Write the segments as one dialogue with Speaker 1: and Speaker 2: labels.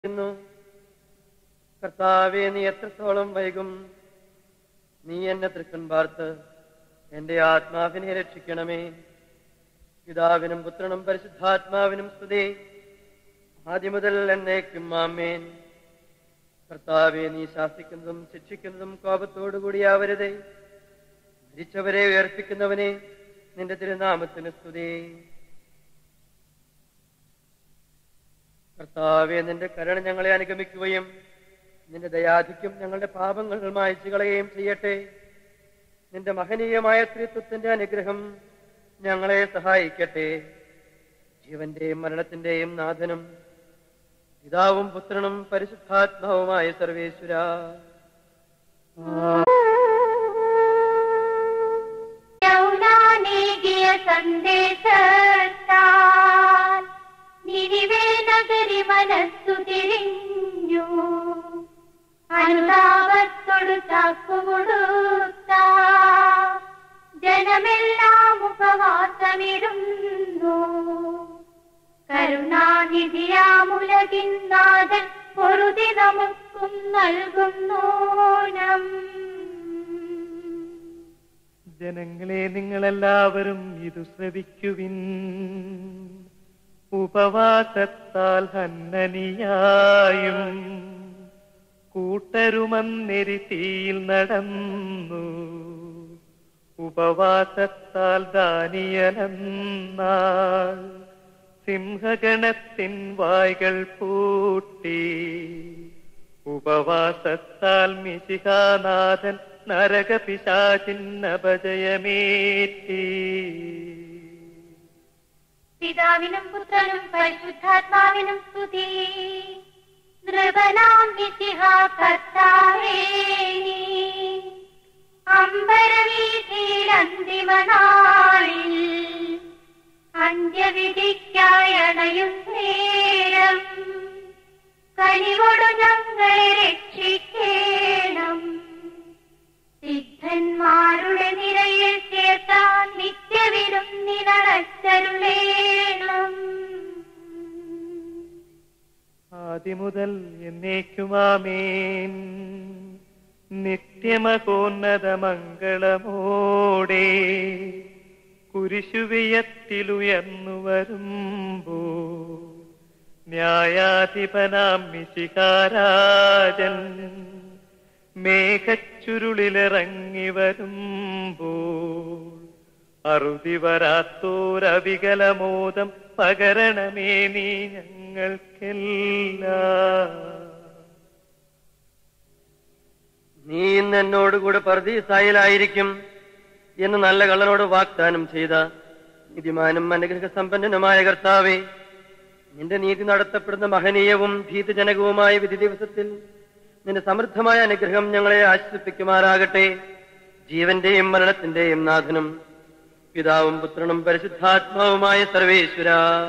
Speaker 1: ുന്നു കർത്താവെ നീ എത്രത്തോളം വൈകും നീ എന്നെ തൃക്കൺ പാർത്ത് എന്റെ ആത്മാവിനെ രക്ഷിക്കണമേ പിതാവിനും പുത്രനും പരിശുദ്ധാത്മാവിനും സ്തുതി ആദ്യം മുതൽ എന്നേക്കും ആമേൻ കർത്താവെ നീ ശാസിക്കുന്നതും ശിക്ഷിക്കുന്നതും കോപത്തോടുകൂടിയാവരുതേ മരിച്ചവരെ ഉയർപ്പിക്കുന്നവനെ നിന്റെ തിരുനാമത്തിന് സ്തുതി കർത്താവെ നിന്റെ കരുണ ഞങ്ങളെ അനുഗമിക്കുകയും നിന്റെ ദയാധിക്യം ഞങ്ങളുടെ പാപങ്ങൾ മായച്ചു കളയുകയും ചെയ്യട്ടെ നിന്റെ മഹനീയമായ ത്രിത്വത്തിന്റെ അനുഗ്രഹം ഞങ്ങളെ സഹായിക്കട്ടെ ജീവന്റെയും മരണത്തിന്റെയും നാഥനും പിതാവും പുത്രനും പരിശുദ്ധാത്മാവുമായ സർവേശ്വര
Speaker 2: യൗനാനേകിയ സന്ദേശത്താൽ നിനിവേ നഗരി മനസ്സു തിരിഞ്ഞു അനുതാപത്തോടു ചാക്കുകൊടുത്ത ജനമെല്ലാം ഉപവാസമിടുന്നു കരുണാനിധിയാമുലകിന്നാഥൻ പൊറുതി നമുക്കും നൽകുന്നോണം
Speaker 3: ജനങ്ങളെ നിങ്ങളെല്ലാവരും ഇത് ശ്രവിക്കുവിൻ ഉപവാസത്താൽ ഹന്നനിയായും കൂട്ടരുമന്നെരി തീയിൽ നടന്നു ഉപവാസത്താൽ ദാനിയലെന്നാൾ സിംഹഗണത്തിൻ വായ്കൾ പൂട്ടി ഉപവാസത്താൽ മിശിഹാനാഥൻ നരകപിശാചിന്നപജയമേറ്റി
Speaker 2: പിതാവിനും പുത്രനും പരിശുദ്ധാത്മാവിനും സ്തുതി നൃപനാം വിശിഹ കർത്താവേ നീ അമ്പരവീതിയിൽ അന്തിമനാളിൽ അന്ത്യവിധിക്കായി അണയും നേരം കനിവോടു ഞങ്ങളെ രക്ഷിക്കേണം സിദ്ധന്മാരുടെ നിരയിൽ ചേർത്താൻ നിത്യവിരും നിനടച്ചരുളേണം
Speaker 3: ആദിമുതൽ എന്നേക്കുമാമേൻ നിത്യമകോന്നതമംഗളമോടെ കുരിശുവിയത്തിലുയർന്നു വരുമ്പോ ന്യായാധിപനാം മിശികാരാജൻ മേഘച്ചുരുളിലിറങ്ങി വരുമ്പോൾ അറുതി വരാത്തോരവികലമോദം പകരണമേ നീ ഞങ്ങൾക്കെല്ലാം
Speaker 1: നീ ഇന്ന് എന്നോടുകൂടെ പർദീസായിലായിരിക്കും എന്ന് നല്ല കള്ളനോട് വാഗ്ദാനം ചെയ്ത നീതിമാനും അനുഗ്രഹ സമ്പന്നനുമായ കർത്താവെ നിന്റെ നീതി നടത്തപ്പെടുന്ന മഹനീയവും ഭീതജനകവുമായ വിധി ദിവസത്തിൽ നിന്റെ സമൃദ്ധമായ അനുഗ്രഹം ഞങ്ങളെ ആശ്വസിപ്പിക്കുമാറാകട്ടെ ജീവന്റെയും മരണത്തിന്റെയും നാഥനും പിതാവും പുത്രനും പരിശുദ്ധാത്മാവുമായ സർവേശ്വര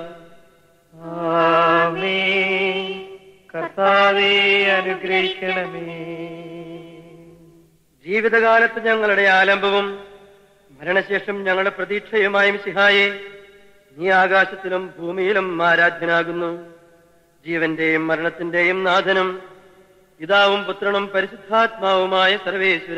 Speaker 3: ആമേൻ. കർത്താവേ അനുഗ്രഹിക്കണമേ
Speaker 1: ജീവിതകാലത്ത് ഞങ്ങളുടെ ആലംബവും മരണശേഷം ഞങ്ങളുടെ പ്രതീക്ഷയുമായ മിശിഹായെ നീ ആകാശത്തിലും ഭൂമിയിലും ആരാധ്യനാകുന്നു ജീവന്റെയും മരണത്തിന്റെയും നാഥനും പിതാവും പുത്രനും പരിശുദ്ധാത്മാവുമായ സർവേശ്വര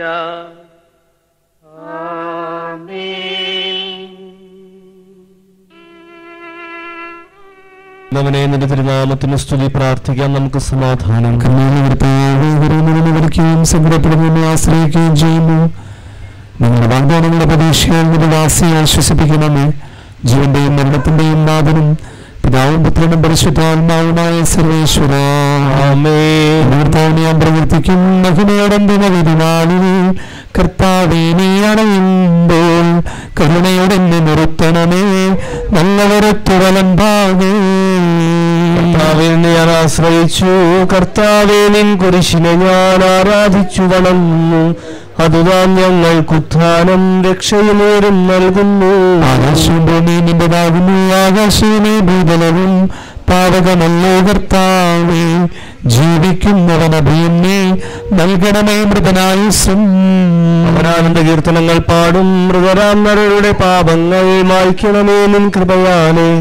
Speaker 4: അവനെ നിന്റെ തിരുനാമത്തിന് സ്തുതി പ്രാർത്ഥിക്കാം നമുക്ക് സമാധാനം
Speaker 5: കർത്താവിനെയും സങ്കടപ്പെടുന്നതിനെ ആശ്രയിക്കുകയും ചെയ്യുന്നു നിങ്ങളുടെ വാഗ്ദാനങ്ങളുടെ പ്രതീക്ഷയിൽ നിന്റെ വാസിയെ ആശ്വസിപ്പിക്കണമേ ജീവന്റെയും മരണത്തിന്റെയും നാഥനും പിതാവും പുത്രനും പരിശുദ്ധാത്മാവുമായ സർവേശ്വര കർത്താവിനെ ഞാൻ പ്രവർത്തിക്കും മഹിമയോടന്തിമ വിരുനാളിൽ കർത്താവിനെ അണയുമ്പോൾ കരുണയോടെ എന്നെ നിർത്തണമേ നല്ലവരത്തു വലമ്പാകേ
Speaker 4: കർത്താവെ നിന്നെ ഞാൻ ആശ്രയിച്ചു കർത്താവെ നിൻ കുരിശിനെ ഞാൻ ആരാധിച്ചു വണങ്ങുന്നു അതുതാൻ ഞങ്ങൾക്കുത്ഥാനം രക്ഷയുമേറും നൽകുന്നു
Speaker 5: ആകാശവും ഭൂമിയും നിന്റേതാകുന്നു ആകാശവുമേ ഭൂതലവും പാവകമല്ലോ കർത്താവേ ജീവിക്കുന്നവനഭിയന്നെ നൽകണമേ മൃതനായുസം
Speaker 4: അവരാനന്ദ കീർത്തനങ്ങൾ പാടും മൃതരാം നരരുടെ പാപങ്ങൾ മായ്ക്കണമേ നിൻ കൃപയാലേ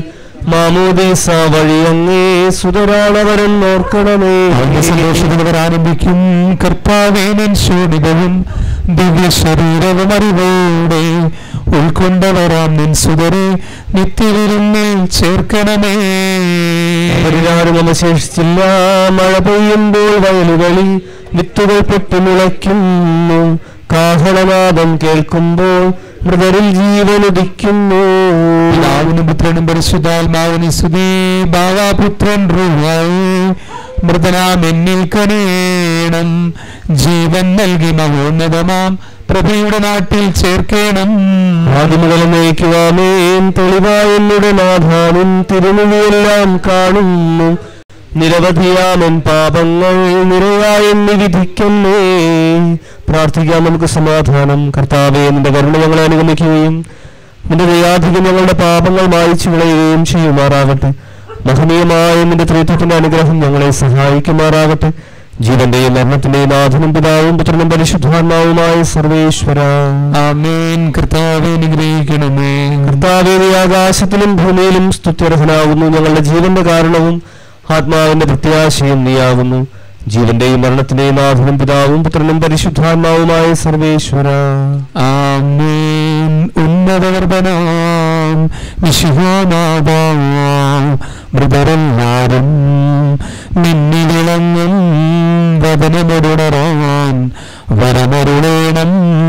Speaker 4: മാമോദീസ വഴി അങ്ങേ സുതരാണവരും ഓർക്കണമേ
Speaker 5: സന്തോഷത്തിലവർ ആനന്ദിക്കും കർത്താവേനൻ ശോണിതവും ദിവ്യ ശരീരവും അറിവോടെ ഉൾക്കൊണ്ടവരാം നിൻ സുതരെ നിത്യവിരുന്നിൽ ചേർക്കണമേ
Speaker 4: അവരിലാരും അവശേഷിച്ചില്ല മഴ പെയ്യുമ്പോൾ വയലുകളിൽ വിത്തുകൾ പൊട്ടിമുളയ്ക്കുന്നു കാഹളനാദം കേൾക്കുമ്പോൾ മൃതരിൽ ജീവനുദിക്കുന്നു
Speaker 5: പിതാവിനും പുത്രനും പരിശുദ്ധാത്മാവിന് സ്തുതി ബാവാപുത്രൻ റൂഹായി മൃതനാം എന്നിൽ കനേണം ജീവൻ നൽകി മഹോന്നതമാം പ്രഭയുടെ നാട്ടിൽ ചേർക്കേണം
Speaker 4: ആദ്യമുതൽ നയിക്കുവാമേൻ തെളിവായ എന്നുടെ നാഥാനും തിരുമുഴിയെല്ലാം കാണുന്നു നിരവധിയാമൻ പാപങ്ങൾ നിരയായെന്ന് വിധിക്കുന്നേ പ്രാർത്ഥിക്കാം നമുക്ക് സമാധാനം കർത്താവെ നിന്റെ കരുണ ഞങ്ങളെ അനുഗമിക്കുകയും നിന്റെ ദയാധികം ഞങ്ങളുടെ പാപങ്ങൾ മായിച്ചു കളയുകയും ചെയ്യുമാറാകട്ടെ മഹനീയമായ നിന്റെ ത്രിത്വത്തിന്റെ അനുഗ്രഹം ഞങ്ങളെ സഹായിക്കുമാറാകട്ടെ ജീവന്റെയും മരണത്തിന്റെയും നാഥനും പിതാവും പുത്രനും പരിശുദ്ധാത്മാവുമായ സർവേശ്വര
Speaker 5: ആമേൻ കർത്താവെ അനുഗ്രഹിക്കണമേ
Speaker 4: കർത്താവേ നീ ആകാശത്തിലും ഭൂമിയിലും സ്തുത്യർഹനാകുന്നു ഞങ്ങളുടെ ജീവന്റെ കാരണവും ആത്മാവിന്റെ പ്രത്യാശയും നീയാകുന്നു ജീവന്റെയും മരണത്തിന്റെയും നാഥനും പിതാവും പുത്രനും പരിശുദ്ധാത്മാവുമായ സർവേശ്വര
Speaker 5: ആമേൻ ഉന്നതവർദ്ധനാം വിശുഹാനാഥാം മൃതരെല്ലാരും മിന്നി വിളങ്ങും വദനമരുണറാൻ വരമരുളേണം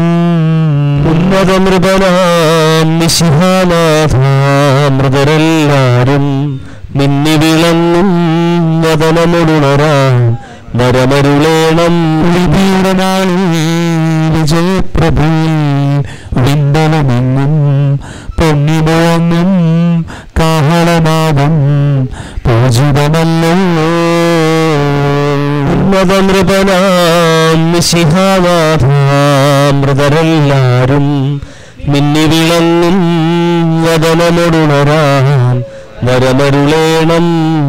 Speaker 4: ഉന്നതമൃതനാം നിശിഹാനാഥ മൃതരെല്ലാരും മിന്നി വിളങ്ങും വദനമുണരാൻ വരമരുളേണം
Speaker 5: ഉളിപിയുടെ നാളിൽ വിജയപ്രഭയിൽ വിണ്ടലമെങ്ങും പൊന്നിമോങ്ങും കാഹളനാദം പൂജിതമല്ലോ
Speaker 4: ഉന്നതമൃതനാം നിശിഹാനാഥ മൃതരെല്ലാരും മിന്നി വിളങ്ങും വദനമുണരാൻ വരമരുളേണം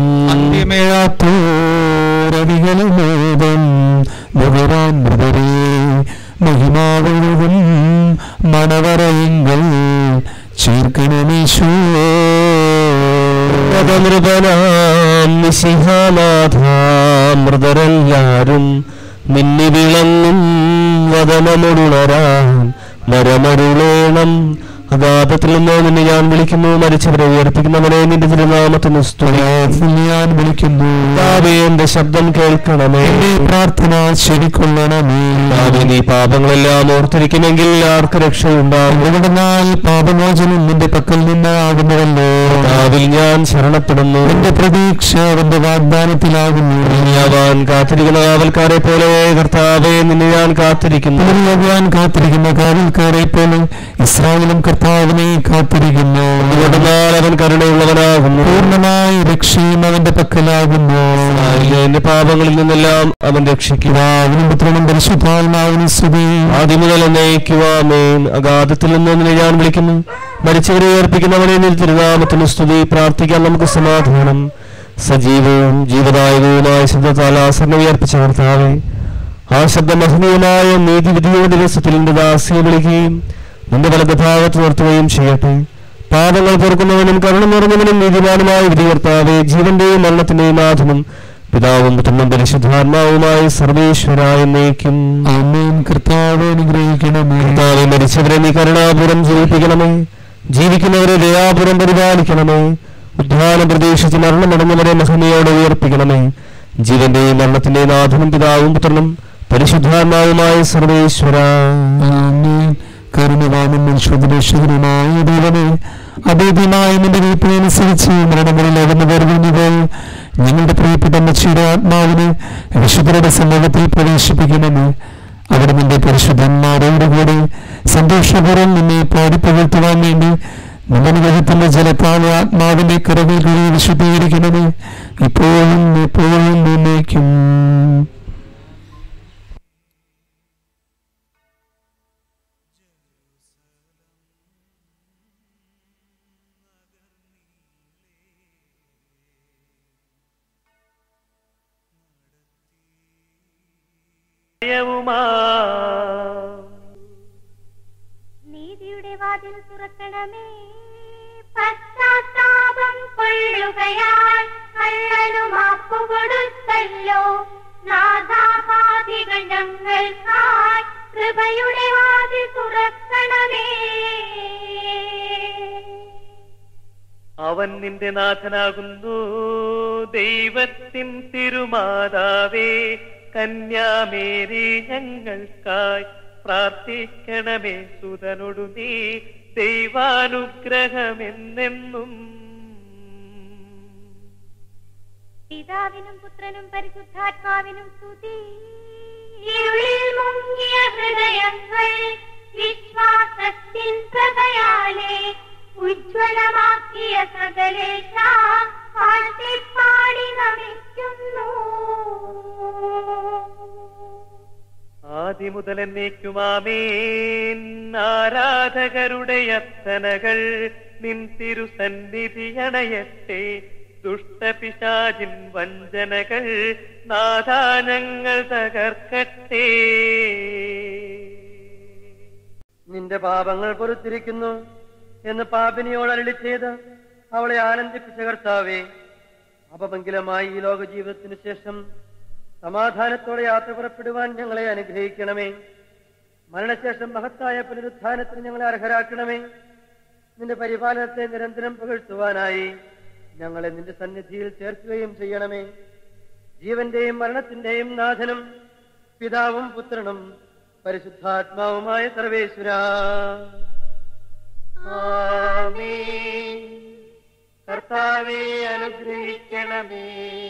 Speaker 5: അന്യമേഴാത്തോരവികളുമേതം ബഹുരാൻ മൃതരേ മഹിമാവഴുതും മണവറയുങ്ങൾ ചേർക്കണമീശോ
Speaker 4: ഉന്നതമൃതനാം നിശിഹാനാഥ മൃതരെല്ലാരും മിന്നി വിളങ്ങും വദനമുണരാൻ വരമരുളേണം അഗാധത്തിൽ നിന്ന് നിന്നെ ഞാൻ വിളിക്കുന്നു മരിച്ചവരെ ഉയർപ്പിക്കുന്നവനെ നിന്റെ തിരുനാമത്തിന് സ്തുതി
Speaker 5: ഞാൻ വിളിക്കുന്നു
Speaker 4: കർത്താവേ, എന്റെ ശബ്ദം കേൾക്കണമേ
Speaker 5: എന്റെ പ്രാർത്ഥന ശരിക്കൊള്ളണമേ
Speaker 4: കർത്താവേ, നീ പാപങ്ങളെല്ലാം ഓർത്തിരിക്കുമെങ്കിൽ ആർക്ക് രക്ഷയുണ്ടാകും
Speaker 5: എന്നാൽ പാപമോചനം നിന്റെ പക്കൽ നിന്ന് ആകുന്നുവല്ലോ
Speaker 4: കർത്താവിൽ ഞാൻ ശരണപ്പെടുന്നു
Speaker 5: എന്റെ പ്രതീക്ഷ അവന്റെ വാഗ്ദാനത്തിലാകുന്നു
Speaker 4: ഞാൻ കാത്തിരിക്കുന്ന കാവൽക്കാരെ പോലെ കർത്താവെ നിന്നെ ഞാൻ കാത്തിരിക്കുന്നു
Speaker 5: പുനരുവാൻ കാത്തിരിക്കുന്ന കാവൽക്കാരെ പോലെ ഇസ്രായേലും കർത്താവിനെ കാത്തിരിക്കുന്നു
Speaker 4: അതുകൊണ്ടെന്നാൽ അവൻ കരുണയുള്ളവനാകുന്നു
Speaker 5: പൂർണ്ണമായി രക്ഷയും അവന്റെ പക്കലാകുന്നു
Speaker 4: ഇസ്രായേലിനെ എന്റെ പാപങ്ങളിൽ നിന്നെല്ലാം അവൻ രക്ഷിക്കുക
Speaker 5: പിതാവിനും പുത്രനും പരിശുദ്ധാത്മാവിനും സ്തുതി
Speaker 4: ആദ്യം മുതൽ നയിക്കുവാമേൻ അഗാധത്തിൽ നിന്ന് നിന്നെ ഞാൻ വിളിക്കുന്നു മരിച്ചവരെ ഉയർപ്പിക്കുന്നവനെ നിന്റെ തിരുനാമത്തിന് സ്തുതി പ്രാർത്ഥിക്കാൻ നമുക്ക് സമാധാനം സജീവവും ജീവദായകവുമായ ശബ്ദത്താൽ ആസരണം ഉയർപ്പിച്ച കർത്താവെ ആ ശബ്ദം മഹനീയമായ നീതിവിധിയുടെ ദിവസത്തിൽ നിന്റെ ദാസിയെ വിളിക്കുകയും നിന്റെ വലതുഭാഗത്ത് നിർത്തുകയും ചെയ്യട്ടെ പാപങ്ങൾ പൊറുക്കുന്നവനും കരുണ നിറഞ്ഞവനും നീതിമാനുമായ വിധി കർത്താവെ ജീവന്റെയും മരണത്തിന്റെയും നാഥനും പിതാവും പുത്രനും പരിശുദ്ധാത്മാവുമായ സർവേശ്വരായ എന്നേക്കും
Speaker 5: ആമേൻ കർത്താവ് അനുഗ്രഹിക്കണമേ
Speaker 4: കർത്താവെ മരിച്ചവരെ നീ കരുണാപുരം ജീവിപ്പിക്കണമേ ജീവിക്കുന്നവരെ ദയാപുരം പരിപാലിക്കണമേ ഉദ്ധാനം പ്രതീക്ഷിച്ച് മരണമടഞ്ഞവരെ മഹനയോടെ ഉയർപ്പിക്കണമേ ജീവന്റെയും മരണത്തിന്റെയും നാഥനും പിതാവും പുത്രനും പരിശുദ്ധാത്മാവുമായ സർവേശ്വര
Speaker 5: ആമേൻ കരുണവാനും മനുഷ്യരക്ഷകനുമായ ദൈവമേ അഭേദ്യമായ നിന്റെ വീട്ടിനനുസരിച്ച് മരണങ്ങളിൽ അകന്നു വരുന്നത് ഞങ്ങളുടെ പ്രിയപ്പെട്ട അമ്മച്ചിയുടെ ആത്മാവിന് വിശുദ്ധരുടെ സമൂഹത്തിൽ പ്രവേശിപ്പിക്കണമേ അവിടെ നിന്റെ പരിശുദ്ധന്മാരോട് കൂടെ സന്തോഷപൂർവ്വം നിന്നെ പാടിപ്പകർത്തുവാൻ വേണ്ടി നിന്നനുഗ്രഹത്തിന്റെ ജലത്താലെ ആത്മാവിന്റെ കരവുകളെ വിശുദ്ധീകരിക്കണമേ ഇപ്പോഴും എപ്പോഴും നിന്നേക്കും
Speaker 3: യവുമാ
Speaker 2: നീതിയുടെ വാതിൽ തുറക്കണമേ പശ്ചാത്താപം കൊള്ള തുറന്നുവല്ലോ നാഥാപാതികൾ ഞങ്ങൾക്കായി കൃപയുടെ വാതിൽ തുറക്കണമേ
Speaker 3: അവൻ നിന്റെ നാഥനാകുന്നു ദൈവത്തിൻ തിരുമാതാവേ കന്യാമേരി ഞങ്ങൾക്കായി പ്രാർത്ഥിക്കണമേ സുതനൊടു നീ ദൈവാനുഗ്രഹമെന്നെന്നും
Speaker 2: പിതാവിനും പുത്രനും പരിശുദ്ധാത്മാവിനും സ്തുതി ഇരുളിൽ മുങ്ങിയ ഹൃദയങ്ങൾ വിശ്വാസത്തിൻ പ്രഭയാലെ ഉജ്ജ്വലമാക്കിയ സകലേശ പാടി നമിക്കുന്നു
Speaker 3: ആദിമുതൽ എന്നേക്കുമാമേൻ ആരാധകരുടെ അത്തനകൾ നിൻ തിരുസന്നിധി അണയട്ടെ ദുഷ്ടപിശാചിൻ വഞ്ചനകൾ നാദാനങ്ങൾ തകർക്കട്ടെ
Speaker 1: നിന്റെ പാപങ്ങൾ പൊറുത്തിരിക്കുന്നു എന്ന് പാപിനിയോട് അരളി ചെയ്ത് അവളെ ആനന്ദിപ്പിച്ച കർത്താവേ അപമംഗലമായി ഈ ലോക ജീവിതത്തിന് ശേഷം സമാധാനത്തോടെ യാത്ര പുറപ്പെടുവാൻ ഞങ്ങളെ അനുഗ്രഹിക്കണമേ മരണശേഷം മഹത്തായ പുനരുത്ഥാനത്തിന് ഞങ്ങളെ അർഹരാക്കണമേ നിന്റെ പരിപാലനത്തെ നിരന്തരം പുകഴ്ത്തുവാനായി ഞങ്ങളെ നിന്റെ സന്നിധിയിൽ ചേർക്കുകയും ചെയ്യണമേ ജീവന്റെയും മരണത്തിന്റെയും നാഥനും പിതാവും പുത്രനും പരിശുദ്ധാത്മാവുമായ സർവേശ്വര കർത്താവെ അനുഗ്രഹിക്കണമേ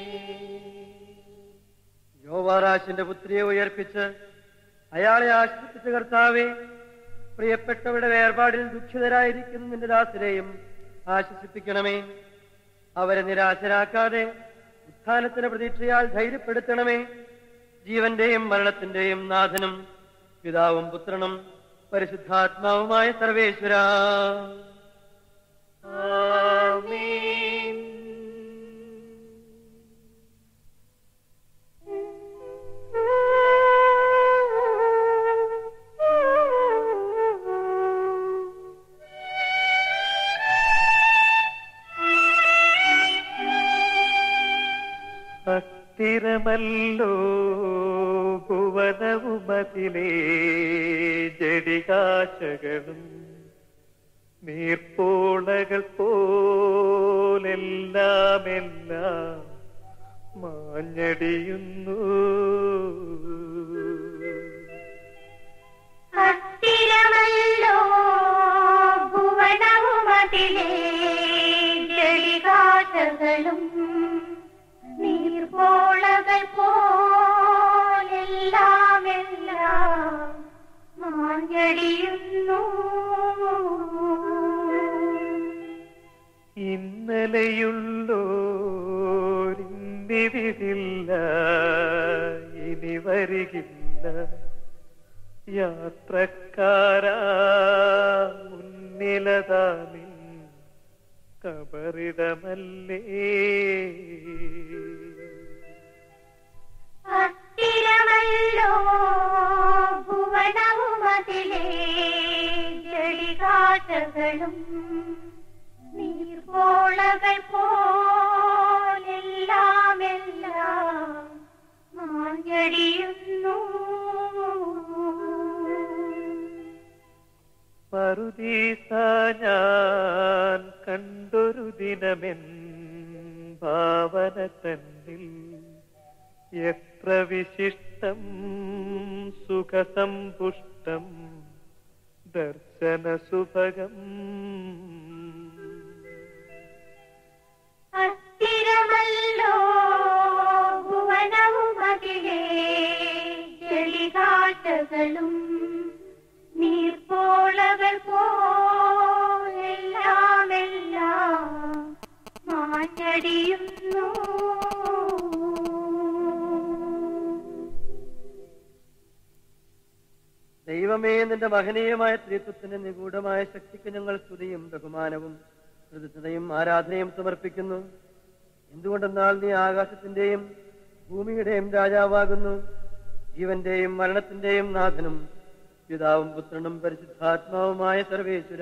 Speaker 1: യോവാറാശിന്റെ പുത്രിയെ ഉയർപ്പിച്ച് അയാളെ ആശ്രയിച്ച കർത്താവെ പ്രിയപ്പെട്ടവരുടെ വേർപാടിൽ ദുഃഖിതരായിരിക്കുന്ന നിന്റെ ദാസരെയും ആശ്വസിപ്പിക്കണമേ അവരെ നിരാശരാക്കാതെ ഉത്ഥാനത്തിന് പ്രതീക്ഷയാൽ ധൈര്യപ്പെടുത്തണമേ ജീവന്റെയും മരണത്തിന്റെയും നാഥനും പിതാവും പുത്രനും പരിശുദ്ധാത്മാവുമായ സർവേശ്വര
Speaker 3: ഭക്തിരമല്ലോ ഭുവനവുമതിലേ ജടികാശകളും നീർപ്പോളകൾ പോലെല്ലാമെല്ലാം മാഞ്ഞടിയുന്നു
Speaker 2: അസ്ഥിരമല്ലോ ഭുവനവുമതിലേ ജളികാശകളും നീർപോളകൾ പോലെല്ലാമെല്ലാം മാഞ്ഞടിയുന്നു
Speaker 3: ഇന്നലെയുള്ളോരിന്നിവിടില്ല ഇനി വരികില്ല യാത്രക്കാരാ മുന്നിലതാനിൻ കബറിടമല്ലേ
Speaker 2: അസ്ഥിരമല്ലോ ഭുവനവുമതിലേ ജളികാശകളും നീർപോളകൾ പോലെല്ലാമെല്ലാം മാഞ്ഞടിയുന്നു
Speaker 3: പറുദീസ ഞാൻ കണ്ടൊരു ദിനമെൻ ഭാവന തന്നിൽ എത്ര വിശിഷ്ടം സുഖസമ്പുഷ്ടം ദർശന സുഭഗം
Speaker 2: അസ്ഥിരമല്ലോ ഭുവനവുമതിലേ ജളികാശകളും നീർപ്പോളകൾ പോലെല്ലാമെല്ലാം മാഞ്ഞടിയുന്നു
Speaker 1: ദൈവമേ നിന്റെ മഹനീയമായ ത്രിത്വത്തിന്റെ നിഗൂഢമായ ശക്തിക്ക് ഞങ്ങൾ സ്തുതിയും ബഹുമാനവും കൃതജ്ഞതയും ആരാധനയും സമർപ്പിക്കുന്നു എന്തുകൊണ്ടെന്നാൽ നീ ആകാശത്തിന്റെയും ഭൂമിയുടെയും രാജാവാകുന്നു ജീവന്റെയും മരണത്തിന്റെയും നാഥനും പിതാവും പുത്രനും പരിശുദ്ധാത്മാവുമായ സർവേശ്വര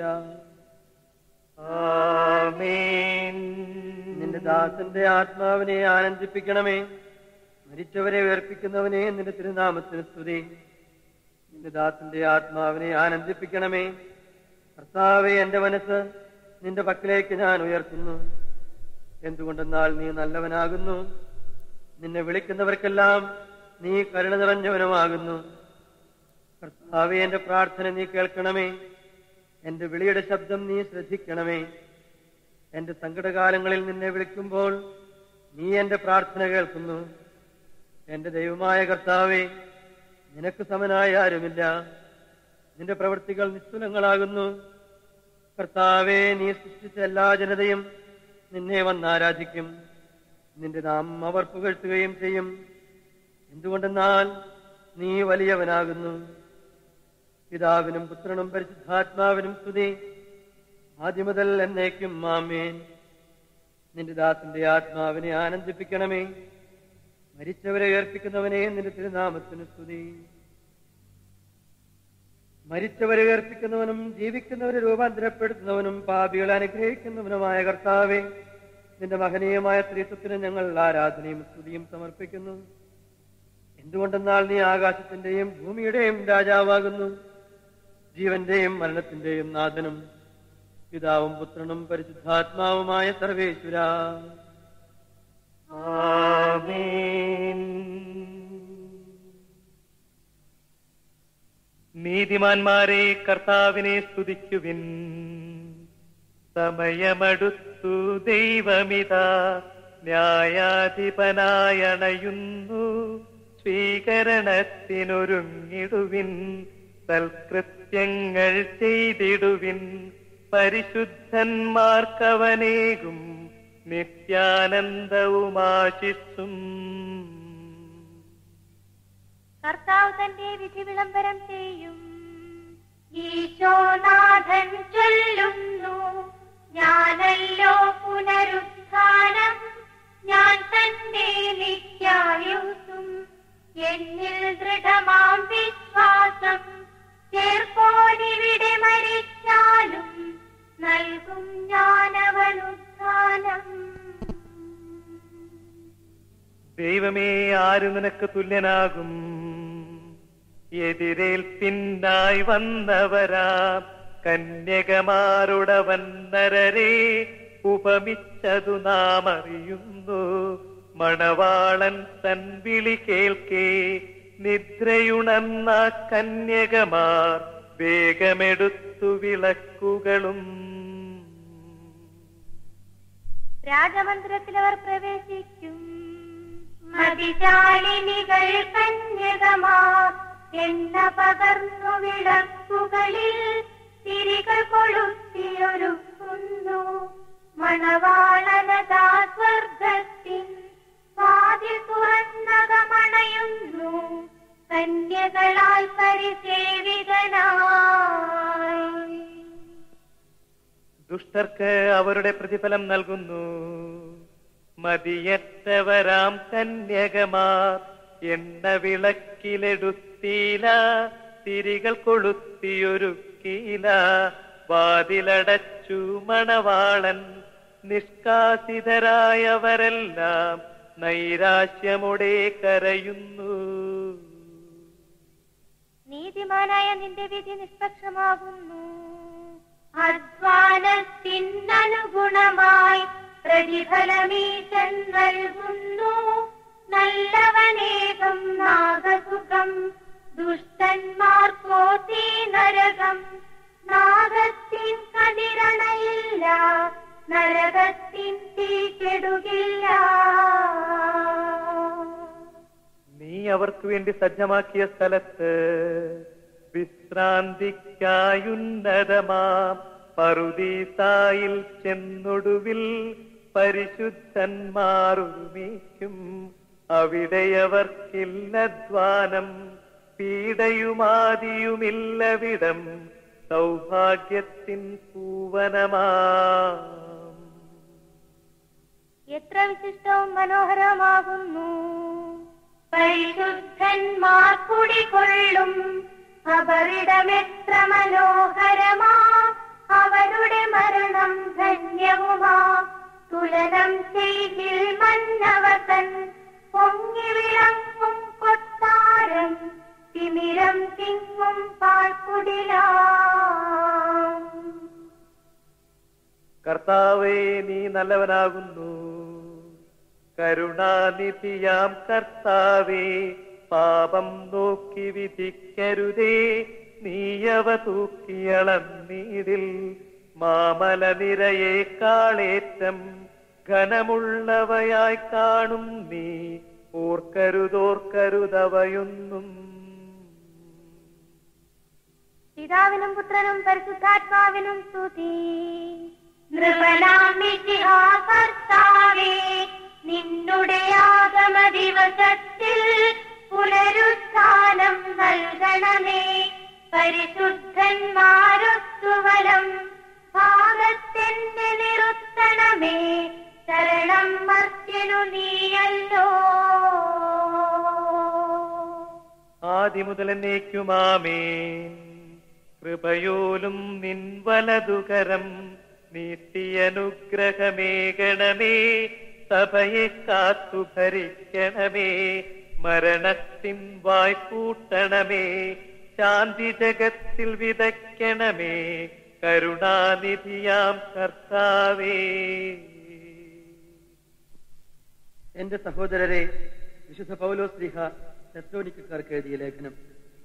Speaker 3: ആമേൻ
Speaker 1: നിന്റെ ദാസന്റെ ആത്മാവിനെ ആനന്ദിപ്പിക്കണമേ മരിച്ചവരെ ഉയർപ്പിക്കുന്നവനെ നിന്റെ തിരുനാമത്തിന് സ്തുതി നിന്റെ ദാസന്റെ ആത്മാവിനെ ആനന്ദിപ്പിക്കണമേ കർത്താവെ എന്റെ മനസ്സ് നിന്റെ പക്കലേക്ക് ഞാൻ ഉയർത്തുന്നു എന്തുകൊണ്ടെന്നാൽ നീ നല്ലവനാകുന്നു നിന്നെ വിളിക്കുന്നവർക്കെല്ലാം നീ കരുണ നിറഞ്ഞവനുമാകുന്നു കർത്താവെ എന്റെ പ്രാർത്ഥന നീ കേൾക്കണമേ എന്റെ വിളിയുടെ ശബ്ദം നീ ശ്രദ്ധിക്കണമേ എന്റെ സങ്കടകാലങ്ങളിൽ നിന്നെ വിളിക്കുമ്പോൾ നീ എന്റെ പ്രാർത്ഥന കേൾക്കുന്നു എന്റെ ദൈവമായ കർത്താവെ നിനക്ക് സമനായ ആരുമില്ല നിന്റെ പ്രവൃത്തികൾ നിസ്തുലങ്ങളാകുന്നു കർത്താവെ നീ സൃഷ്ടിച്ച എല്ലാ ജനതയും നിന്നെ വന്നാരാധിക്കും നിന്റെ നാമം അവർ പുകഴ്ത്തുകയും ചെയ്യും എന്തുകൊണ്ടെന്നാൽ നീ വലിയവനാകുന്നു പിതാവിനും പുത്രനും പരിശുദ്ധാത്മാവിനും സ്തുതി ആദ്യം മുതൽ എന്നേക്കും മാമേൻ നിന്റെ ദാസന്റെ ആത്മാവിനെ ആനന്ദിപ്പിക്കണമേ മരിച്ചവരെ ഉയർപ്പിക്കുന്നവനെ നിന്റെ തിരുനാമത്തിന് സ്തുതി മരിച്ചവരെ ഉയർപ്പിക്കുന്നവനും ജീവിക്കുന്നവരെ രൂപാന്തരപ്പെടുത്തുന്നവനും പാപികളെ അനുഗ്രഹിക്കുന്നവനുമായ കർത്താവെ നിന്റെ മഹനീയമായ സ്ത്രീത്വത്തിന് ഞങ്ങൾ ആരാധനയും സ്തുതിയും സമർപ്പിക്കുന്നു എന്തുകൊണ്ടെന്നാൽ നീ ആകാശത്തിന്റെയും ഭൂമിയുടെയും രാജാവാകുന്നു ജീവന്റെയും മരണത്തിന്റെയും നാഥനും പിതാവും പുത്രനും പരിശുദ്ധാത്മാവുമായ സർവേശ്വര
Speaker 3: ആമേൻ നീതിമാന്മാരെ കർത്താവിനെ സ്തുതിക്കുവിൻ സമയമടുത്തു ദൈവമിതാ ന്യായാധിപനായണയുന്നു സ്വീകരണത്തിനൊരുങ്ങിടുവിൻ സൽകൃത്യങ്ങൾ ചെയ്തിടുവിൻ പരിശുദ്ധന്മാർക്കവനേകും നിത്യാനന്ദവുമാശിസ്സും
Speaker 2: കർത്താവ് തന്റെ വിധി വിളംബരം ചെയ്യും ഈശോനാഥൻ ചൊല്ലുന്നു ഞാനല്ലോ പുനരുത്ഥാനം ഞാൻ തന്നെ നിത്യായുസും എന്നിൽ ദൃഢമാം വിശ്വാസം ചേർപ്പോനിവിടെ മരിച്ചാലും നൽകും ഞാനവനുത്ഥാനം
Speaker 3: ദൈവമേ ആര് നിനക്ക് തുല്യനാകും എതിരേൽപ്പിന്നായി വന്നവരാ കന്യകമാരുടവൻ നരരെ ഉപമിച്ചതു നാം അറിയുന്നു മണവാളൻ തൻ വിളി കേൾക്കേ നിദ്രയുണർന്ന കന്യകമാർ വേഗമെടുത്തു വിളക്കുകളും
Speaker 2: രാജമന്ദിരത്തിൽ അവർ പ്രവേശിക്കും മതിശാലിനികൾ കന്യകമാർ എണ്ണ പകർന്നു വിളക്കുകളിൽ തിരികൾ കൊളുത്തിയൊരുക്കുന്നു മണവാളനതാ സ്വർഗത്തിൻ വാതിൽ തുറന്നകമണയുന്നു കന്യകളാൽ പരിസേവിതനായി
Speaker 3: ദുഷ്ടർക്ക് അവരുടെ പ്രതിഫലം നൽകുന്നു മതിയറ്റവരാം കന്യകമാർ എണ്ണ വിളക്കിലെടുത്തീല തിരികൾ കൊളുത്തിയൊരുക്കീല വാതിലടച്ചു മണവാളൻ നിഷ്കാസിതരായവരെല്ലാം നൈരാശ്യമുടെ കരയുന്നു
Speaker 2: നീതിമാനായ നിന്റെ വിധി നിഷ്പക്ഷമാകുന്നു അധ്വാനത്തിനനുഗുണമായി പ്രതിഫലമീശൻ നൽകുന്നു നല്ലവനേകം നാഗസുഖം ദുഷ്ടന്മാർക്കോ തീ നരകം നാഗത്തിൻ കതിരണയില്ല നരകത്തിൻ തീ കെടുകില്ല
Speaker 3: നീ അവർക്ക് വേണ്ടി സജ്ജമാക്കിയ സ്ഥലത്ത് വിശ്രാന്തിക്കായുന്നതമാം പറുദീസായിൽ ചെന്നൊടുവിൽ പരിശുദ്ധന്മാർ ഒരുമിക്കും അവിടെയവർക്കില്ലധ്വാനം പീഡയുമാതിയുമില്ലവിടം സൗഭാഗ്യത്തിൻ പൂവനമാം
Speaker 2: എത്ര വിശിഷ്ടവും മനോഹരമാകുന്നു പരിശുദ്ധന്മാർ കുടികൊള്ളും അവരിടമെത്ര മനോഹരമാ അവരുടെ മരണം ധന്യവുമാ തുലനം ചെയ്തിൽ മന്നവതൻ പൊങ്ങി വിളങ്ങും കൊട്ടാരം തിമിരം തിങ്ങും പാഴ്ക്കുടിലാം
Speaker 3: കർത്താവേ നീ നല്ലവനാകുന്നു കരുണാനിധിയാം കർത്താവേ പാപം നോക്കി വിധിക്കരുതേ നീയവ തൂക്കിയളന്നീടിൽ മാമല നിരയെ കാളേറ്റം ഘനമുള്ളവയായി കാണും നീ ഓർക്കരുതോർക്കരുതവയൊന്നും
Speaker 2: പിതാവിനും പുത്രനും പരിശുദ്ധാത്മാവിനും സ്തുതി നൃപനാമിതിഹാ കർത്താവേ നിന്നുടെ ആഗമ ദിവസത്തിൽ പുനരുത്ഥാനം നൽകണമേ പരിശുദ്ധന്മാരൊത്തുവലം ഭാഗത്തെന്നെ നിറുത്തണമേ ശരണം മർത്യനു നീയല്ലോ
Speaker 3: ആദിമുതൽ എന്നേക്കുമാമേ കൃപയോലും നിൻ വലതുകരം നീട്ടിയനുഗ്രഹമേകണമേ സഭയെ കാത്തു ഭരിക്കണമേ മരണത്തിൻ വായ്പൂട്ടണമേ ശാന്തി ജഗത്തിൽ വിതയ്ക്കണമേ കരുണാനിധിയാം കർത്താവേ
Speaker 1: എന്റെ സഹോദരരെ വിശുദ്ധ പൗലോസ് ലിഹ തെത്തോനിക്കാർക്ക് എഴുതിയ ലേഖനം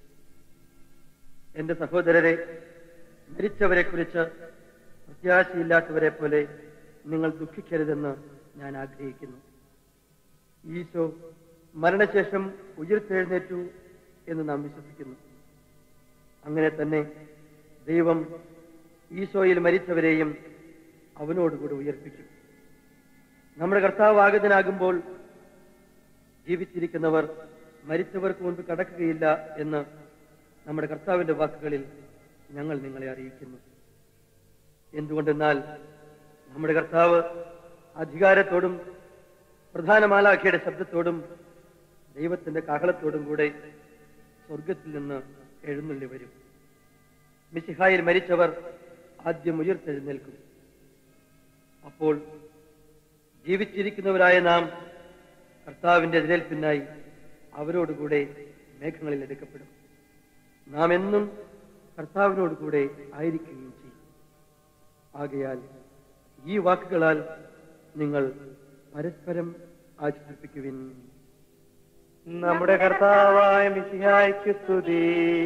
Speaker 1: എന്റെ സഹോദരരെ മരിച്ചവരെ കുറിച്ച് പ്രത്യാശയില്ലാത്തവരെ പോലെ നിങ്ങൾ ദുഃഖിക്കരുതെന്ന് ഞാൻ ആഗ്രഹിക്കുന്നു ഈശോ മരണശേഷം ഉയർത്തെഴുന്നേറ്റു എന്ന് നാം വിശ്വസിക്കുന്നു അങ്ങനെ തന്നെ ദൈവം ഈശോയിൽ മരിച്ചവരെയും അവനോടുകൂടി ഉയർപ്പിക്കും നമ്മുടെ കർത്താവ് ആഗതനാകുമ്പോൾ ജീവിച്ചിരിക്കുന്നവർ മരിച്ചവർക്ക് മുൻപ് കടക്കുകയില്ല എന്ന് നമ്മുടെ കർത്താവിന്റെ വാക്കുകളിൽ ഞങ്ങൾ നിങ്ങളെ അറിയിക്കുന്നു എന്തുകൊണ്ടെന്നാൽ നമ്മുടെ കർത്താവ് അധികാരത്തോടും പ്രധാനമാലാഖിയുടെ ശബ്ദത്തോടും ദൈവത്തിന്റെ കാഹളത്തോടും കൂടെ സ്വർഗത്തിൽ നിന്ന് എഴുന്നള്ളി വരും മിശിഹായിൽ മരിച്ചവർ ആദ്യം ഉയർത്തെഴുന്നേൽക്കും അപ്പോൾ ജീവിച്ചിരിക്കുന്നവരായ നാം കർത്താവിന്റെ എതിരേൽപ്പിനായി അവരോടുകൂടെ മേഘങ്ങളിൽ എടുക്കപ്പെടും നാം എന്നും കർത്താവിനോടുകൂടെ ആയിരിക്കുകയും ചെയ്യും ആകയാൽ ഈ വാക്കുകളാൽ നിങ്ങൾ പരസ്പരം ആശ്വസിപ്പിക്കുവിൻ
Speaker 3: നമ്മുടെ കർത്താവായ മിശിഹായ്ക്ക് സ്തുതി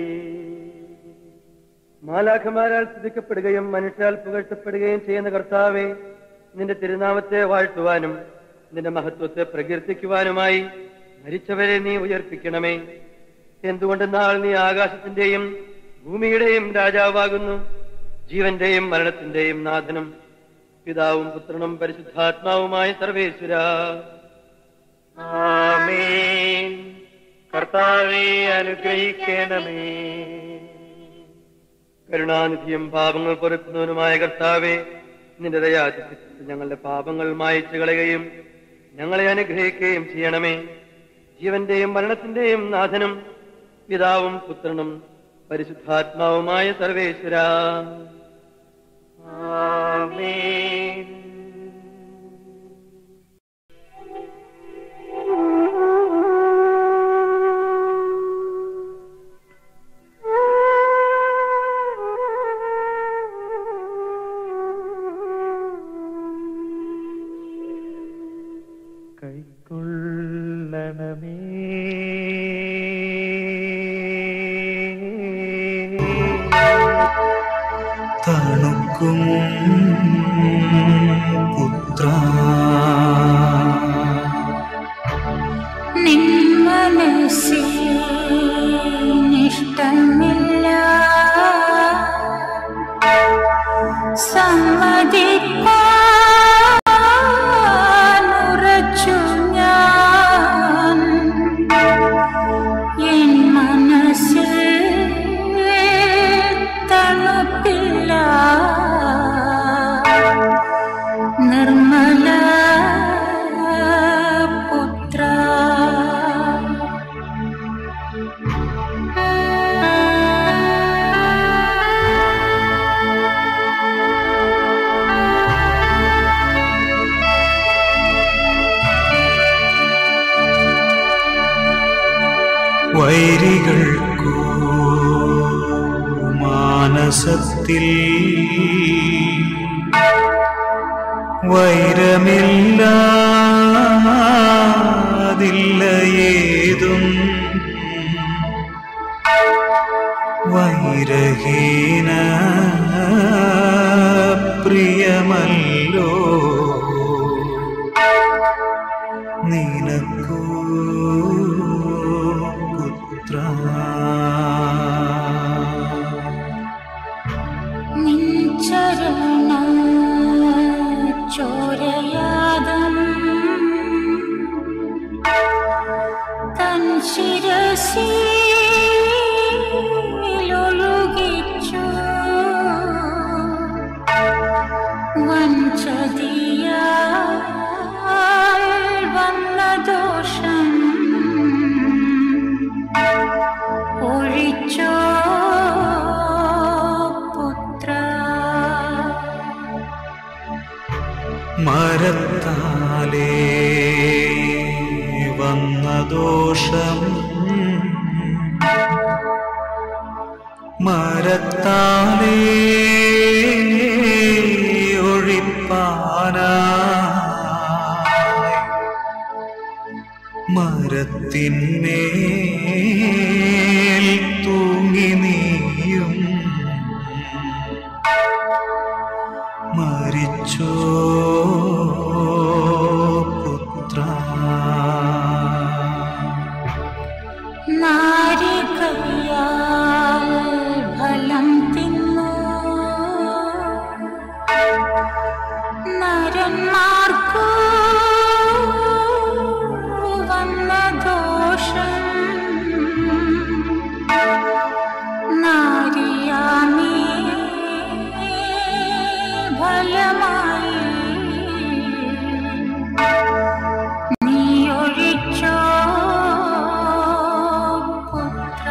Speaker 1: മാലാഖമാരാൽ സ്തുതിക്കപ്പെടുകയും മനുഷ്യാൽ പുകഴ്ത്തപ്പെടുകയും ചെയ്യുന്ന കർത്താവെ നിന്റെ തിരുനാമത്തെ വാഴ്ത്തുവാനും നിന്റെ മഹത്വത്തെ പ്രകീർത്തിക്കുവാനുമായി മരിച്ചവരെ നീ ഉയർപ്പിക്കണമേ എന്തുകൊണ്ടെന്നാൽ നീ ആകാശത്തിന്റെയും ഭൂമിയുടെയും രാജാവാകുന്നു ജീവന്റെയും മരണത്തിന്റെയും നാഥനും പിതാവും പുത്രനും പരിശുദ്ധാത്മാവുമായ സർവേശ്വര
Speaker 3: ആമേൻ കർത്താവെ അനുഗ്രഹിക്കണമേ
Speaker 1: കരുണാനിധിയും പാപങ്ങൾ പൊറുക്കുന്നവനുമായ കർത്താവെ നിന്റെ ദയാതിഥ്യത്തിൽ ഞങ്ങളുടെ പാപങ്ങൾ മായച്ചു കളയുകയും ഞങ്ങളെ അനുഗ്രഹിക്കുകയും ചെയ്യണമേ ജീവന്റെയും മരണത്തിന്റെയും നാഥനും പിതാവും പുത്രനും പരിശുദ്ധാത്മാവുമായ സർവേശ്വര
Speaker 3: ആമേൻ കൈക്കൊള്ളണമേ
Speaker 6: തണുക്കും പുത്ര
Speaker 7: നിന്മനസ്സിൽ നിഷ്ടമില്ല സമ്മതിപ്പാനുറച്ചു ഞാൻ എൻ മനസ്സിൽ തണുപ്പില്ല നിർമ്മല പുത്ര
Speaker 2: ും
Speaker 6: വൈരികൾക്കു മാനസത്തിൽ വൈരമില്ലാതില്ല ഏതും വൈരഹീന പ്രിയമല്ലോ നിനക്കു പുത്ര
Speaker 7: നിഞ്ചരണ ചോരയാദം തൻ ശിരസിലൊഴുകിച്ചു വഞ്ചതിയാൽ വന്ന ദോഷം ഒഴിച്ചോ പുത്ര
Speaker 6: മരത്താലേ വന്ന ദോഷം മരത്താലേ ഒഴിപ്പാനായി മരത്തിന്മേൽ തൂങ്ങി നീയും മരിച്ചോ പുത്ര
Speaker 7: നാരികയാൽ ഫലം തിന്നു നരന്മാർക്കു വന്ന ദോഷം നാരിയാമേ ഫലമായി നീ ഒഴിച്ചോ പുത്ര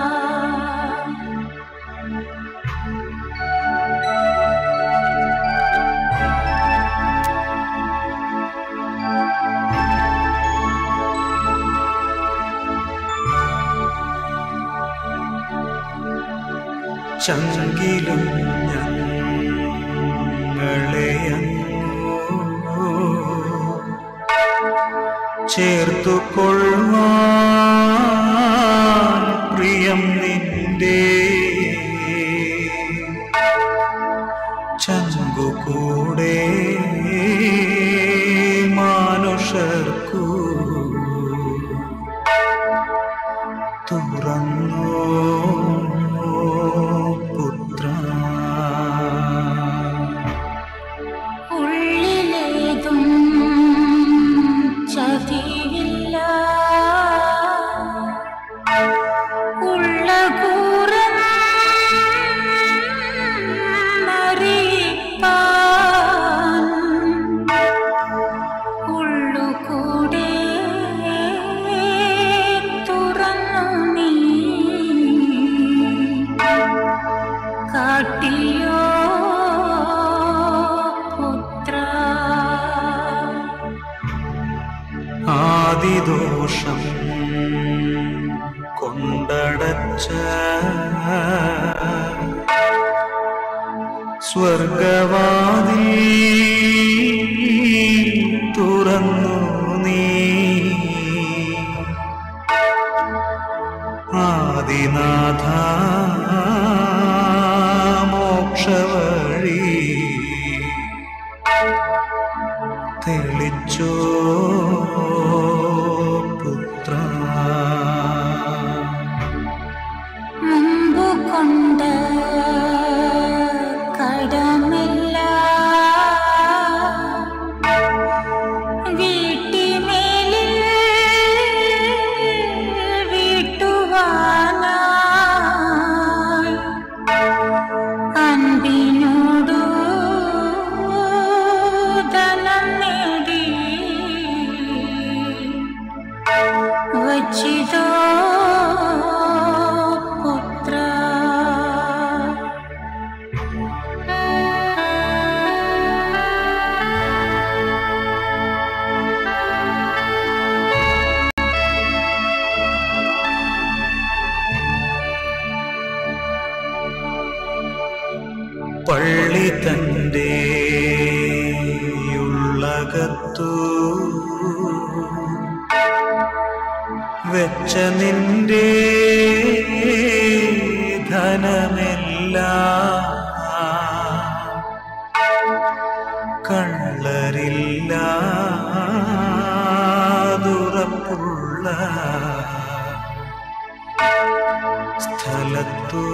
Speaker 6: ചങ്കിലും ഞങ്ങളെയങ്ങോ ചേർത്തു കൊള്ളുവാൻ പ്രിയം നിന്റെ ചങ്കുകൂടെ മാനുഷർക്കു തുറന്നോ പുത്ര
Speaker 7: ഉള്ളിലേതും ചതിയില്ല ഉള്ള കൂറൻ അറിയിപ്പാൻ ഉള്ളുകൂടെ തുറന്നു നീ കാട്ടിയോ പുത്ര
Speaker 6: ആദിദോഷം കൊണ്ടടച്ച സ്വർഗവാതി തുറന്നു നീ ആദിനാഥ മോക്ഷവഴി തെളിച്ചോ പുത്ര
Speaker 7: മുമ്പു കൊണ്ട് കടമില്ല വീട്ടിമേലിൽ വീട്ടുവാനായി അൻപിനോടു ധനം നേടി
Speaker 6: പള്ളി തൻ്റെ ഉള്ളകത്തു വെച്ച നിന്റെ ധനമെല്ലാം കള്ളരില്ലാതുറപ്പുള്ള സ്ഥലത്തു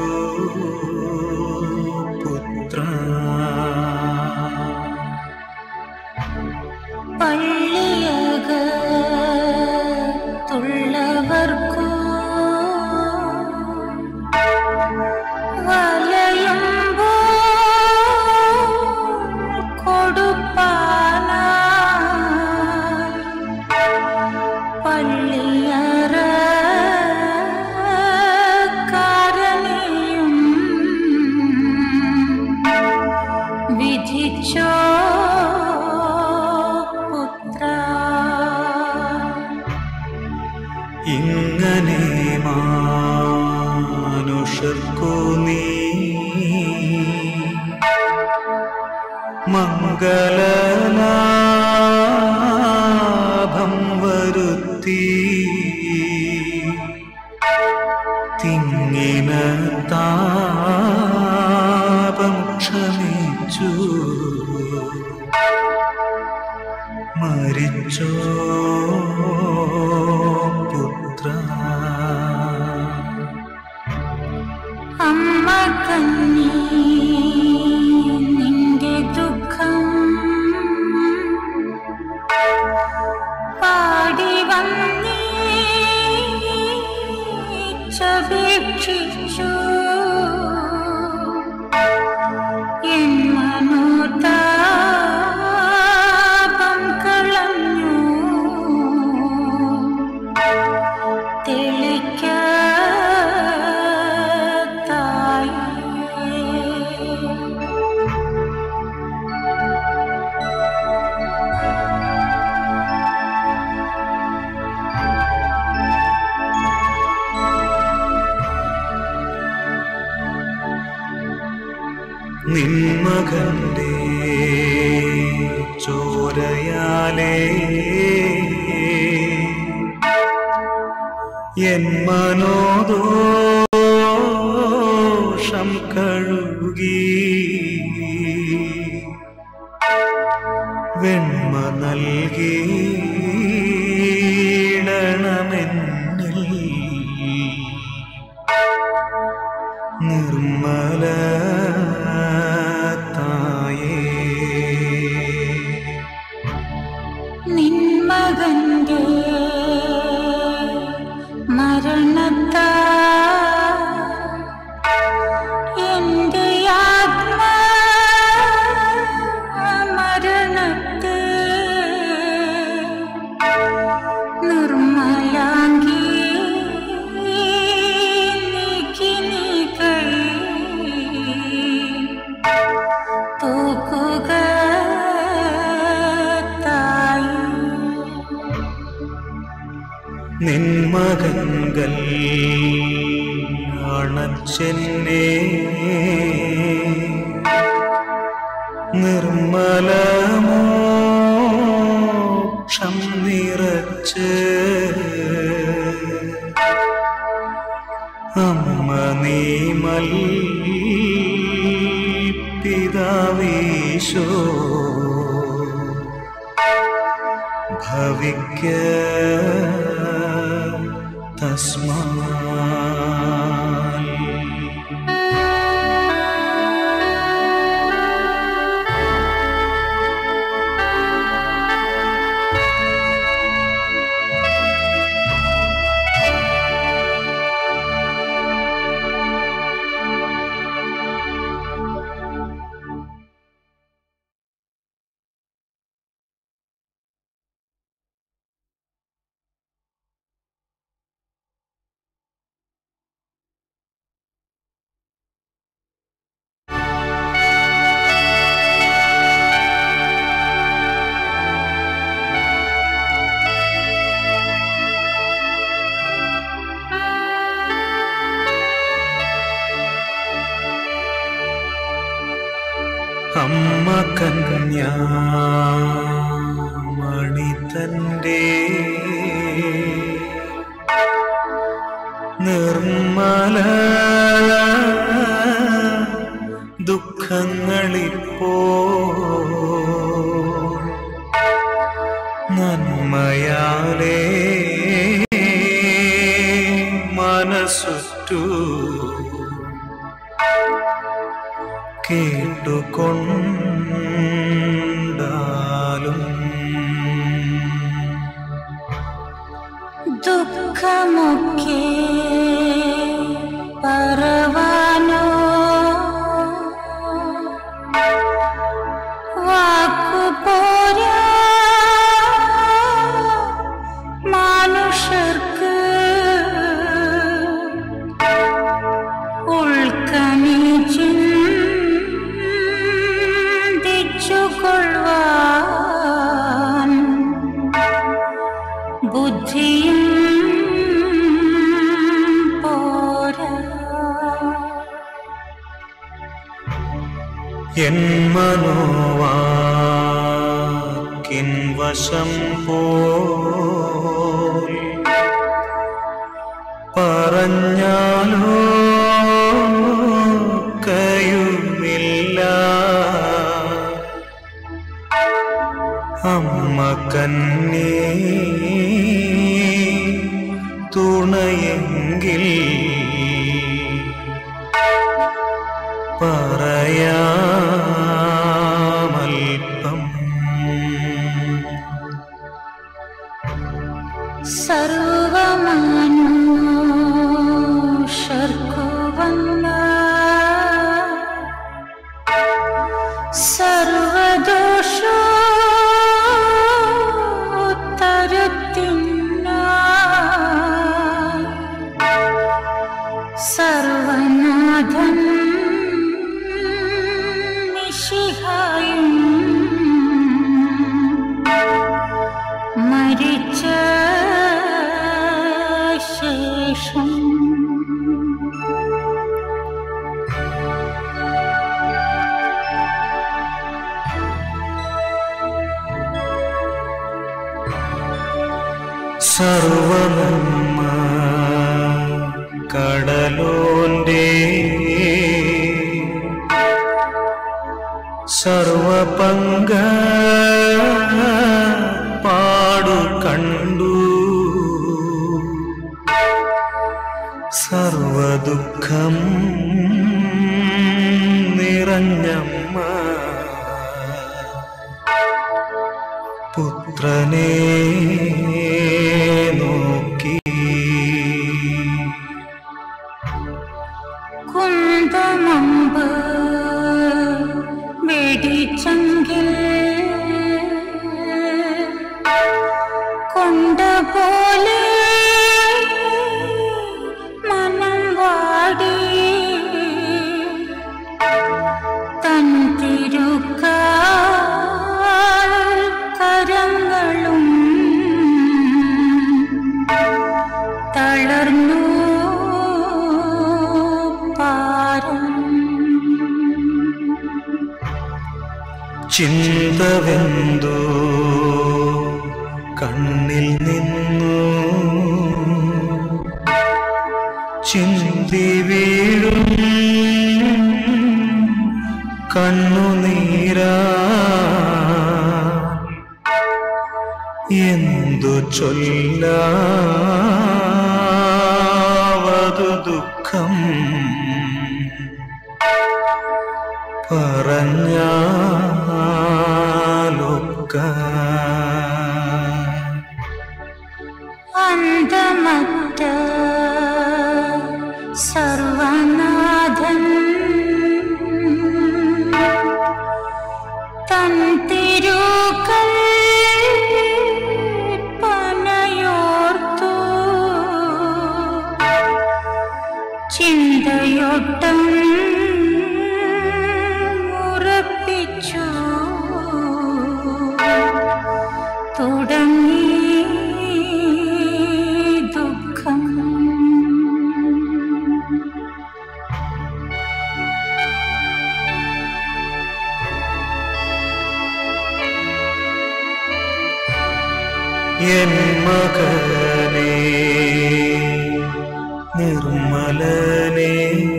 Speaker 6: പുത്ര
Speaker 7: പള്ളിയകത്തുള്ളവർക്കു വലയുമ്പോൾ കൊടുപ്പാനായി പള്ളിയറക്കാരനെയും വിധിച്ചോ പുത്ര
Speaker 6: ഇങ്ങനെ മാനുഷർക്കു നീ മംഗളലാഭം വരുത്തി തിങ്ങിന താപം ക്ഷമിച്ചു മരിച്ചോ പുത്ര
Speaker 7: അമ്മ കണ്ണി നിന്റെ ദുഃഖം പാടി വന്നീച്ചപേക്ഷിച്ചു എൻ മനോതാപം കളഞ്ഞു തെളിക്ക
Speaker 6: നിന്മകന്റെ ചോരയാലേ എൻ മനോദോഷം കഴുകി വെണ്മ നൽകിയിടണമെന്നിൽ നിർമ്മല തായേ
Speaker 7: നിന്മകന്റെ മരണത്താ എന്റെ ആത്മ മരണത്തെ നിർമ്മലാങ്കി നീക്കി നീ കൈ തൂക്കുക തായി
Speaker 6: നിന്മകങ്കൽ അണച്ചെന്നെ നിർമ്മലമോക്ഷം നിറച്ച് അമ്മ നീമൽ പിതാവീശോ ഭവിക്ക തസ്മാ അമ്മ കന്യാമണി തന്റെ നിർമ്മല ദുഃഖങ്ങളിപ്പോ നന്മയാലേ മനസ്സുറ്റു കേട്ടുകൊണ്ടാലും
Speaker 7: ദുഃഖമൊക്കെ പറവാനോ വാക്കു പോരാ മനുഷ്യർക്ക് ഉൾക്കണി ചിന്തിച്ചുകൊള്ളുവാൻ ബുദ്ധിയും പോരാ
Speaker 6: എൻ മനോവാക്കിൻ വശം പോൽ പറഞ്ഞാലോ കയുമില്ല അമ്മ കന്നേ തുണയെങ്കിൽ പറയാമൽപ്പം
Speaker 7: സർവമാനുഷർക്കു വന്ന സർവദോഷോത്തരത്തിനായി സർവനാഥൻ നിശിഹായും മരിച്ച ശേഷം
Speaker 6: സർവനന്മ കടലോന്റെ സർവപങ്ക പാടു കണ്ടു സർവദുഃഖം നിറഞ്ഞമ്മ പുത്രനെ നോക്കി
Speaker 7: കുന്തമമ്പ് വെടിച്ചെങ്കിൽ കൊണ്ടപോലെ മനം വാടി തൻ തിരുക്കാൽ കരങ്ങളും തളർന്നു പാരം
Speaker 6: ചിന്തവെന്തോ കണ്ണിൽ നിന്നു ചിന്തി വീഴും കണ്ണുനീരാ എന്തു ചൊല്ലാവതു ദുഃഖം പറഞ്ഞാലൊക്ക
Speaker 7: അന്തമറ്റ സർവനാഥൻ തൻ തിരുക്കൽ പനയോർത്തു ചിന്തയൊട്ടം ഉറപ്പിച്ചു തുടങ്ങി ദുഃഖം
Speaker 6: നിർമ്മലനേ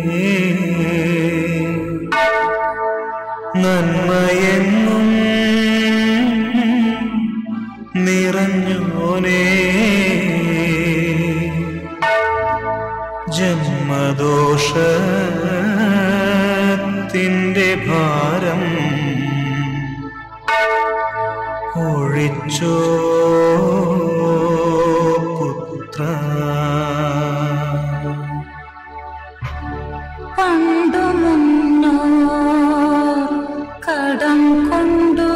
Speaker 6: നന്മയെന്നും നിറഞ്ഞോനേ ജന്മദോഷത്തിൻ്റെ ഭാരം ഒഴിച്ചോ പുത്ര
Speaker 7: പണ്ടു മുന്നോ കടം കൊണ്ടു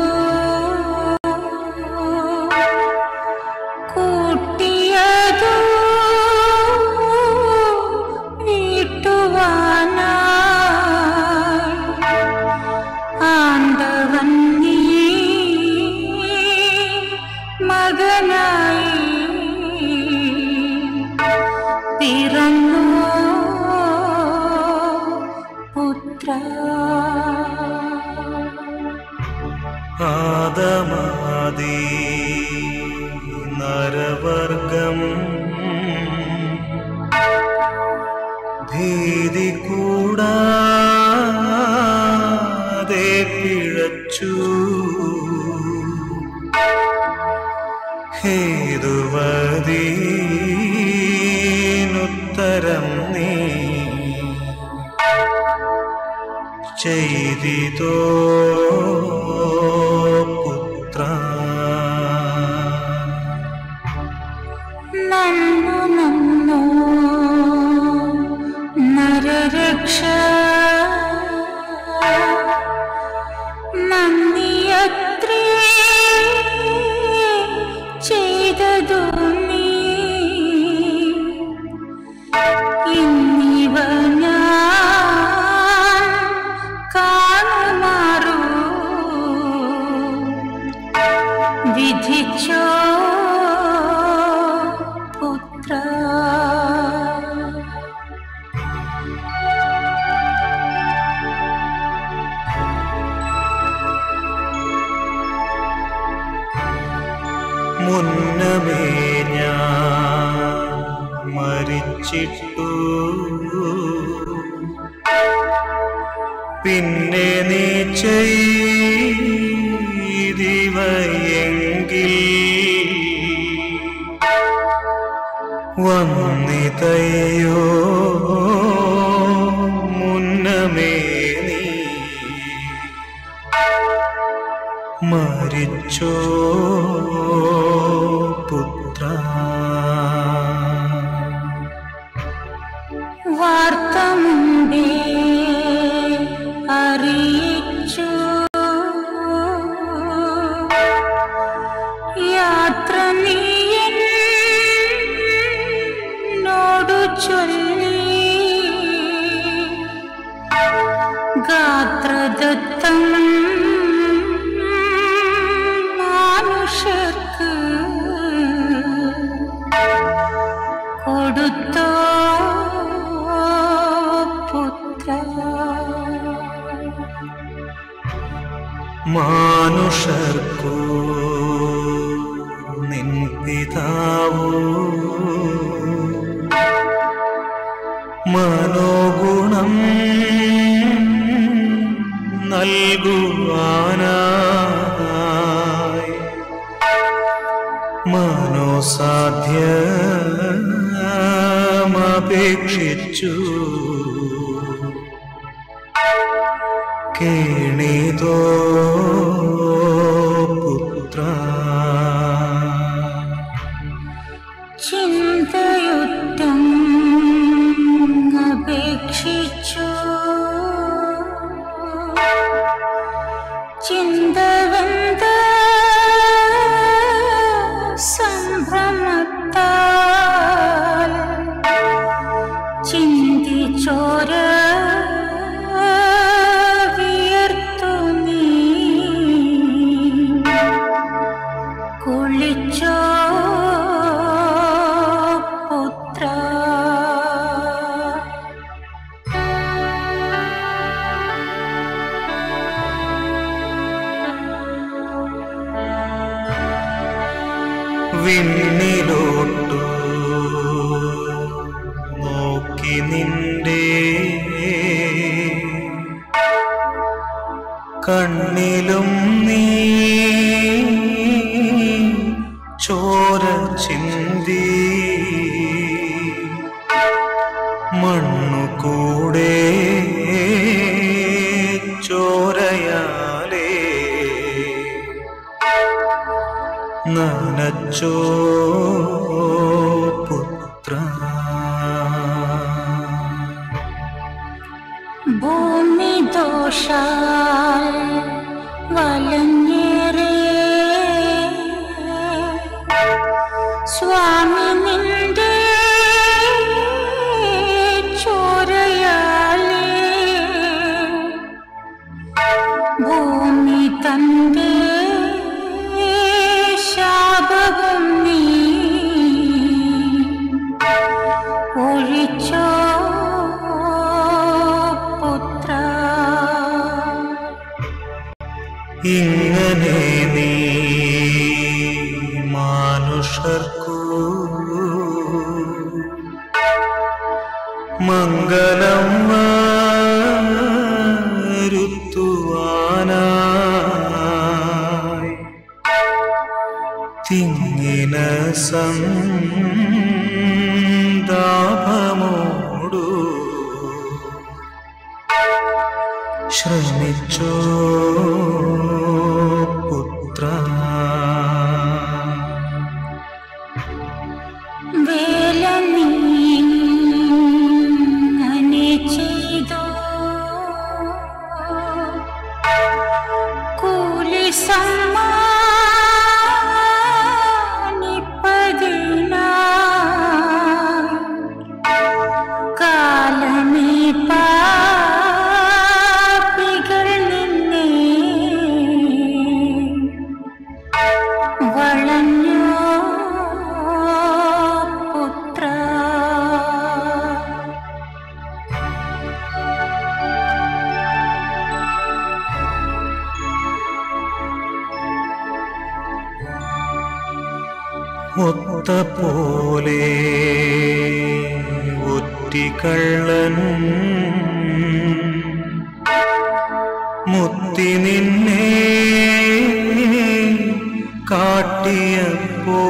Speaker 7: കൂട്ടിയതു വീട്ടുവാനായി ആണ്ടവൻ നീ മകനായി പിറന്നു പുത്ര
Speaker 6: ആദമാദി നരവർഗം ഭീതി കൂടാതെ പിഴച്ചു ഹേതുവദീനുത്തരം നീ ചെയ്തിതോ പുത്ര
Speaker 7: നന്നു നന്നു നരരക്ഷ നന്ദിയത്രേ ചെയ്തതു നീ ഇന്നിവ ഞാൻ കാണുമാറൂ വിധിച്ചോ പുത്ര
Speaker 6: മുന്നമേ ഞാൻ മരിച്ചിട്ടു പിന്നെ നീ ചെയ്തിവയെങ്കിൽ വന്നിതയോ മുന്നമേ നീ മരിച്ചോ പുത്ര
Speaker 7: വാർത്ത മുമ്പേ അറിയിച്ചു യാത്ര നീ എന്നോടു ചൊല്ലി ഗാത്രദത്തം മാനുഷർക്ക് കൊടുത്തോ പുത്ര
Speaker 6: മാനുഷർക്കു നിൻ പിതാവു മനോഗുണം നൽകുവാനായി മനോസാധ്യമപേക്ഷിച്ചു കേണിതോ പുത്ര
Speaker 7: ചിന്തയുറ്റം അപേക്ഷിച്ചു ചിന്തവന്ത സംഭ്രമത്താൽ ചിന്തിച്ചോര വിയർത്തു നീ കുളിച്ചോ പുത്ര
Speaker 6: വിണ്ണിലോട്ടു നോക്കി നിന്റെ കണ്ണിലും നീ ചോര ചിന്തി മണ്ണു കൂടെ ചോരയാലേ നനച്ചോ പുത്ര
Speaker 7: ഭൂമി ദോഷാൽ വലഞ്ഞേറെ സ്വാമി നിന്റെ ചോരയാലേ ഭൂമി തന്റെ ശാപവും നീ ഒഴിച്ചോ പുത്ര
Speaker 6: ഇങ്ങനെ നീ മാനുഷർക്കു മംഗളം വരുത്തുവാനായി തിങ്ങിന സന്താപമോടു ശ്രമിച്ചോ പുത്ര
Speaker 7: വേല നീങ്ങനെ ചെയ്തോ കൂലി സമ്മാനിപ്പതിനായി കാലമേ പാപികൾ നിന്നെ വളഞ്ഞോ പുത്ര
Speaker 6: ഒത്ത പോലെ ഒറ്റിക്കള്ളൻ മുത്തി നിന്നെ കാട്ടിയപ്പോ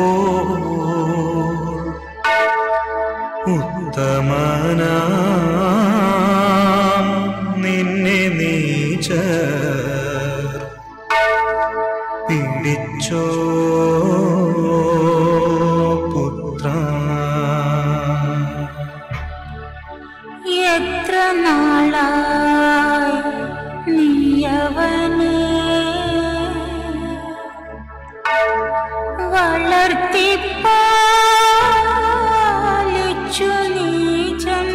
Speaker 6: ഉത്തമനാം നിന്നെ നീച്ച പിടിച്ചോ പുത്ര
Speaker 7: എത്ര നാളായി നീയവനെ വളർത്തിപ്പാലിച്ചു നീചൻ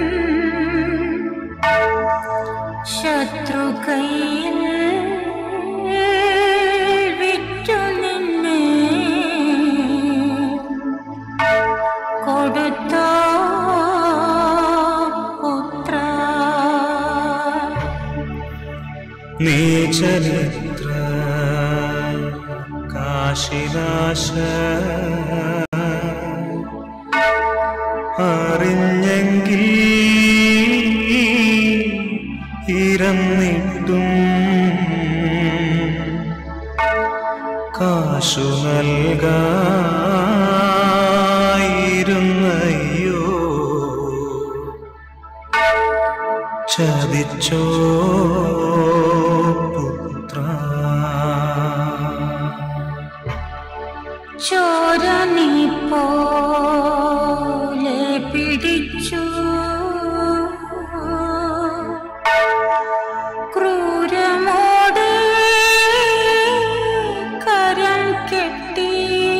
Speaker 7: ശത്രുകയിൽ വിറ്റു നിന്നെ കൊടുത്തോ പുത്ര
Speaker 6: നീചരിത്ര കാശിനാശ അറിഞ്ഞെങ്കിൽ ഇരന്നിട്ടും കാശു നൽകായിരുന്നയ്യോ ചതിച്ചോ പുത്ര
Speaker 7: ചോര നീ പോലെ പിടിച്ചു ക്രൂരമോടെ കരം കെട്ടി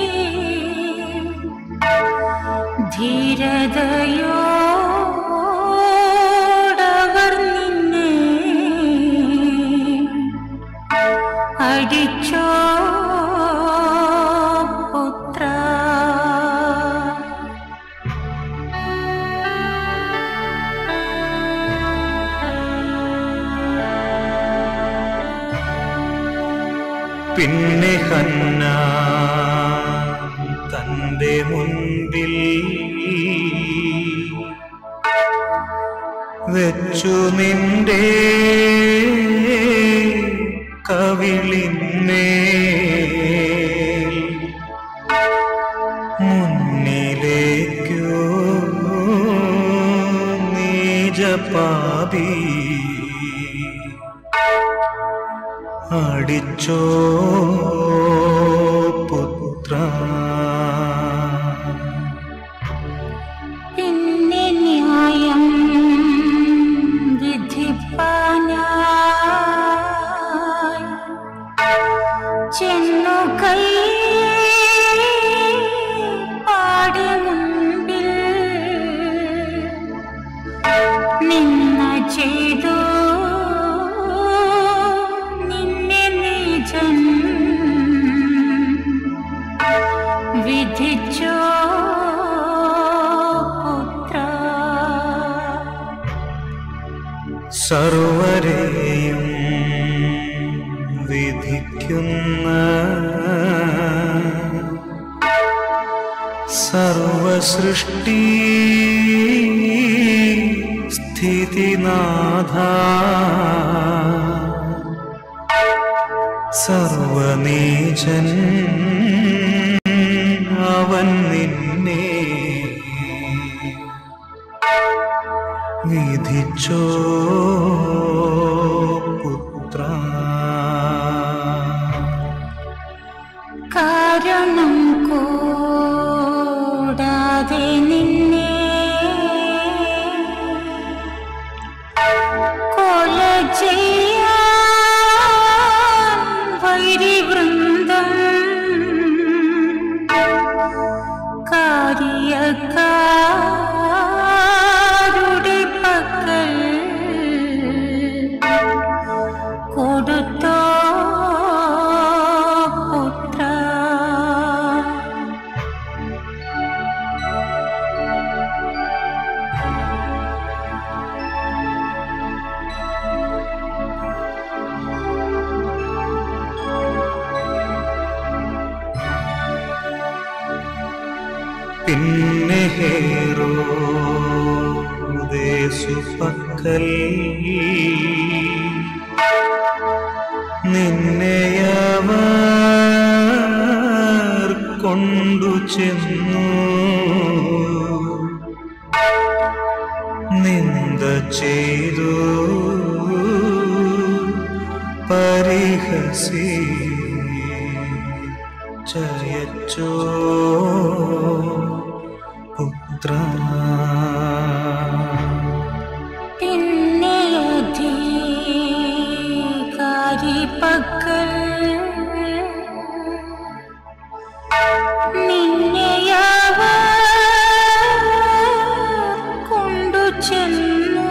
Speaker 7: ധീരതയോടവർ നിന്നെ അടിച്ചോ പുത്ര
Speaker 6: പിന്നെ ഹന്ന തന്റെ മുൻപിൽ വെച്ചു നിന്റെ കവിളിന്മേൽ മുന്നിലേക്കോ നീജപാപി അടിച്ചോ പുത്ര
Speaker 7: പിന്നെ ന്യായം വിധിപ്പാനായി ചെന്നു കൈ പാടി മുൻപിൽ നിന്ന ചെയ്തു നിന്നെ നീജൻ വിധിച്ചോ പുത്ര
Speaker 6: സർവരെയും വിധിക്കുന്ന സർവസൃഷ്ടി സ്ഥിതിനാഥ സർവനീചൻ അവൻ നിന്നെ വിധിച്ചോ പുത്ര
Speaker 7: കാരണം കൂടാതെ നിന്നെ കൊല ചെയ്യാൻ വൈരിവൃന്ദം കാര്യക്കാരുടെ പക്കൽ കൊടുത്തോ പുത്ര
Speaker 6: പിന്നെ ഹേറോ ദേശുപക്കൽ നിന്നെയവർ കൊണ്ടു ചെന്നു നിന്ദ ചെയ്തു പരിഹസി ചയച്ചോ പുത്ര
Speaker 7: പിന്നെ അധികാരി പക്കൽ നിന്നെയവർ കൊണ്ടു ചെന്നു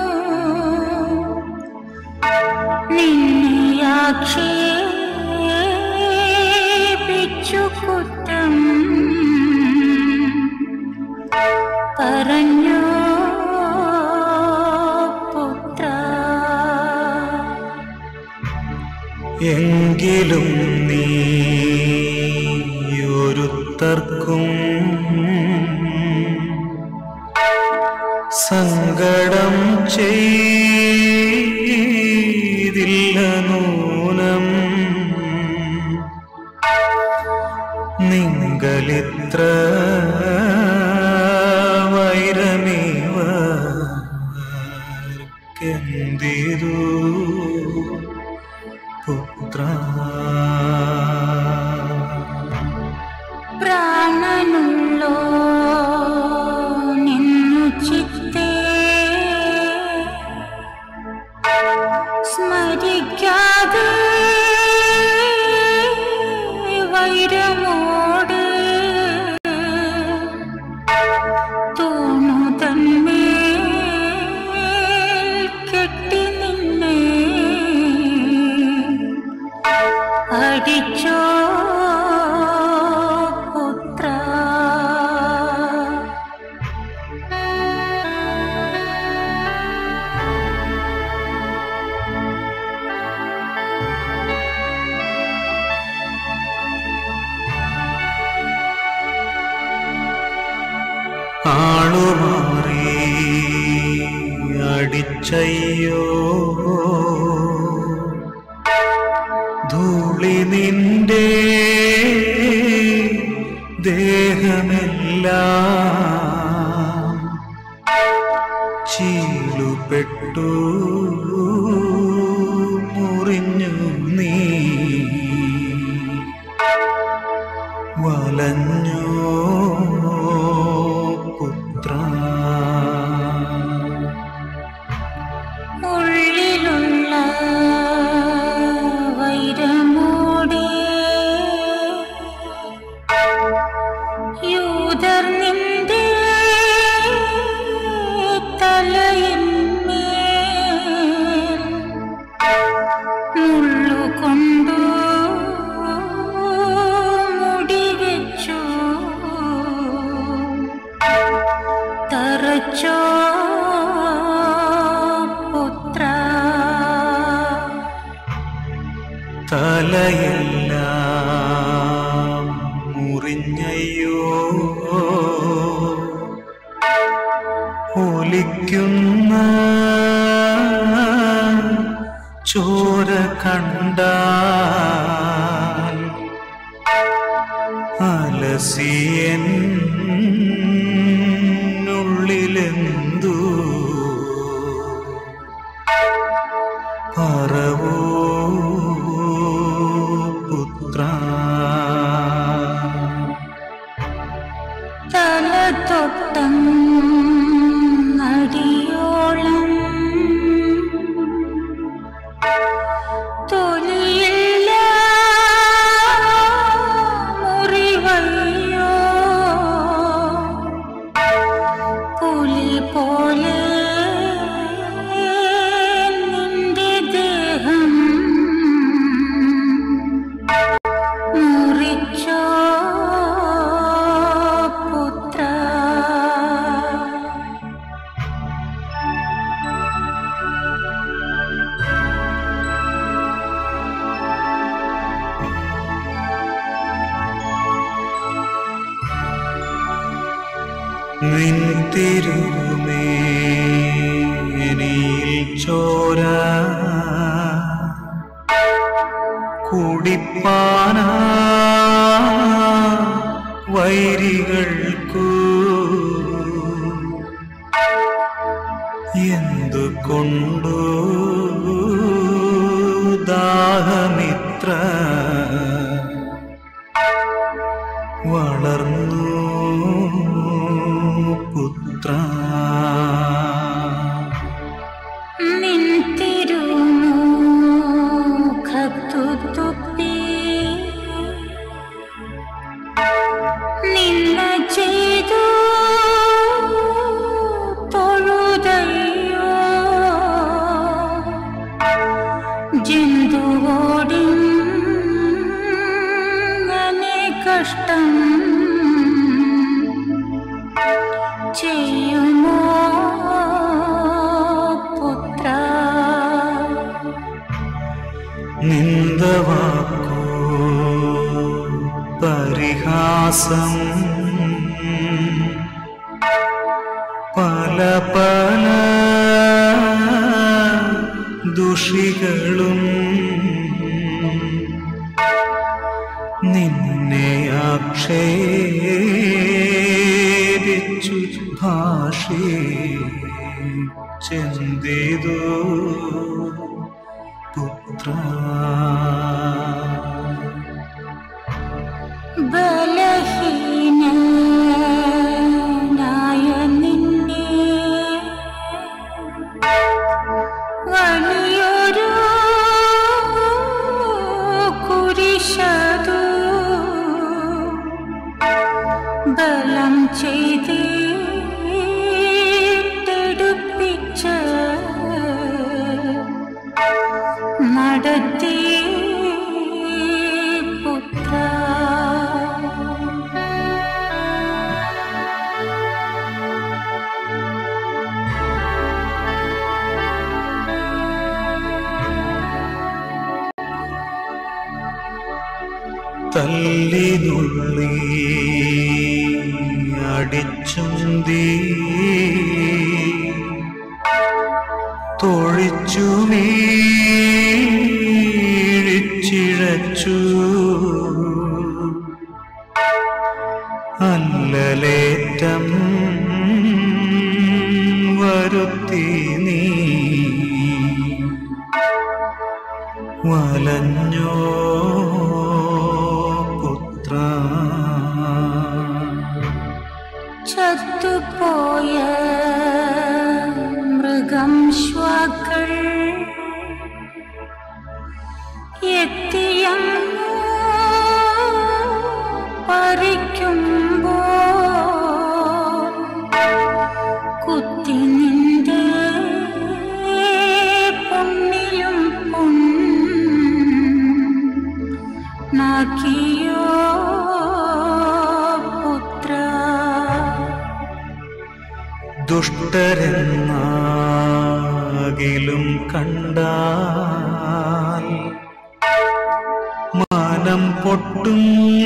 Speaker 7: നിന്നെ ആക്ഷേപിച്ചു കുറ്റം പറഞ്ഞു പുത്ര
Speaker 6: എങ്കിലും നീ ഒരുത്തർക്കും സങ്കടം ചെയ്തില്ല നൂനം നിങ്ങളിത്ര വൈരമേവർക്കെന്തിരു പുത്ര
Speaker 7: പ്രാണനുള്ളോ നിന്നു ചിത്തേ സ്മരിക്കാതെ വൈരമോട് തൂണു തന്മേൽ കെട്ടി നിന്നെ
Speaker 6: കുറിച്ചയ്യോ ധൂളി നിന്റെ ദേഹമെല്ലാം ചീലുപെട്ടു മുറിഞ്ഞു നീ വലഞ്ഞോ പുത്ര
Speaker 7: ഉള്ളിലുള്ള വൈരമോടെ യൂതർ നിന്റെ തലയിന്മേൽ മുള്ളുകൊണ്ടു മുടിവെച്ചു തറച്ചോ പുത്ര
Speaker 6: തലയെല്ലാം മുറിഞ്ഞയ്യോ ഒലിക്കുന്ന ചോര കണ്ടാൽ അലസിയൻ ഉള്ളിലെന്തു പറവോ പുത്ര
Speaker 7: തല തൊട്ടം അടിയോളം തൊലിയില്ല മുറിവയ്യോ പുലി പോലെ നിന്റെ ദേഹം മുറിച്ചോ പുത്ര
Speaker 6: നിൻ തിരുമേനിയിൽ ചോര കുടിപ്പാന വൈരികൾക്കു എന്തുകൊണ്ടു ദാഹമിത്ര വളർന്നു പുത്ര
Speaker 7: നിൻ തിരുമുഖത്തു തുപ്പി നിന്ന ചെയ്തു തൊഴുതയ്യോ ജന്തുവോടിങ്ങനെ കഷ്ടം ചെയ്യുമോ പുത്ര
Speaker 6: നിന്ദവാക്കോ പരിഹാസം പല പല ദുഷികളും നിന്നെ ആക്ഷേപിച്ചു ഭാഷേ ചെന്തിതു പുത്ര
Speaker 7: ബലഹീനനായ നിന്നെ വലിയൊരു കുരിശതു ബലം ചെയ്തെടുപ്പിച്ച് നടത്തി പുത്ര
Speaker 6: തല്ലിനുള്ളി അടിച്ചുന്തി മീഴിച്ചിഴച്ചു അല്ലലേറ്റം വരുത്തി നീ വലഞ്ഞോ പുത്ര
Speaker 7: ചത്തുപോയ മൃഗം ശ്വാക്കൾ എത്തിയങ്ങു പറിക്കുമ്പോ കുത്തി നിന്റെ പൊന്നിലും പൊൻ നാക്കിയോ പുത്ര
Speaker 6: ദുഷ്ടരെന്നാകിലും കണ്ടാൽ മാനം പൊട്ടും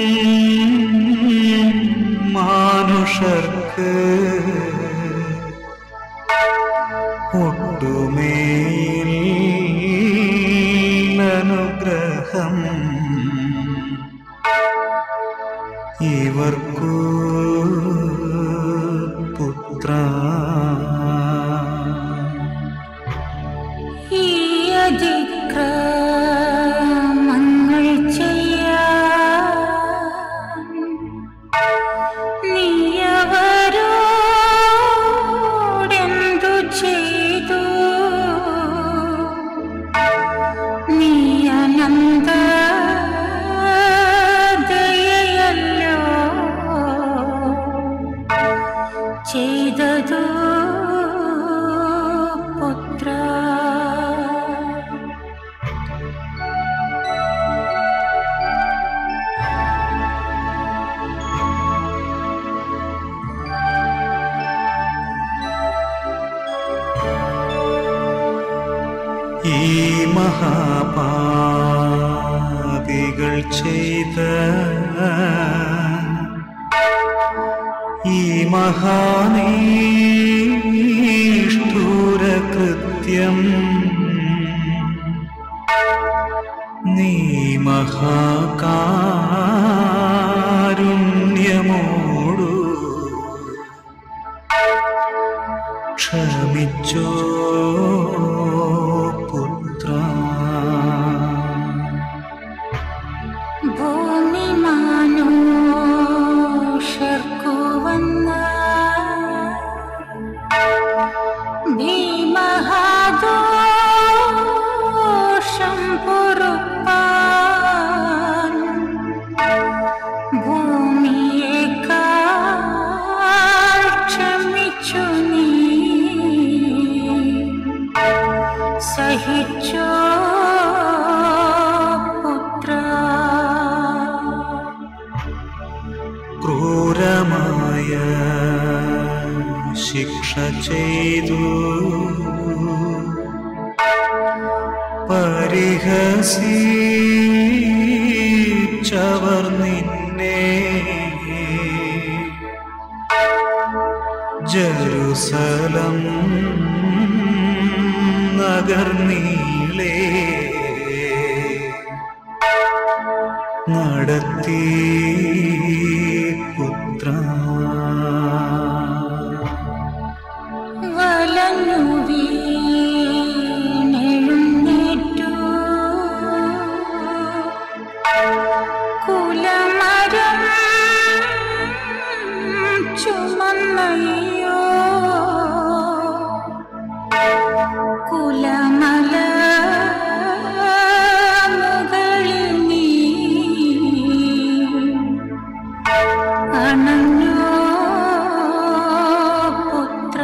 Speaker 6: മാനുഷർക്ക് ഒട്ടുമേൽ അനുഗ്രഹം ഇവർക്കു പുത്ര
Speaker 7: ഈ അതിക്രമങ്ങൾ ചെയ്യാൻ നീയവരോടെന്തു ചെയ്തു നീ അനന്ത ദയയല്ലോ ചെയ്തതു പുത്ര
Speaker 6: ഈ മഹാപാപികൾ ചെയ്ത ഈ മഹാനീഷ്ഠൂര കൃത്യം നീ മഹാകാരുണ്യമോടു ക്ഷമിച്ചോ പുത്ര
Speaker 7: ഭൂമി മാനുഷർക്കു വന്ന ഭീമഹാദോഷം പൊറുപ്പാൻ ഭൂമിയേക്കാൾ ക്ഷമിച്ചു നീ സഹിച്ചോ പുത്ര
Speaker 6: ക്രൂരമായ ശിക്ഷ ചെയ്തു പരിഹസിച്ചവർ നിന്നെ ജറുസലം നഗർനീളേ നടത്തി പുത്ര
Speaker 7: വലഞ്ഞു വീണെഴുന്നേറ്റു കുലമരം ചുമന്നയ്യോ കുലമല മുകളിൽ നീ അണഞ്ഞോ പുത്ര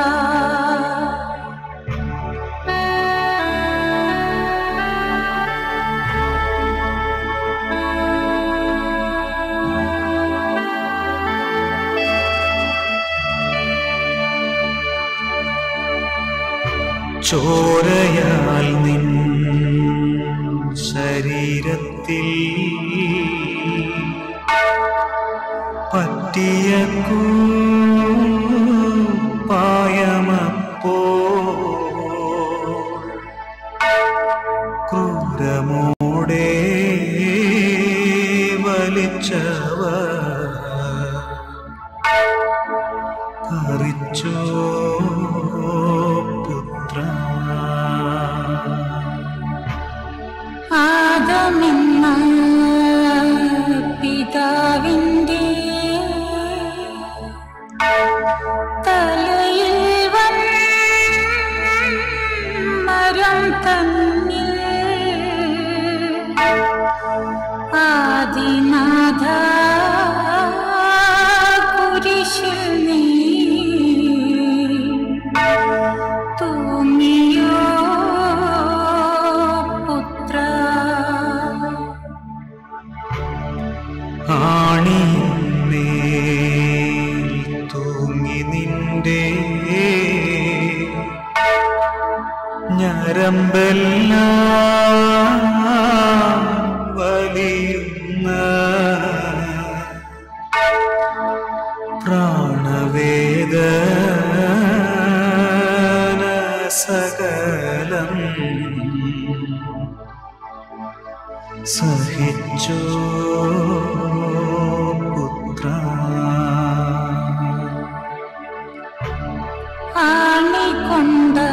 Speaker 6: ചോരയാൽ നിൻ ശരീരത്തിൽ പറ്റിയ പായമപ്പോ ഞരമ്പെല്ലാം വലിയുന്ന പ്രാണവേദന സകലം സഹിച്ചോ പുത്ര
Speaker 7: ആണിക്കൊണ്ട്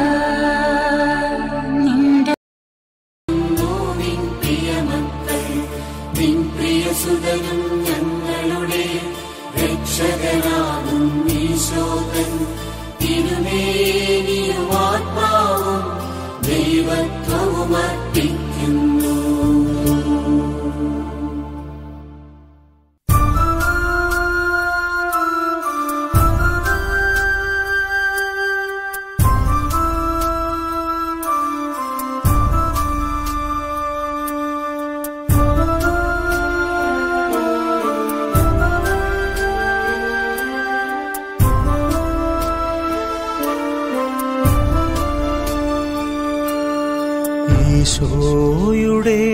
Speaker 7: നിന്റെ
Speaker 8: നിൻ പ്രിയമക്കൾ നിൻ പ്രിയസുതനും ഞങ്ങളുടെ രക്ഷകനാകും ഈശോകൻ തിരുമേനിയും ആത്മാവും ദൈവത്വവും അർപ്പിക്കുന്നു
Speaker 6: ഈശോയുടെ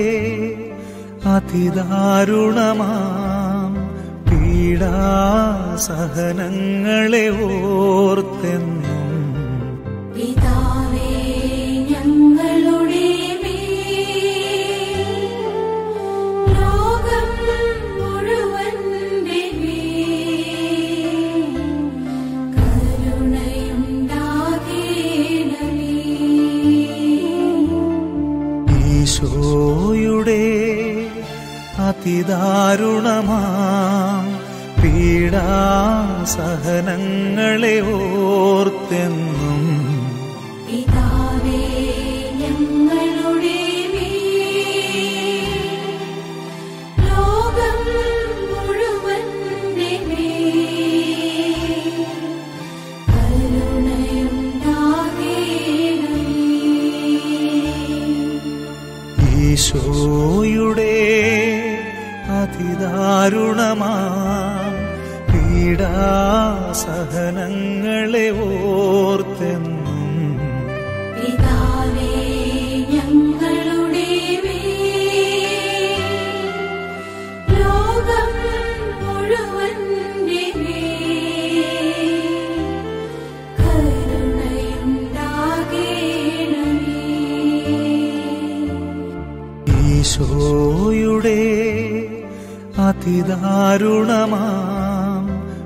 Speaker 6: അതിദാരുണമാം പീഡാസഹനങ്ങളെ ഓർത്തെന്നും
Speaker 8: പിതാവേ ഞങ്ങളുടെ മേൽ ലോകം മുഴുവന്റെ മേൽ കരുണയുണ്ടാകേണമേ
Speaker 6: ഈശോയുടെ അതിദാരുണമാം പീഡാസഹനങ്ങളെ ഓർത്തെന്നും
Speaker 8: പിതാവേ ഞങ്ങളുടെ മേൽ ലോകം മുഴുവന്റെ മേൽ കരുണയുണ്ടാകേണമേ
Speaker 6: ഈശോയുടെ അതിദാരുണമാം പീഡാസഹനങ്ങളെ ഓർത്തെന്നും
Speaker 8: പിതാവേ ഞങ്ങളുടെ മേൽ ലോകം മുഴുവന്റെ മേൽ കരുണയുണ്ടാകേണമേ
Speaker 6: ഈശോയുടെ അതിദാരുണമാം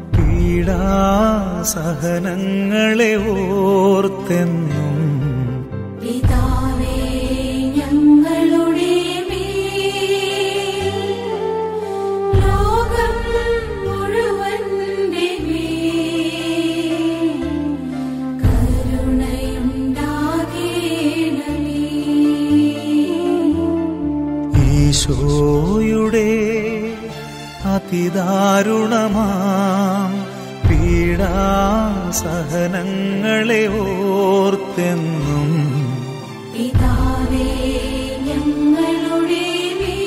Speaker 6: പീഡാസഹനങ്ങളെ ഓർത്തെന്നും
Speaker 8: പിതാവേ ഞങ്ങളുടെ മേൽ ലോകം മുഴുവന്റെ മേൽ കരുണയുണ്ടാകേണമേ
Speaker 6: ഈശോയുടെ അതിദാരുണമാം പീഡാസഹനങ്ങളെ ഓർത്തെന്നും
Speaker 8: പിതാവേ ഞങ്ങളുടെ മേൽ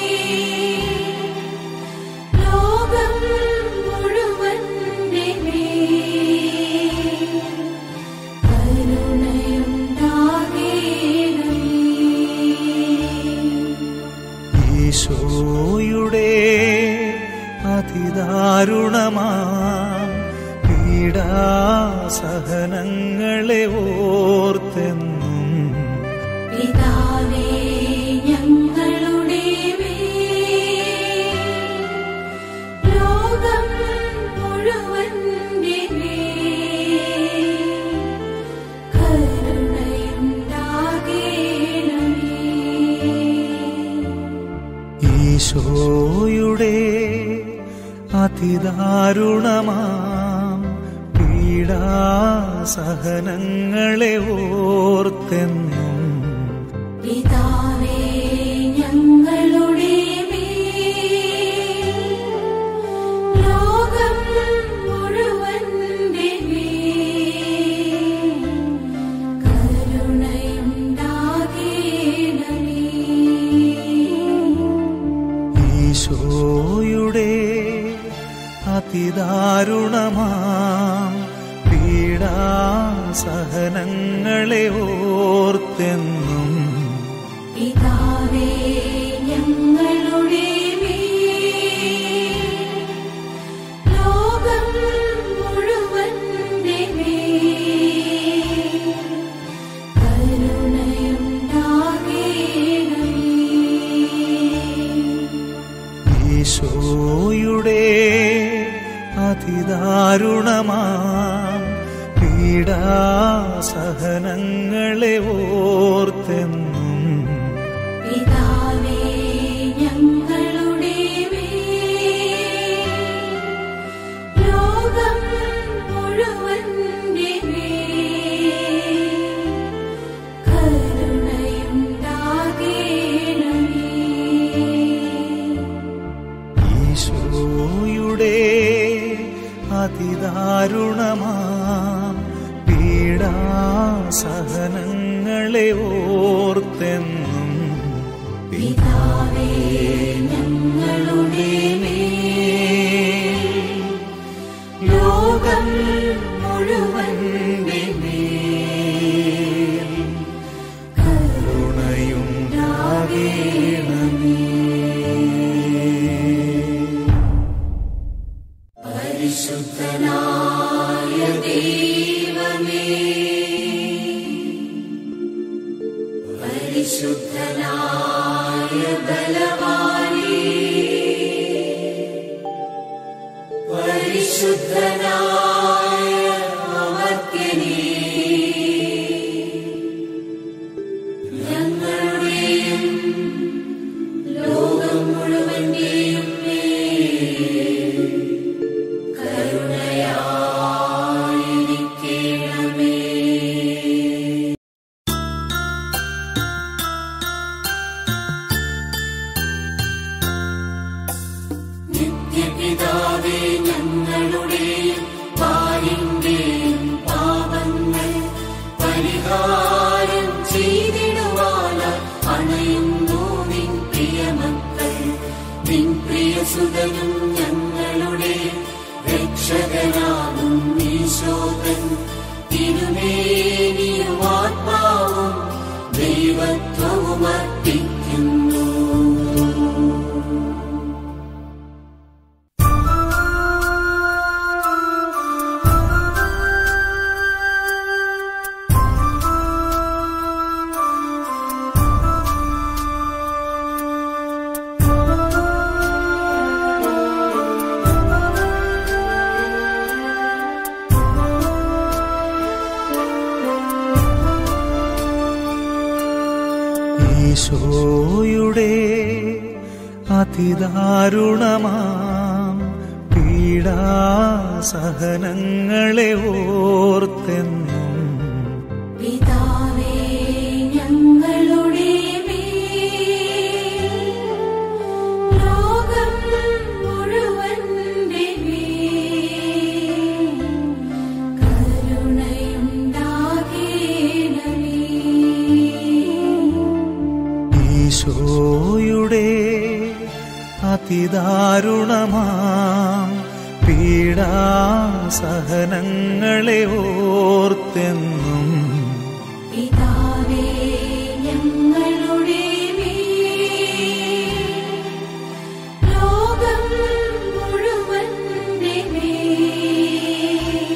Speaker 8: ലോകം മുഴുവന്റെ മേൽ കരുണയുണ്ടാകേണമേ
Speaker 6: ഈശോയുടെ അതിദാരുണമാം പീഡാസഹനങ്ങളെ ഓർത്തെന്നും
Speaker 8: പിതാവേ ഞങ്ങളുടെ മേൽ ലോകം മുഴുവന്റെ മേൽ കരുണയുണ്ടാകേണമേ
Speaker 6: ഈശോയുടെ അതിദാരുണമാം പീഡാസഹനങ്ങളെ ഓർത്തെന്നും
Speaker 8: പിതാവേ ഞങ്ങളുടെ മേൽ ലോകം മുഴുവന്റെ മേൽ കരുണയുണ്ടാകേണമേ
Speaker 6: ഈശോയുടെ അതിദാരുണമാം പീഡാസഹനങ്ങളെ ഓർത്ത് ഓർത്തെന്നും
Speaker 8: പിതാവേ ഞങ്ങളുടെ മേൽ ലോകം മുഴുവന്റെ മേൽ കരുണയുണ്ടാകേണമേ
Speaker 6: ഈശോയുടെ അതിദാരുണമാം പീഡാസഹനങ്ങളെ ഓർത്തെന്നും
Speaker 8: പിതാവേ ഞങ്ങളുടെ മേൽ ലോകം മുഴുവന്റെ മേൽ കരുണയുണ്ടാകേണമേ
Speaker 6: ഈശോയുടെ അതിദാരുണമാം പീഡാസഹനങ്ങളെ ഓർത്തെന്നും
Speaker 8: പിതാവേ ഞങ്ങളുടെ മേൽ ലോകം മുഴുവന്റെ മേൽ
Speaker 6: കരുണയുണ്ടാകേണമേ
Speaker 8: പരിശുദ്ധനായ ദൈവമേ പരിശുദ്ധനായ ബലവാനേ പരിശുദ്ധനായ അമർത്യനേ ഞങ്ങളുടെയും ലോകം മുഴുവന്റെയും മേൽ കരുണയായിരിക്കണമേ നിത്യപിതാവേ ഞങ്ങളുടെയും പാലിന്റെയും പാപങ്ങൾ പരിഹാരം ചെയ്തിടുവാനായി അണയുന്നു നിൻ പ്രിയമക്കൾ നിൻ പ്രിയസുതനും ഞങ്ങളുടെ രക്ഷകനാകും ഈശോകൻ തിരുമേനിയും ആത്മാവും ദൈവത്വവും അർപ്പിക്കുന്നു
Speaker 6: ഈശോയുടെ അതിദാരുണമാം പീഡാസഹനങ്ങളെ ഓർത്തെന്നും
Speaker 8: പിതാവേ ഞങ്ങളുടെ മേൽ ലോകം മുഴുവന്റെ മേൽ കരുണയുണ്ടാകേണമേ
Speaker 6: ഈശോയുടെ അതിദാരുണമാം പീഡാസഹനങ്ങളെ ഓർത്തെന്നും
Speaker 8: പിതാവേ ഞങ്ങളുടെ മേൽ ലോകം മുഴുവന്റെ മേൽ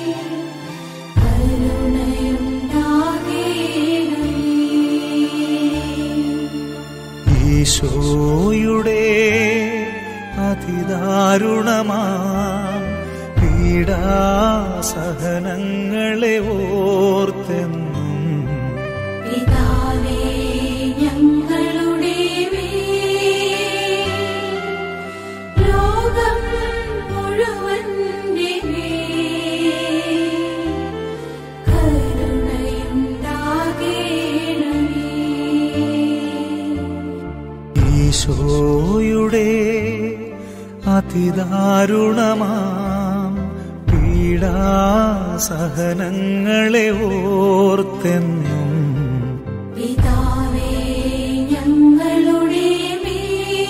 Speaker 8: കരുണയുണ്ടാകേണമേ
Speaker 6: ഈശോയുടെ അതിദാരുണമാം പീഡാസഹനങ്ങളെ ഓർത്തെന്നും
Speaker 8: പിതാവേ ഞങ്ങളുടെ മേൽ ലോകം മുഴുവന്റെ മേൽ കരുണയുണ്ടാകേണമേ
Speaker 6: ഈശോയുടെ അതിദാരുണമാം പീഡാസഹനങ്ങളെ ഓർത്തെന്നും
Speaker 8: പിതാവേ ഞങ്ങളുടെ മേൽ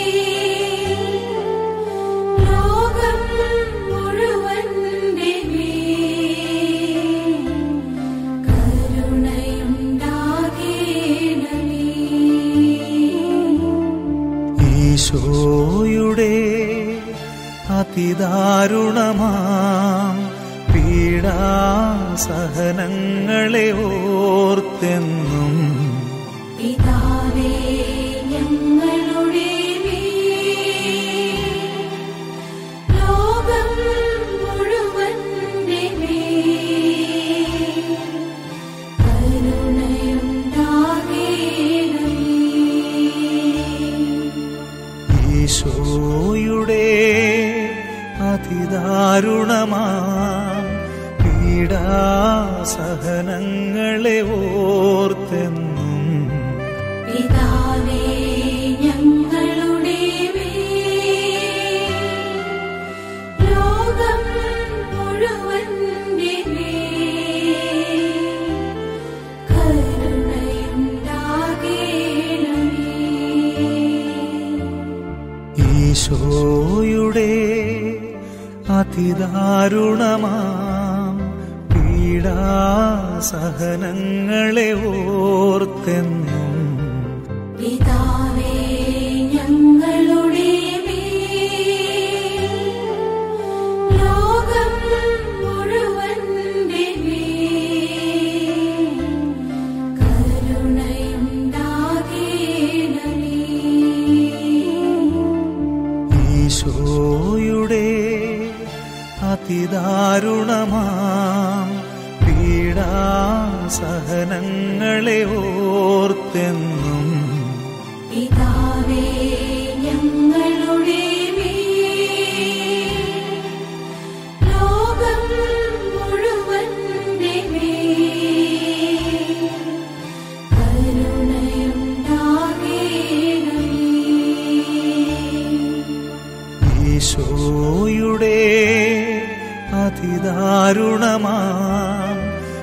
Speaker 8: ലോകം മുഴുവന്റെ മേൽ കരുണയുണ്ടാകേണമേ
Speaker 6: ഈശോയുടെ അതിദാരുണമാം പീഡാസഹനങ്ങളെ ഓർത്തെന്നും
Speaker 8: പിതാവേ ഞങ്ങളുടെ മേൽ ലോകം മുഴുവന്റെ മേൽ കരുണയുണ്ടാകേണമേ
Speaker 6: ഈശോയുടെ അതിദാരുണമാം പീഡാസഹനങ്ങളെ ഓർത്തെന്നും
Speaker 8: പിതാവേ ഞങ്ങളുടെ മേൽ ലോകം മുഴുവന്റെ മേൽ കരുണയുണ്ടാകേണമേ
Speaker 6: ഈശോയുടെ അതിദാരുണമാം പീഡാസഹനങ്ങളെ ഓർത്തെന്നും
Speaker 8: പിതാവേ ഞങ്ങളുടെ മേൽ ലോകം മുഴുവന്റെ മേൽ കരുണയുണ്ടാകേണമേ
Speaker 6: ഈശോയുടെ അതിദാരുണമാം പീഡാസഹനങ്ങളെ ഓർത്തെന്നും
Speaker 8: പിതാവേ ഞങ്ങളുടെ മേൽ ലോകം മുഴുവന്റെ മേൽ കരുണയുണ്ടാകേണമേ
Speaker 6: ഈശോയുടെ അതിദാരുണമാം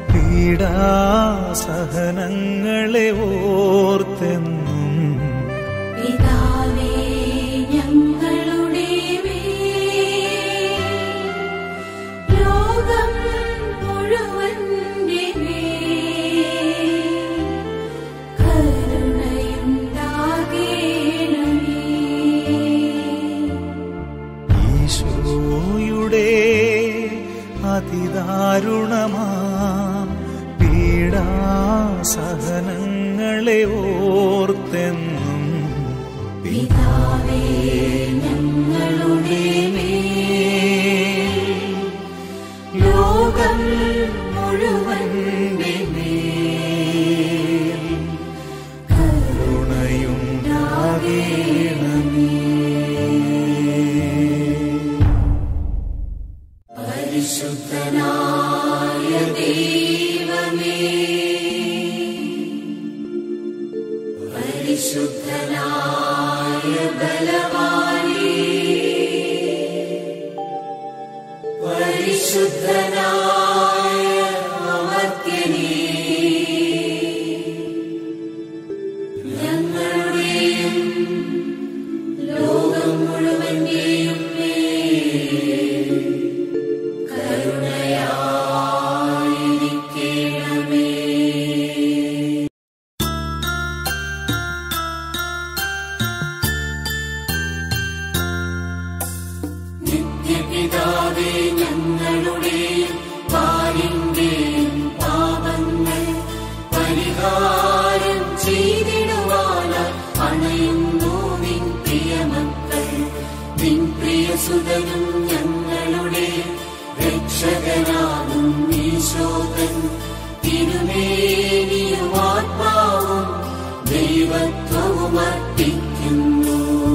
Speaker 6: പീഡാസഹനങ്ങളെ ഓർത്തെന്നും
Speaker 8: പിതാവേ ഞങ്ങളുടെ മേൽ ലോകം മുഴുവന്റെ മേൽ കരുണയുണ്ടാകേണമേ
Speaker 6: ഈശോയുടെ അതിദാരുണമാം പീഡാസഹനങ്ങളെ ഓർത്തെന്നും
Speaker 8: പിതാവേ ഞങ്ങളുടെ മേൽ ലോകം മുഴുവന്റെ മേൽ
Speaker 6: കരുണയുണ്ടാകേണമേ
Speaker 8: പരിശുദ്ധനായ ദൈവമേ പരിശുദ്ധനായ ബലവാനേ പരിശുദ്ധനായ അമർത്യനേ ഞങ്ങളുടെയും ലോകം മുഴുവന്റെയും മേൽ കരുണയായിരിക്കണമേ നിത്യപിതാവേ ഞങ്ങളുടെയും പാലിന്റെയും പാപങ്ങൾ പരിഹാരം ചെയ്തിടുവാനായി അണയുന്നു നിൻ പ്രിയമക്കൾ നിൻ പ്രിയസുതനും ഞങ്ങളുടെ രക്ഷകനാകും ഈശോകൻ തിരുമേനിയും ആത്മാവും ദൈവത്വവും അർപ്പിക്കുന്നു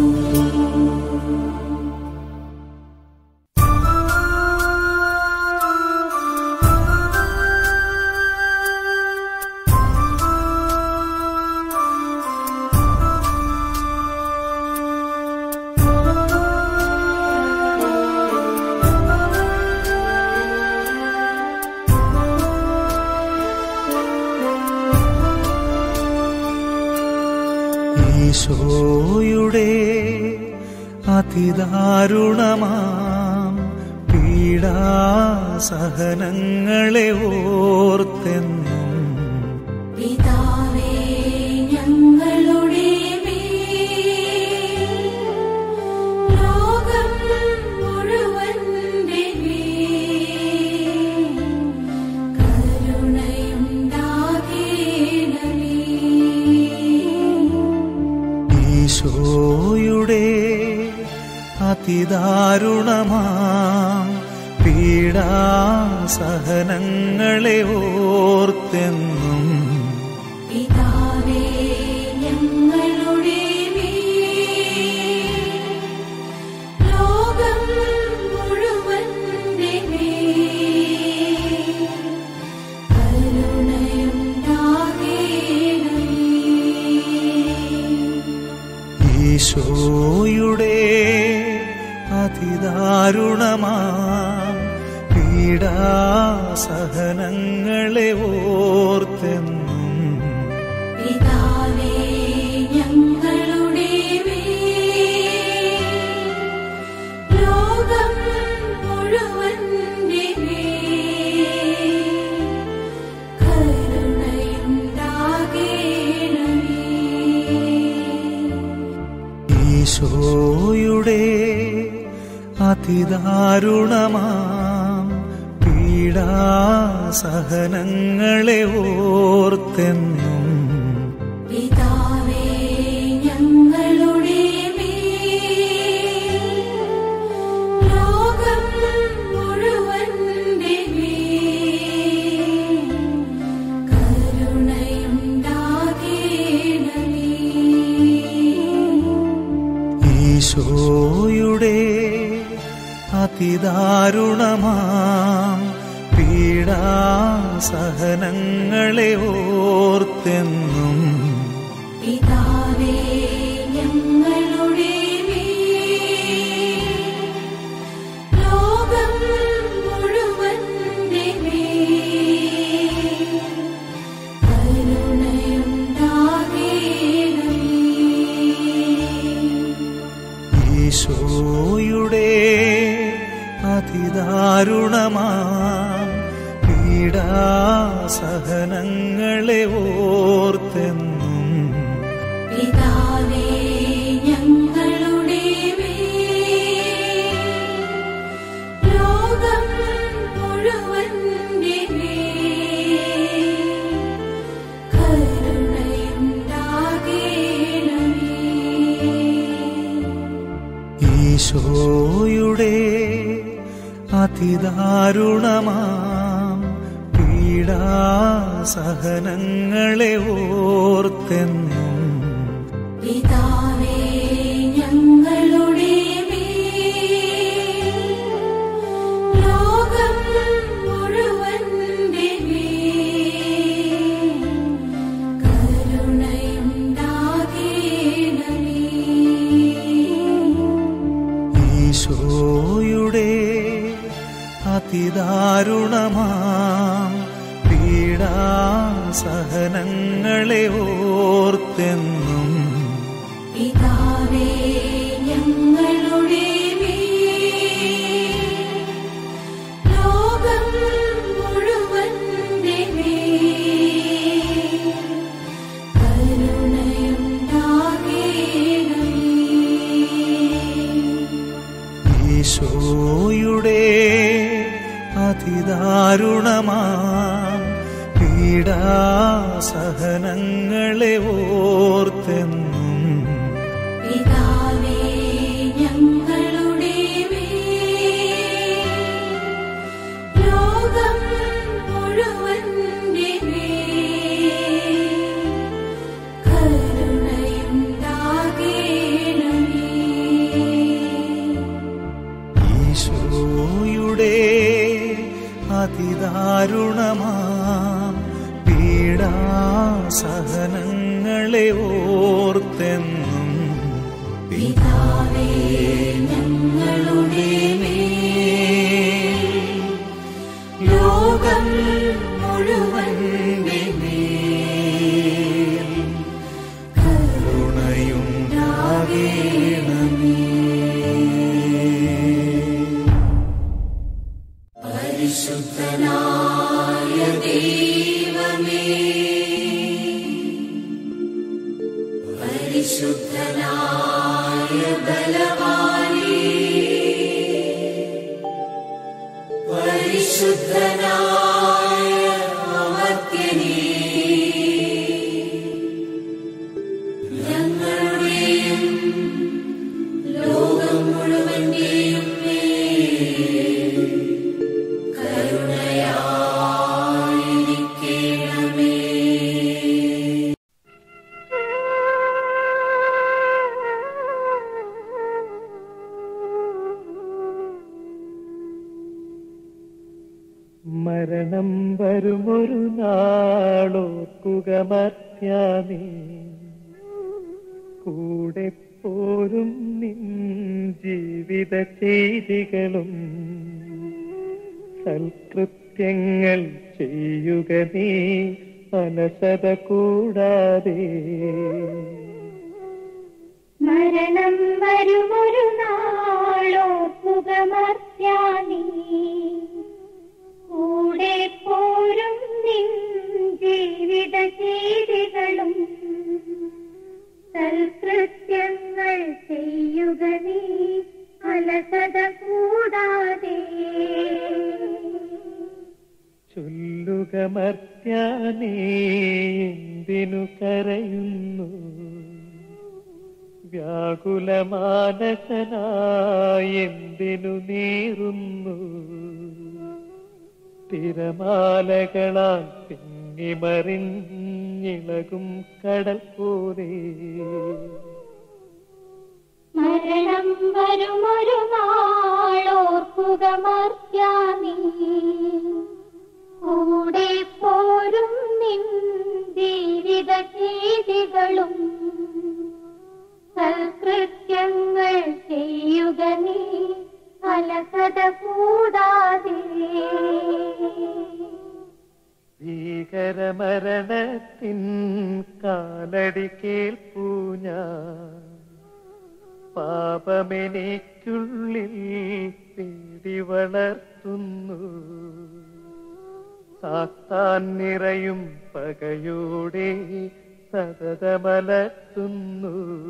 Speaker 6: ഈശോയുടെ അതിദാരുണമാം പീഡാസഹനങ്ങളെ ഓർത്തെന്നും
Speaker 8: പിതാവേ ഞങ്ങളുടെ മേൽ
Speaker 6: അതിദാരുണമാം പീഡാസഹനങ്ങളെ ഓർത്തെന്നും
Speaker 8: പിതാവേ ഞങ്ങളുടെ മേൽ ലോകം മുഴുവന്റെ മേൽ കരുണയുണ്ടാകേണമേ
Speaker 6: ഈശോയുടെ അതിദാരുണമാം പീഡാസഹനങ്ങളെ ഓർത്തെന്നും
Speaker 8: പിതാവേ ഞങ്ങളുടെ മേൽ ലോകം മുഴുവന്റെ മേൽ കരുണയുണ്ടാകേണമേ
Speaker 6: ഈശോയുടെ അതിദാരുണമാം പീഡാസഹനങ്ങളെ ഓർത്തെന്നും
Speaker 8: പിതാവേ ഞങ്ങളുടെ മേൽ ലോകം മുഴുവന്റെ മേൽ കരുണയുണ്ടാകേണമേ
Speaker 6: ഈശോയുടെ അതിദാരുണമാം പീഡാസഹനങ്ങളെ ഓർത്തെന്നും
Speaker 8: പിതാവേ ഞങ്ങളുടെ മേൽ ലോകം മുഴുവന്റെ മേൽ കരുണയുണ്ടാകേണമേ
Speaker 6: ഈശോയുടെ അതിദാരുണമാം പീഡാസഹനങ്ങളെ ഓർത്തെന്നും
Speaker 8: പിതാവേ ഞങ്ങളുടെ മേൽ ലോകം മുഴുവന്റെ മേൽ കരുണയുണ്ടാകേണമേ
Speaker 6: ഈശോയുടെ അതിദാരുണമാം പീഡാസഹനങ്ങളെ ഓർത്തെന്നും
Speaker 8: പിതാവേ ഞങ്ങളുടെ മേൽ ലോകം മുഴുവന്റെ മേൽ കരുണയുണ്ടാകേണമേ
Speaker 6: ഈശോയുടെ അതിദാരുണമാം പീഡാസഹനങ്ങളെ ഓർത്തെന്നും
Speaker 8: പിതാവേ ഞങ്ങളുടെ മേൽ ലോകം മുഴുവന്റെ മേൽ കരുണയുണ്ടാകേണമേ
Speaker 6: ഈശോയുടെ അതിദാരുണമാം പീഡാസഹനങ്ങളെ ഓർത്തെന്നും
Speaker 8: പിതാവേ ഞങ്ങളുടെ മേൽ ലോകം മുഴുവന്റെ മേൽ കരുണയുണ്ടാകേണമേ
Speaker 6: ഈശോയുടെ അതിദാരുണമാം പീഡാസഹനങ്ങളെ ഓർത്തെന്നും
Speaker 8: പിതാവേ ഞങ്ങളുടെ മേൽ ലോകം മുഴുവന്റെ മേൽ
Speaker 6: കരുണയുണ്ടാകേണമേ
Speaker 8: പരിശുദ്ധനായ ദൈവമേ പരിശുദ്ധനായ ബലവാനേ പരിശുദ്ധനായ അമർത്യനേ ഞങ്ങളുടെയും ലോകം മുഴുവന്റെ
Speaker 3: വരുമൊരു നാളോർക്കുക മർത്യാനീ കൂടെ പോരും നിൻ ജീവിത ചെയ്തികളും സൽകൃത്യങ്ങൾ ചെയ്യുക നീ അലസത കൂടാതെ
Speaker 2: മരണം വരുമൊരു നാളോർക്കുക മർത്യാനീ കൂടെ പോരും നിൻ ജീവിത ചെയ്തികളും സൽകൃത്യങ്ങൾ ചെയ്യുക നീ അലസത കൂടാതെ
Speaker 3: ചൊല്ലുക മർത്യാനേ എന്തിനു കരയുന്നു വ്യാകുലമാനസനായി എന്തിനു നീറുന്നു തിരമാലകളാൽ തിങ്ങിമറിഞ്ഞിളകും കടൽ പോലെ
Speaker 2: മരണം വരുമൊരു നാളോർക്കുക മർത്യാനീ കൂടെ പോരും നിൻ ജീവിത ചെയ്തികളും സൽകൃത്യങ്ങൾ ചെയ്യുക നീ അലസത കൂടാതെ
Speaker 3: ഭീകരമരണത്തിൻ കാലടി കേൾപ്പൂ ഞാൻ പാപമെനിക്കുള്ളിൽ പേടി വളർത്തുന്നു സാത്താൻ നിറയും പകയോടെ സതതമലർത്തുന്നു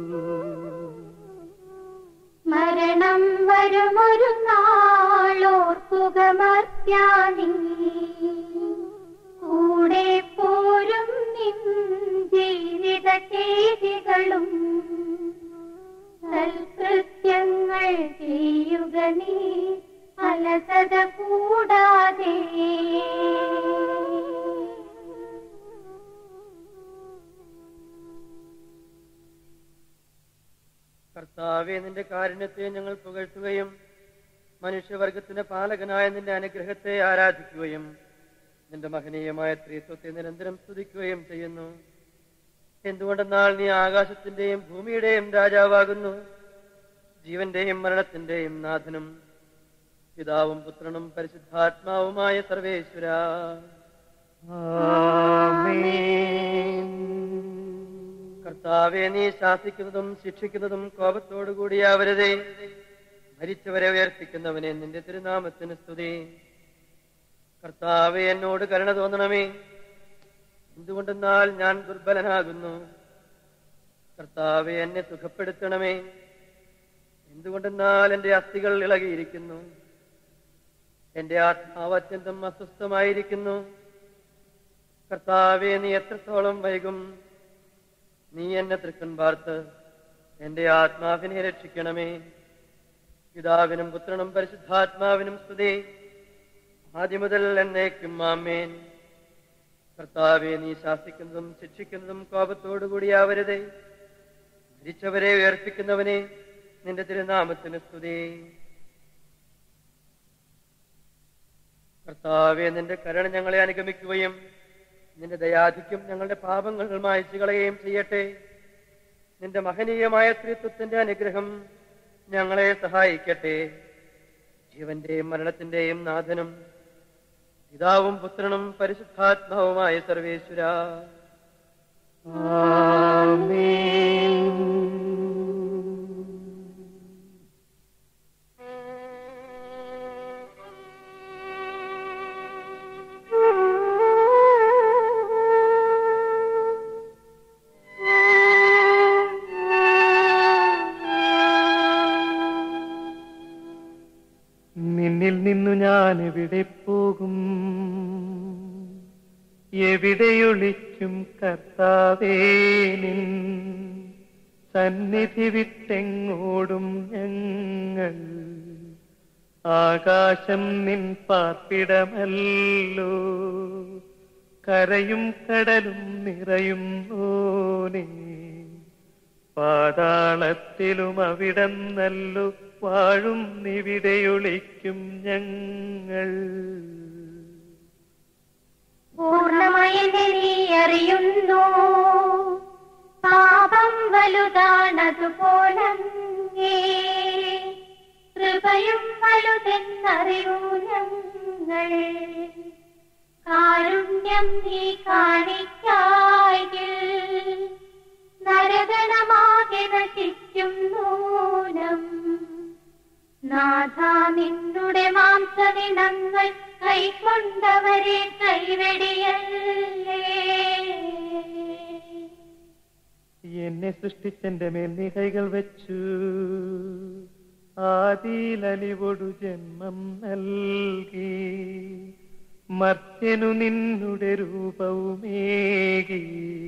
Speaker 2: മരണം വരുമൊരു നാളോർക്കുക മർത്യാനീ കൂടെ പോരും നിൻ ജീവിത ചെയ്തികളും സൽകൃത്യങ്ങൾ ചെയ്യുക നീ അലസത കൂടാതെ
Speaker 1: കർത്താവെ നിന്റെ കാരുണ്യത്തെ ഞങ്ങൾ പുകഴ്ത്തുകയും മനുഷ്യവർഗത്തിന്റെ പാലകനായ നിന്റെ അനുഗ്രഹത്തെ ആരാധിക്കുകയും നിന്റെ മഹനീയമായ സ്ത്രീത്വത്തെ നിരന്തരം സ്തുതിക്കുകയും ചെയ്യുന്നു എന്തുകൊണ്ടെന്നാൽ നീ ആകാശത്തിന്റെയും ഭൂമിയുടെയും രാജാവാകുന്നു ജീവന്റെയും മരണത്തിന്റെയും നാഥനും പിതാവും പുത്രനും പരിശുദ്ധാത്മാവുമായ സർവേശ്വര
Speaker 3: ആമേൻ
Speaker 1: കർത്താവെ നീ ശാസിക്കുന്നതും ശിക്ഷിക്കുന്നതും കോപത്തോടുകൂടിയാവരുതേ മരിച്ചവരെ ഉയർപ്പിക്കുന്നവനെ നിന്റെ തിരുനാമത്തിന് സ്തുതി കർത്താവെ എന്നോട് കരുണ തോന്നണമേ എന്തുകൊണ്ടെന്നാൽ ഞാൻ ദുർബലനാകുന്നു കർത്താവെ എന്നെ സുഖപ്പെടുത്തണമേ എന്തുകൊണ്ടെന്നാൽ എന്റെ അസ്ഥികൾ ഇളകിയിരിക്കുന്നു എന്റെ ആത്മാവ് അത്യന്തം അസ്വസ്ഥമായിരിക്കുന്നു കർത്താവെ നീ എത്രത്തോളം വൈകും നീ എന്നെ തൃക്കൺ പാർത്ത് എന്റെ ആത്മാവിനെ രക്ഷിക്കണമേ പിതാവിനും പുത്രനും പരിശുദ്ധാത്മാവിനും സ്തുതി ആദ്യം മുതൽ എന്നേക്കും ആമേൻ കർത്താവെ നീ ശാസിക്കുന്നതും ശിക്ഷിക്കുന്നതും കോപത്തോടുകൂടിയാവരുതേ മരിച്ചവരെ ഉയർപ്പിക്കുന്നവനെ നിന്റെ തിരുനാമത്തിന് സ്തുതി കർത്താവെ നിന്റെ കരുണ ഞങ്ങളെ അനുഗമിക്കുകയും നിന്റെ ദയാധിക്യം ഞങ്ങളുടെ പാപങ്ങൾ മായച്ചു കളയുകയും ചെയ്യട്ടെ നിന്റെ മഹനീയമായ സ്ത്രീത്വത്തിന്റെ അനുഗ്രഹം ഞങ്ങളെ സഹായിക്കട്ടെ ജീവന്റെയും മരണത്തിന്റെയും നാഥനും പിതാവും പുത്രനും പരിശുദ്ധാത്മാവുമായ സർവേശ്വര
Speaker 3: നിന്നിൽ നിന്നു ഞാൻ എവിടെ പോകും എവിടെയൊളിക്കും കർത്താവേ നിൻ സന്നിധി വിട്ടെങ്ങോടും ഞങ്ങൾ ആകാശം നിൻ പാർപ്പിടമല്ലോ കരയും കടലും നിറയും ഓനേ പാതാളത്തിലും അവിടന്നല്ലു വാഴും നിവിടെയൊളിക്കും ഞങ്ങൾ
Speaker 2: പൂർണ്ണമായി എന്നെ നീ അറിയുന്നു പാപം വലുതാണതുപോലെ കൃപയും വലുതെന്നറിയൂ ഞങ്ങൾ കാരുണ്യം നീ കാണിക്കായിൽ നരകണമാകെ നശിക്കും നൂനം നാഥ നിന്നുടെ മാംസദിനങ്ങൾ കൈക്കൊണ്ടവരെ കൈവെടിയല്ലേ
Speaker 3: എന്നെ സൃഷ്ടിച്ചെന്റെ മേൽ നീ കൈകൾ വെച്ചു ആദിയിലലിവൊടു ജന്മം നൽകി മർത്യനു നിന്നുടെ രൂപവുമേകി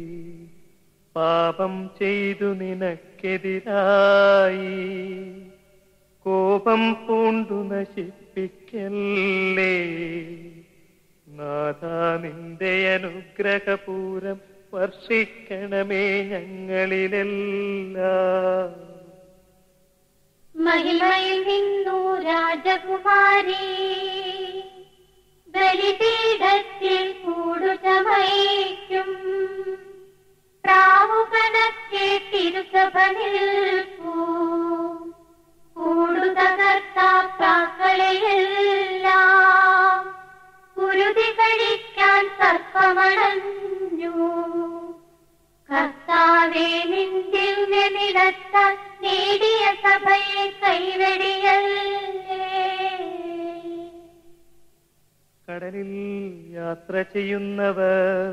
Speaker 3: പാപം ചെയ്തു നിനക്കെതിരായി കോപം പൂണ്ടു നശിപ്പിക്കല്ലേ നാഥ നിന്റെ അനുഗ്രഹപൂരം വർഷിക്കണമേ ഞങ്ങളിലെല്ലാം
Speaker 2: മഹിമയിൽ നിന്നു രാജകുമാരി ബലിപീഠത്തിൽ കൂടുചമയ്ക്കും പ്രാവുകണക്കെ തിരുസഭ നിൽപ്പൂ കൂടുതകർത്താക്കളെയെല്ലാം കുരുതി കഴിക്കാൻ സർപ്പമണഞ്ഞു കർത്താവേ നിന്റെ നിലത്താൽ നേടിയ സഭയെ കൈവെടിയല്ലേ
Speaker 3: കടലിൽ യാത്ര ചെയ്യുന്നവർ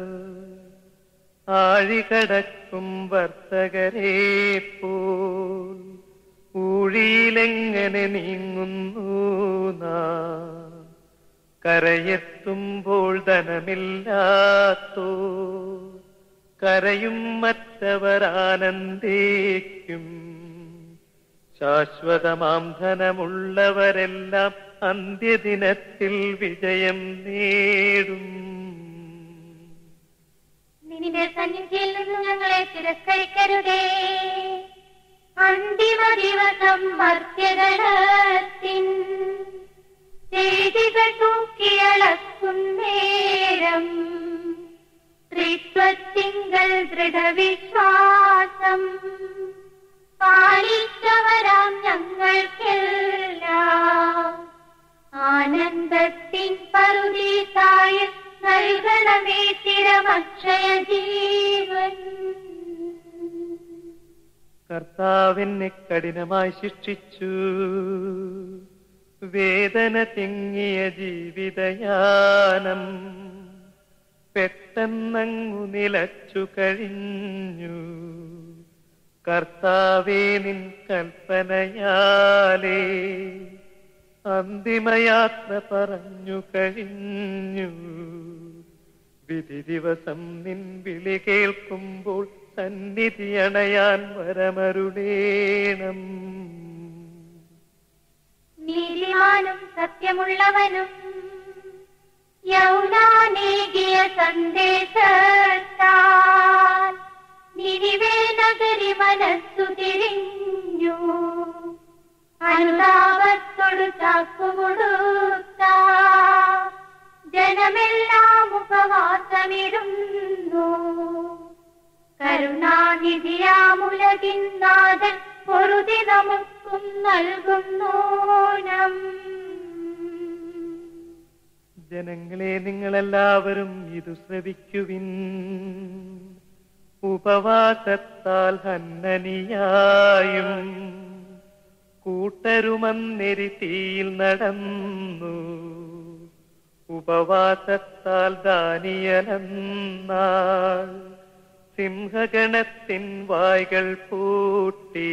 Speaker 3: ആഴികടക്കും വർത്തകരെ പോൽ ഊഴിയിലെങ്ങനെ നീങ്ങുന്നു നാം കരയെത്തുമ്പോൾ ധനമില്ലാത്തോ കരയും മറ്റവർ ആനന്ദിക്കും ശാശ്വതമാം ധനമുള്ളവരെല്ലാം അന്ത്യദിനത്തിൽ വിജയം നേടും
Speaker 2: നിന്റെ സന്നിധിയിൽ നിന്ന് ഞങ്ങളെ തിരസ്കരിക്കരുതേ അന്തിമ ദിവസം മർത്യഗണത്തിൻ ചെയ്തികൾ തൂക്കിയളക്കും നേരം ത്രിത്വത്തിങ്കൽ ദൃഢവിശ്വാസം പാലിച്ചവരാം ഞങ്ങൾക്കെല്ലാം ആനന്ദത്തിൻ പറുദീസായ നൽകണമേ സ്ഥിരമക്ഷയ ജീവൻ
Speaker 3: കർത്താവിനെ കഠിനമായി ശിക്ഷിച്ചു വേദന തിങ്ങിയ ജീവിതയാനം പെട്ടെന്നങ്ങു നിലച്ചു കഴിഞ്ഞു കർത്താവേ നിൻ കൽപ്പനയാലേ അന്തിമയാത്ര പറഞ്ഞു കഴിഞ്ഞു വിധി ദിവസം നിൻ വിളി കേൾക്കുമ്പോൾ സന്നിധി അണയാൻ വരമരുടേണം
Speaker 2: നീതിമാനും സത്യമുള്ളവനും യൗനാനേകിയ സന്ദേശത്താൽ നിരിവേ നഗരി മനസ്സു തിരിഞ്ഞു അനുതാപത്തോടു ചാക്കുമുടുത്ത ജനമെല്ലാം ഉപവാസമിരുന്നു കരുണാനിധിയാമുലകിന്നാഥൻ പൊറുതി നമുക്കും നൽകുന്നോനം
Speaker 3: ജനങ്ങളെ നിങ്ങളെല്ലാവരും ഇത് ശ്രവിക്കുവിൻ ഉപവാസത്താൽ ഹന്നനിയായും കൂട്ടരുമന്നെരി തീയിൽ നടന്നു ഉപവാസത്താൽ ദാനിയലെന്നാൾ സിംഹഗണത്തിൻ വായ്കൾ പൂട്ടി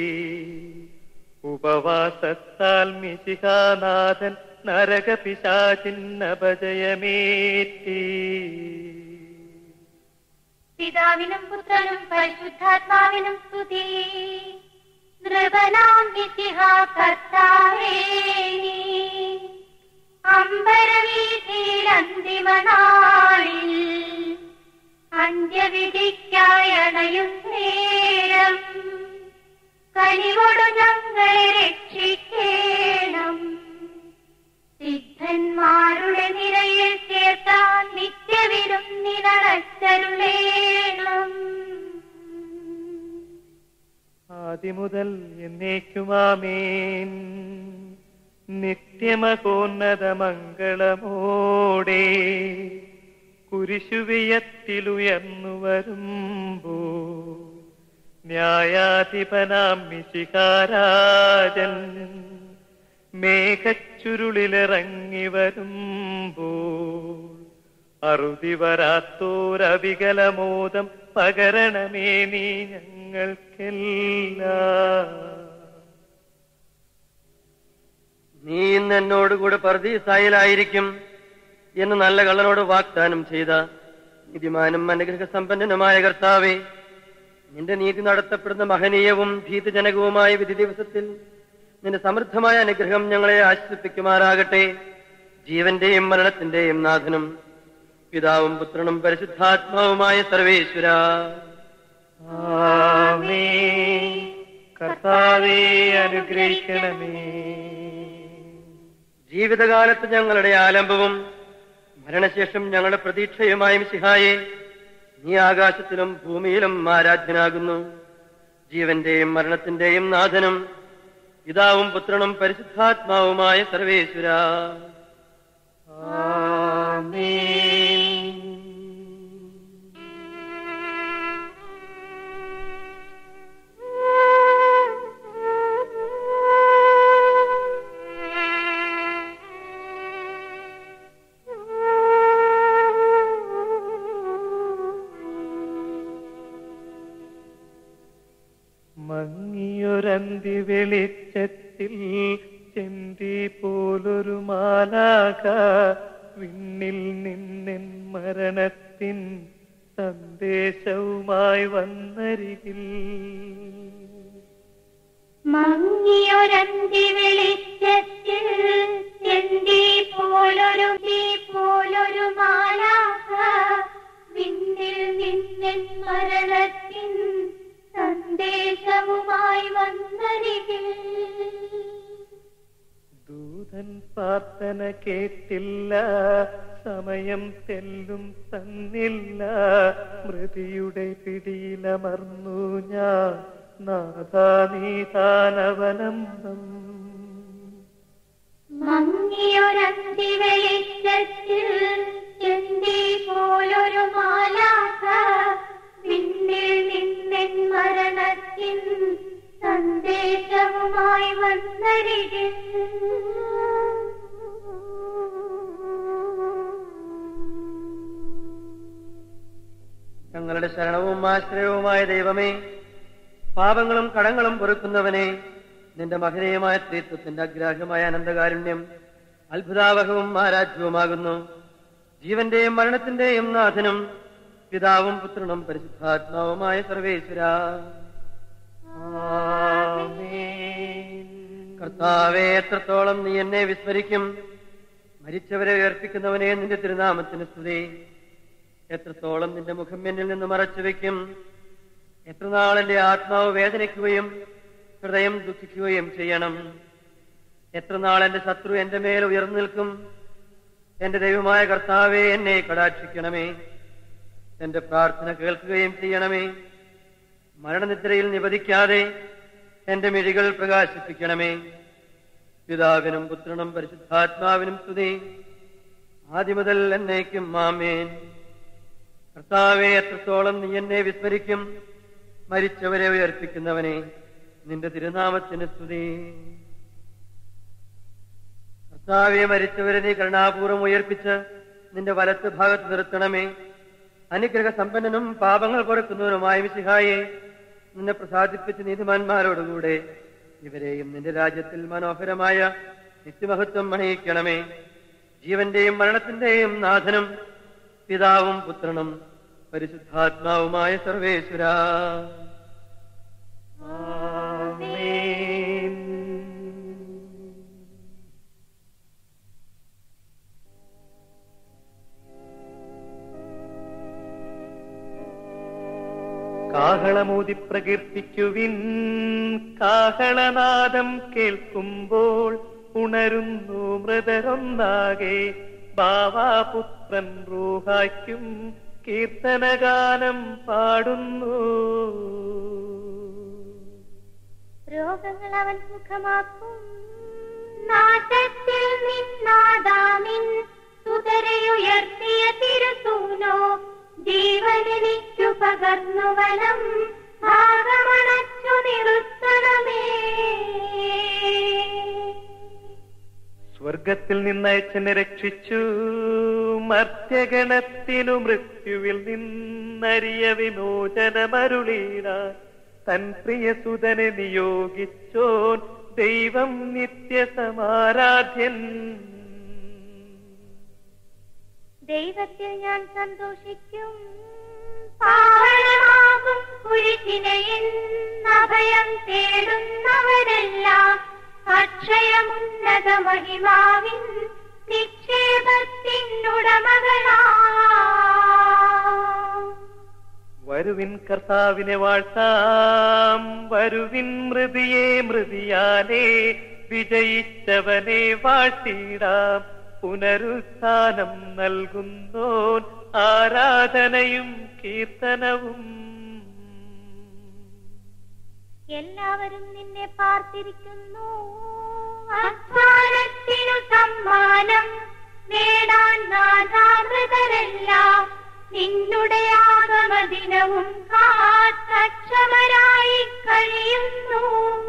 Speaker 3: ഉപവാസത്താൽ മിശിഹാനാഥൻ നരകപിശാചിന്നപജയമേറ്റി
Speaker 2: പിതാവിനും പുത്രനും പരിശുദ്ധാത്മാവിനും സ്തുതി നൃപനാം വിശിഹ കർത്താവേ നീ അമ്പരവീതിയിൽ അന്തിമ നാളിൽ അന്ത്യവിധിക്കായി അണയും നേരം കനിവോടു ഞങ്ങളെ രക്ഷിക്കേണം സിദ്ധന്മാരുടെ നിരയിൽ ചേർത്താൻ നിത്യ നിത്യവിരുന്നിനടച്ചരുളേണം
Speaker 3: ആദിമുതൽ എന്നേക്കുമാമേൻ നിത്യമകോന്നത മംഗളമോടെ കുരിശുവിയത്തിലുയർന്നു വരുമ്പോ ന്യായാധിപനാം മിശിഹാരാജൻ മേഘച്ചുരുളിലിറങ്ങി വരുമ്പോൾ അറുതി വരാത്തോരവികലമോദം പകരണമേ നീ ഞങ്ങൾക്കെല്ലാം
Speaker 1: നീ ഇന്ന് എന്നോടുകൂടെ പർദീസായിലായിരിക്കും എന്ന് നല്ല കള്ളനോട് വാഗ്ദാനം ചെയ്ത നീതിമാനും അനുഗ്രഹ സമ്പന്നനുമായ കർത്താവേ നിന്റെ നീതി നടത്തപ്പെടുന്ന മഹനീയവും ഭീതജനകവുമായ വിധി ദിവസത്തിൽ നിന്റെ സമൃദ്ധമായ അനുഗ്രഹം ഞങ്ങളെ ആശ്വസിപ്പിക്കുമാറാകട്ടെ ജീവന്റെയും മരണത്തിന്റെയും നാഥനും പിതാവും പുത്രനും പരിശുദ്ധാത്മാവുമായ സർവേശ്വര
Speaker 3: ആമേൻ. കർത്താവേ അനുഗ്രഹിക്കണമേ
Speaker 1: ജീവിതകാലത്ത് ഞങ്ങളുടെ ആലംബവും മരണശേഷം ഞങ്ങളുടെ പ്രതീക്ഷയുമായും സിഹായെ നീ ആകാശത്തിലും ഭൂമിയിലും ആരാധ്യനാകുന്നു ജീവന്റെയും മരണത്തിന്റെയും നാഥനും പിതാവും പുത്രനും പരിശുദ്ധാത്മാവുമായ സർവേശ്വര
Speaker 3: മങ്ങിയൊരന്തി വെളിച്ചത്തിൽ ചെന്തി പോലൊരു മാലാക വിണ്ണിൽ നിന്നിൻ മരണത്തിൻ സന്ദേശവുമായി വന്നരികിൽ
Speaker 2: മങ്ങിയൊരന്തി വെളിച്ചത്തിൽ ചെന്തി പോലൊരു തീ പോലൊരു മാലാക വിണ്ണിൽ നിന്നിൻ മരണത്തിൻ സന്ദേശവുമായി വന്നരികിൽ
Speaker 3: ദൂതൻ പ്രാർത്ഥന കേട്ടില്ല സമയം തെല്ലും തന്നില്ല മൃതിയുടെ പിടിയിലമർന്നു ഞാൻ നാഥാനീതാനവലംബം
Speaker 2: മങ്ങിയൊരന്തി വെളിച്ചത്തിൽ ചെന്തി പോലൊരു മാലാക വിണ്ണിൽ നിന്നെൻ മരണത്തിൻ സന്ദേശവുമായി വന്നരികിൽ
Speaker 1: ഞങ്ങളുടെ ശരണവും ആശ്രയവുമായ ദൈവമേ പാപങ്ങളും കടങ്ങളും പൊറുക്കുന്നവനെ നിന്റെ മഹനീയമായ സ്ത്രീത്വത്തിന്റെ അഗ്രാഹ്യമായ അനന്തകാരുണ്യം അത്ഭുതാവഹവും ആരാധ്യവുമാകുന്നു ജീവന്റെയും മരണത്തിന്റെയും നാഥനും പിതാവും പുത്രനും പരിശുദ്ധാത്മാവുമായ സർവേശ്വര കർത്താവെ എത്രത്തോളം നീ എന്നെ വിസ്മരിക്കും മരിച്ചവരെ ഉയർപ്പിക്കുന്നവനെ നിന്റെ തിരുനാമത്തിന് സ്തുതി എത്രത്തോളം നിന്റെ മുഖം എന്നിൽ നിന്ന് മറച്ചു വെക്കും എത്ര നാൾ എന്റെ ആത്മാവ് വേദനിക്കുകയും ഹൃദയം ദുഃഖിക്കുകയും ചെയ്യണം എത്ര നാൾ എന്റെ ശത്രു എന്റെ മേൽ ഉയർന്നു നിൽക്കും എന്റെ ദൈവമായ കർത്താവെ എന്നെ കടാക്ഷിക്കണമേ എന്റെ പ്രാർത്ഥന കേൾക്കുകയും ചെയ്യണമേ മരണനിദ്രയിൽ നിവധിക്കാതെ എന്റെ മിഴികൾ പ്രകാശിപ്പിക്കണമേ പിതാവിനും പുത്രനും പരിശുദ്ധാത്മാവിനും സ്തുതി ആദ്യം മുതൽ എന്നേക്കും മാമേൻ കർത്താവെ എത്രത്തോളം നീ എന്നെ വിസ്മരിക്കും മരിച്ചവരെ ഉയർപ്പിക്കുന്നവനെ നിന്റെ തിരുനാമത്തിന് സ്തുതി കർത്താവെ മരിച്ചവരെ നീ കരുണാപൂർവം ഉയർപ്പിച്ച് നിന്റെ വലത്ത് ഭാഗത്ത് നിർത്തണമേ അനുഗ്രഹ സമ്പന്നനും പാപങ്ങൾ പൊറുക്കുന്നവനുമായ വിശിഹായെ നിന്നെ പ്രസാദിപ്പിച്ച് നീതിമാന്മാരോടുകൂടെ ഇവരെയും നിന്റെ രാജ്യത്തിൽ മനോഹരമായ നിത്യമഹത്വം അണിയിക്കണമേ ജീവന്റെയും മരണത്തിന്റെയും നാഥനും പിതാവും പുത്രനും പരിശുദ്ധാത്മാവുമായ സർവേശ്വര
Speaker 3: കാഹളമൂതി പ്രകീർത്തിക്കുവിൻ കാഹളനാദം കേൾക്കുമ്പോൾ ഉണരുന്നു മൃതരൊന്നാകെ ബാവാപുത്ര പുത്രൻ റൂഹായ്ക്കും കീർത്തനഗാനം പാടുന്നു
Speaker 2: രോഗങ്ങൾ അവൻ സുഖമാക്കും നാശത്തിൽ നിന്നാദാമിൻ സുതരയുയർത്തിയ തിരുസൂനോ ജീവനെനിക്കു പകർന്നു വനം ഭാഗമണച്ചു നിർത്തണമേ
Speaker 3: സ്വർഗത്തിൽ നിന്നയച്ചനെ രക്ഷിച്ചു മർത്യഗണത്തിനു മൃത്യുവിൽ നിന്നറിയ വിമോചനമരുളീട തൻ പ്രിയസുതനെ നിയോഗിച്ചോൻ ദൈവം നിത്യസമാരാധ്യൻ
Speaker 2: ദൈവത്തിൽ ഞാൻ സന്തോഷിക്കും പാവനമാകും കുരിശിനയിൽ അഭയം തേടുന്നവരെല്ലാം അക്ഷയമുന്നത മഹിമാവിൻ നിക്ഷേപത്തിനുടമകളാ
Speaker 3: വരുവിൻ കർത്താവിനെ വാഴ്ത്താം വരുവിൻ മൃതിയെ മൃതിയാലേ വിജയിച്ചവനെ വാഴ്ത്തിടാം പുനരുത്ഥാനം നൽകുന്നോൻ ആരാധനയും കീർത്തനവും
Speaker 2: എല്ലാവരും നിന്നെ പാർത്തിരിക്കുന്നു അധ്വാനത്തിനു സമ്മാനം നേടാൻ നാഥാമൃതരെല്ലാം നിന്നുടെ ആഗമദിനവും കാത്തക്ഷമരായി കഴിയുന്നു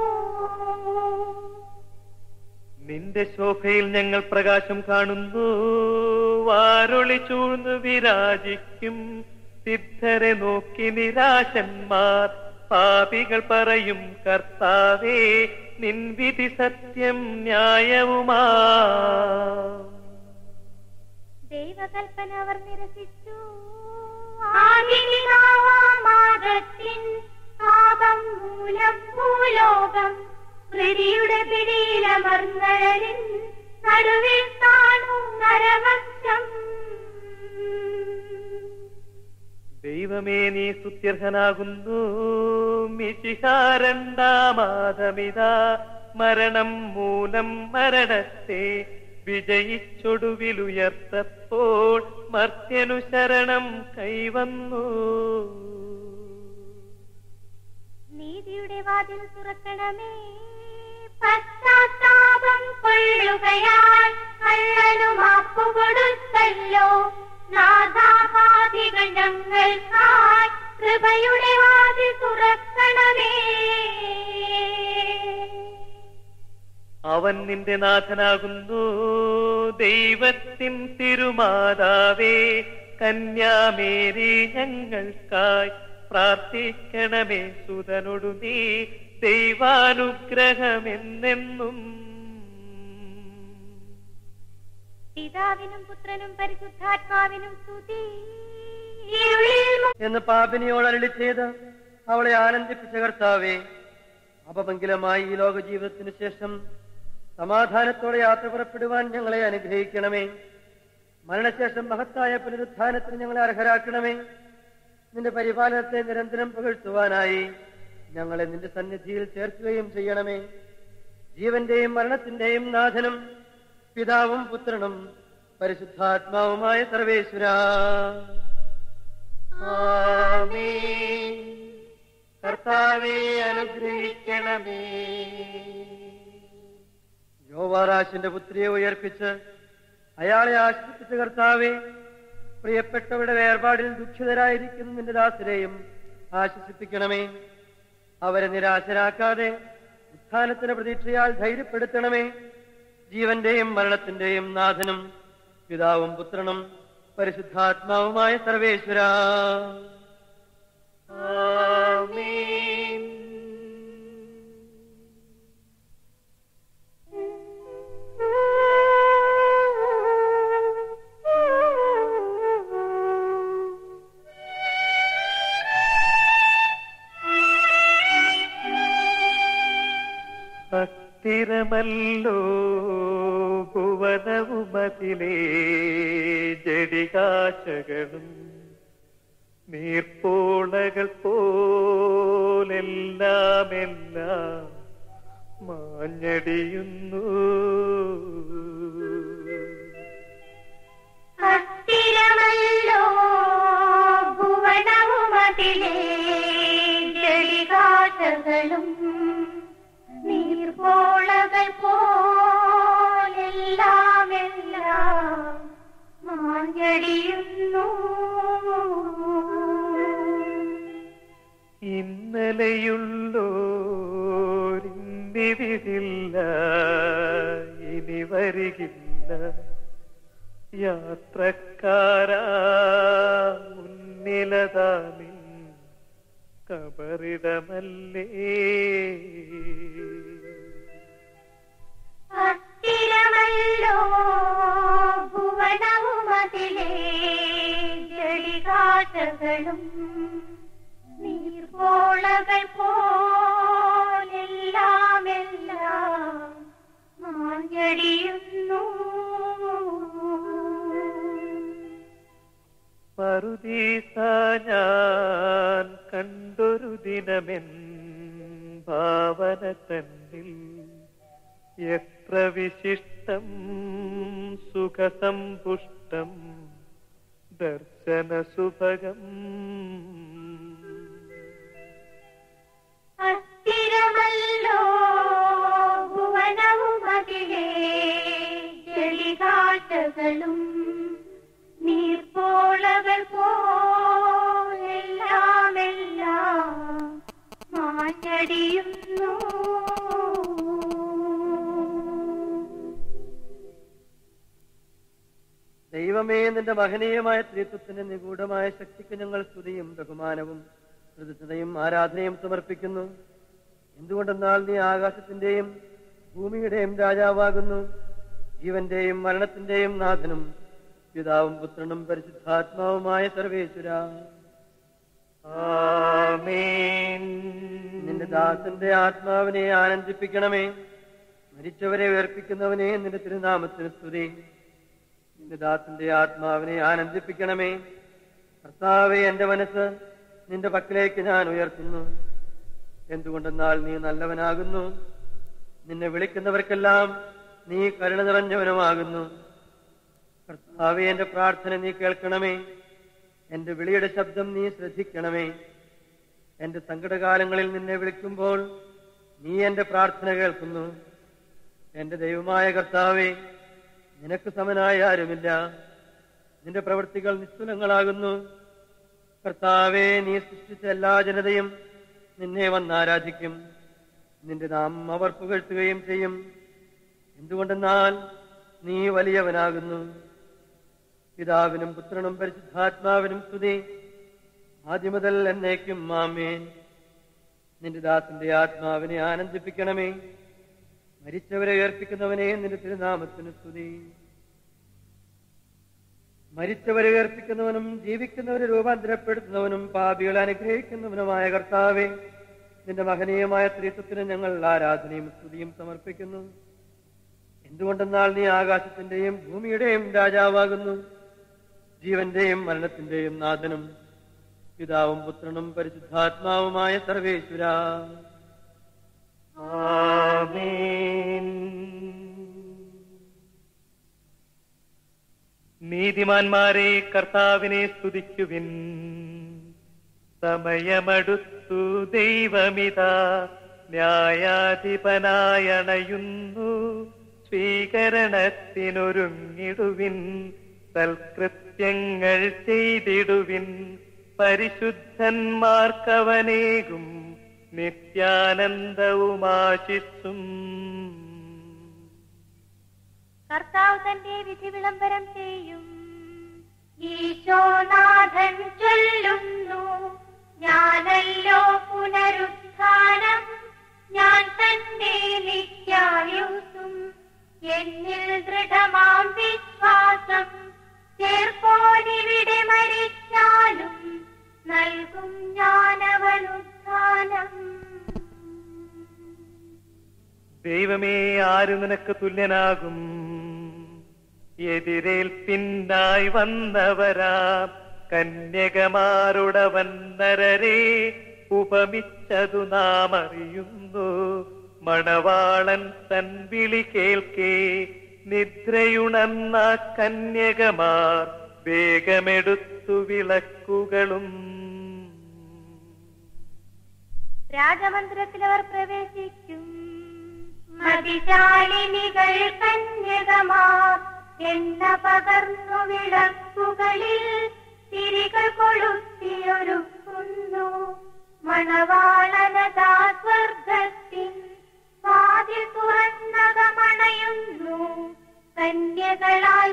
Speaker 3: നിന്റെ ശോഭയിൽ ഞങ്ങൾ പ്രകാശം കാണുന്നു വാരൊളി ചൂഴ്ന്നു വിരാജിക്കും സിദ്ധരെ നോക്കി നിരാശന്മാർ പാപികൾ പറയും കർത്താവേ നിൻ വിധി സത്യം ന്യായവുമാ
Speaker 2: ദൈവകൽപ്പന അവർ നിരസിച്ചു ആദിപിതാവാമാദത്തിൻ പാപം മൂലം ഭൂലോകം പ്രതിയുടെ പിടിയിലമർന്നഴലിൻ നടുവിൽ കാണും നരവംശം
Speaker 3: ദൈവമേ നീ സുത്യർഹനാകുന്നു മിശിഹാരണ്ടാമാതമിത മരണം മൂലം മരണത്തെ വിജയിച്ചൊടുവിലുയർത്തപ്പോൾ മർത്യനു ശരണം കൈവന്നു
Speaker 2: നീതിയുടെ വാതിൽ തുറക്കണമേ പശ്ചാത്താപം കൊള്ളുകയാൽ കള്ളനു മാപ്പു കൊടുത്തല്ലോ നാഥാപാതികൾ ഞങ്ങൾക്കായി കൃപയുടെ വാതിൽ തുറക്കണമേ
Speaker 3: അവൻ നിന്റെ നാഥനാകുന്നു ദൈവത്തിൻ തിരുമാതാവേ കന്യാമേരി ഞങ്ങൾക്കായി പ്രാർത്ഥിക്കണമേ സുതനൊടു നീ ദൈവാനുഗ്രഹമെന്നെന്നും
Speaker 2: പിതാവിനും പുത്രനും പരിശുദ്ധാത്മാവിനും സ്തുതി ഇരുളിൽ മു-
Speaker 1: എന്ന് പാപിനിയോട് അരളി ചെയ്ത് അവളെ ആനന്ദിപ്പിച്ച കർത്താവേ അപമംഗലമായി ഈ ലോക ജീവിതത്തിന് ശേഷം സമാധാനത്തോടെ യാത്ര പുറപ്പെടുവാൻ ഞങ്ങളെ അനുഗ്രഹിക്കണമേ മരണശേഷം മഹത്തായ പുനരുത്ഥാനത്തിന് ഞങ്ങളെ അർഹരാക്കണമേ നിന്റെ പരിപാലനത്തെ നിരന്തരം പുകഴ്ത്തുവാനായി ഞങ്ങളെ നിന്റെ സന്നിധിയിൽ ചേർക്കുകയും ചെയ്യണമേ ജീവന്റെയും മരണത്തിന്റെയും നാഥനും പിതാവും പുത്രനും പരിശുദ്ധാത്മാവുമായ സർവേശ്വര ആമേൻ. കർത്താവെ അനുഗ്രഹിക്കണമേ യോവാറാശിന്റെ പുത്രിയെ ഉയർപ്പിച്ച് അയാളെ ആശ്രയിപ്പിച്ച കർത്താവെ പ്രിയപ്പെട്ടവരുടെ വേർപാടിൽ ദുഃഖിതരായിരിക്കുന്ന നിന്റെ ദാസരെയും ആശ്വസിപ്പിക്കണമേ അവരെ നിരാശരാക്കാതെ ഉത്ഥാനത്തിന്റെ പ്രതീക്ഷയാൽ ധൈര്യപ്പെടുത്തണമേ ജീവന്റെയും മരണത്തിന്റെയും നാഥനും പിതാവും പുത്രനും പരിശുദ്ധാത്മാവുമായ സർവേശ്വര ആമേൻ
Speaker 3: ഭക്തിരമല്ലോ ഭുവനവുമതിലേ ജടികാശകളും നീർപ്പോളകൾ പോലെല്ലാം എല്ലാം മാഞ്ഞടിയുന്നു
Speaker 2: ഭക്തിര ചെളികാശകളും നീർപോളകൾ പോലെല്ലാം എല്ലാം മാഞ്ഞടിയുന്നു
Speaker 3: ഇന്നലെയുള്ളോരിന്നിവിടില്ല ഇനി വരികില്ല യാത്രക്കാരാ മുന്നിലതാനിൻ കബറിടമല്ലേ
Speaker 2: അസ്ഥിരമല്ലോ ഭുവനവും അതിലേ ജളികാശകളും നീർപോളകൾ പോലെല്ലാം എല്ലാം മാഞ്ഞടിയുന്നു
Speaker 3: പറുദീസ ഞാൻ കണ്ടൊരു ദിനമെൻ ഭാവന തന്നിൽ എത്ര വിശിഷ്ടം സുഖസമ്പുഷ്ടം ദർശന സുഭഗം
Speaker 2: അസ്ഥിരമല്ലോ ഭുവനവും അതിലേ ജളികാശകളും നീർപ്പോളകൾ പോലെല്ലാം എല്ലാം മാഞ്ഞടിയുന്നു
Speaker 1: ദൈവമേ നിന്റെ മഹനീയമായ ത്രിത്വത്തിന്റെ നിഗൂഢമായ ശക്തിക്ക് ഞങ്ങൾ സ്തുതിയും ബഹുമാനവും കൃതജ്ഞതയും ആരാധനയും സമർപ്പിക്കുന്നു എന്തുകൊണ്ടെന്നാൽ നീ ആകാശത്തിന്റെയും ഭൂമിയുടെയും രാജാവാകുന്നു ജീവന്റെയും മരണത്തിന്റെയും നാഥനും പിതാവും പുത്രനും പരിശുദ്ധാത്മാവുമായ സർവേശ്വര
Speaker 3: ആമേൻ
Speaker 1: നിന്റെ ദാസന്റെ ആത്മാവിനെ ആനന്ദിപ്പിക്കണമേ മരിച്ചവരെ ഉയർപ്പിക്കുന്നവനെ നിന്റെ തിരുനാമത്തിന് സ്തുതി നിന്റെ ദാസന്റെ ആത്മാവിനെ ആനന്ദിപ്പിക്കണമേ കർത്താവെ എന്റെ മനസ്സ് നിന്റെ പക്കലേക്ക് ഞാൻ ഉയർത്തുന്നു എന്തുകൊണ്ടെന്നാൽ നീ നല്ലവനാകുന്നു നിന്നെ വിളിക്കുന്നവർക്കെല്ലാം നീ കരുണ നിറഞ്ഞവനുമാകുന്നു കർത്താവെ എന്റെ പ്രാർത്ഥന നീ കേൾക്കണമേ എന്റെ വിളിയുടെ ശബ്ദം നീ ശ്രദ്ധിക്കണമേ എന്റെ സങ്കടകാലങ്ങളിൽ നിന്നെ വിളിക്കുമ്പോൾ നീ എന്റെ പ്രാർത്ഥന കേൾക്കുന്നു എന്റെ ദൈവമായ കർത്താവേ നിനക്ക് സമനായ ആരുമില്ല നിന്റെ പ്രവൃത്തികൾ നിസ്തുലങ്ങളാകുന്നു കർത്താവേ നീ സൃഷ്ടിച്ച എല്ലാ ജനതയും നിന്നെ വന്നാരാധിക്കും നിന്റെ നാമം അവർ പുകഴ്ത്തുകയും ചെയ്യും എന്തുകൊണ്ടെന്നാൽ നീ വലിയവനാകുന്നു പിതാവിനും പുത്രനും പരിശുദ്ധാത്മാവിനും സ്തുതി ആദ്യം മുതൽ എന്നേക്കും മാമേൻ നിന്റെ ദാസന്റെ ആത്മാവിനെ ആനന്ദിപ്പിക്കണമേ മരിച്ചവരെ ഉയർപ്പിക്കുന്നവനെ നിന്റെ തിരുനാമത്തിന് സ്തുതി മരിച്ചവരെ ഉയർപ്പിക്കുന്നവനും ജീവിക്കുന്നവരെ രൂപാന്തരപ്പെടുത്തുന്നവനും പാപികളെ അനുഗ്രഹിക്കുന്നവനുമായ കർത്താവെ നിന്റെ മഹനീയമായ ത്രിത്വത്തിന് ഞങ്ങൾ ആരാധനയും സ്തുതിയും സമർപ്പിക്കുന്നു എന്തുകൊണ്ടെന്നാൽ നീ ആകാശത്തിന്റെയും ഭൂമിയുടെയും രാജാവാകുന്നു ജീവന്റെയും മരണത്തിന്റെയും നാഥനും പിതാവും പുത്രനും പരിശുദ്ധാത്മാവുമായ സർവേശ്വര
Speaker 3: ആമേൻ നീതിമാന്മാരെ കർത്താവിനെ സ്തുതിക്കുവിൻ സമയമടുത്തു ദൈവമിതാ ന്യായാധിപനായണയുന്നു സ്വീകരണത്തിനൊരുങ്ങിടുവിൻ സൽകൃത്യങ്ങൾ ചെയ്തിടുവിൻ പരിശുദ്ധന്മാർക്കവനേകും നിത്യാനന്ദവുമാശിസും
Speaker 2: കർത്താവ് തന്റെ വിധി വിളംബരം ചെയ്യും ഈശോനാഥൻ ചൊല്ലുന്നു ഞാനല്ലോ പുനരുത്ഥാനം ഞാൻ തന്നെ നിത്യായുസും എന്നിൽ ദൃഢമാം വിശ്വാസം ചേർപ്പോനിവിടെ മരിച്ചാലും നൽകും ഞാനവനുത്ഥാനം
Speaker 3: ദൈവമേ ആര് നിനക്ക് തുല്യനാകും എതിരേൽപ്പിന്നായി വന്നവരാ കന്യകമാരുടവൻ നരരെ ഉപമിച്ചതു നാം അറിയുന്നു മണവാളൻ തൻ വിളി കേൾക്കേ നിദ്രയുണർന്ന കന്യകമാർ വേഗമെടുത്തു വിളക്കുകളും
Speaker 2: രാജമന്ദിരത്തിൽ അവർ പ്രവേശിക്കും മതിശാലിനികൾ കന്യകമാർ എണ്ണ പകർന്നു വിളക്കുകളിൽ തിരികൾ കൊളുത്തിയൊരുക്കുന്നു മണവാളനതാ സ്വർഗത്തിൻ വാതിൽ തുറന്നകമണയുന്നു കന്യകളാൽ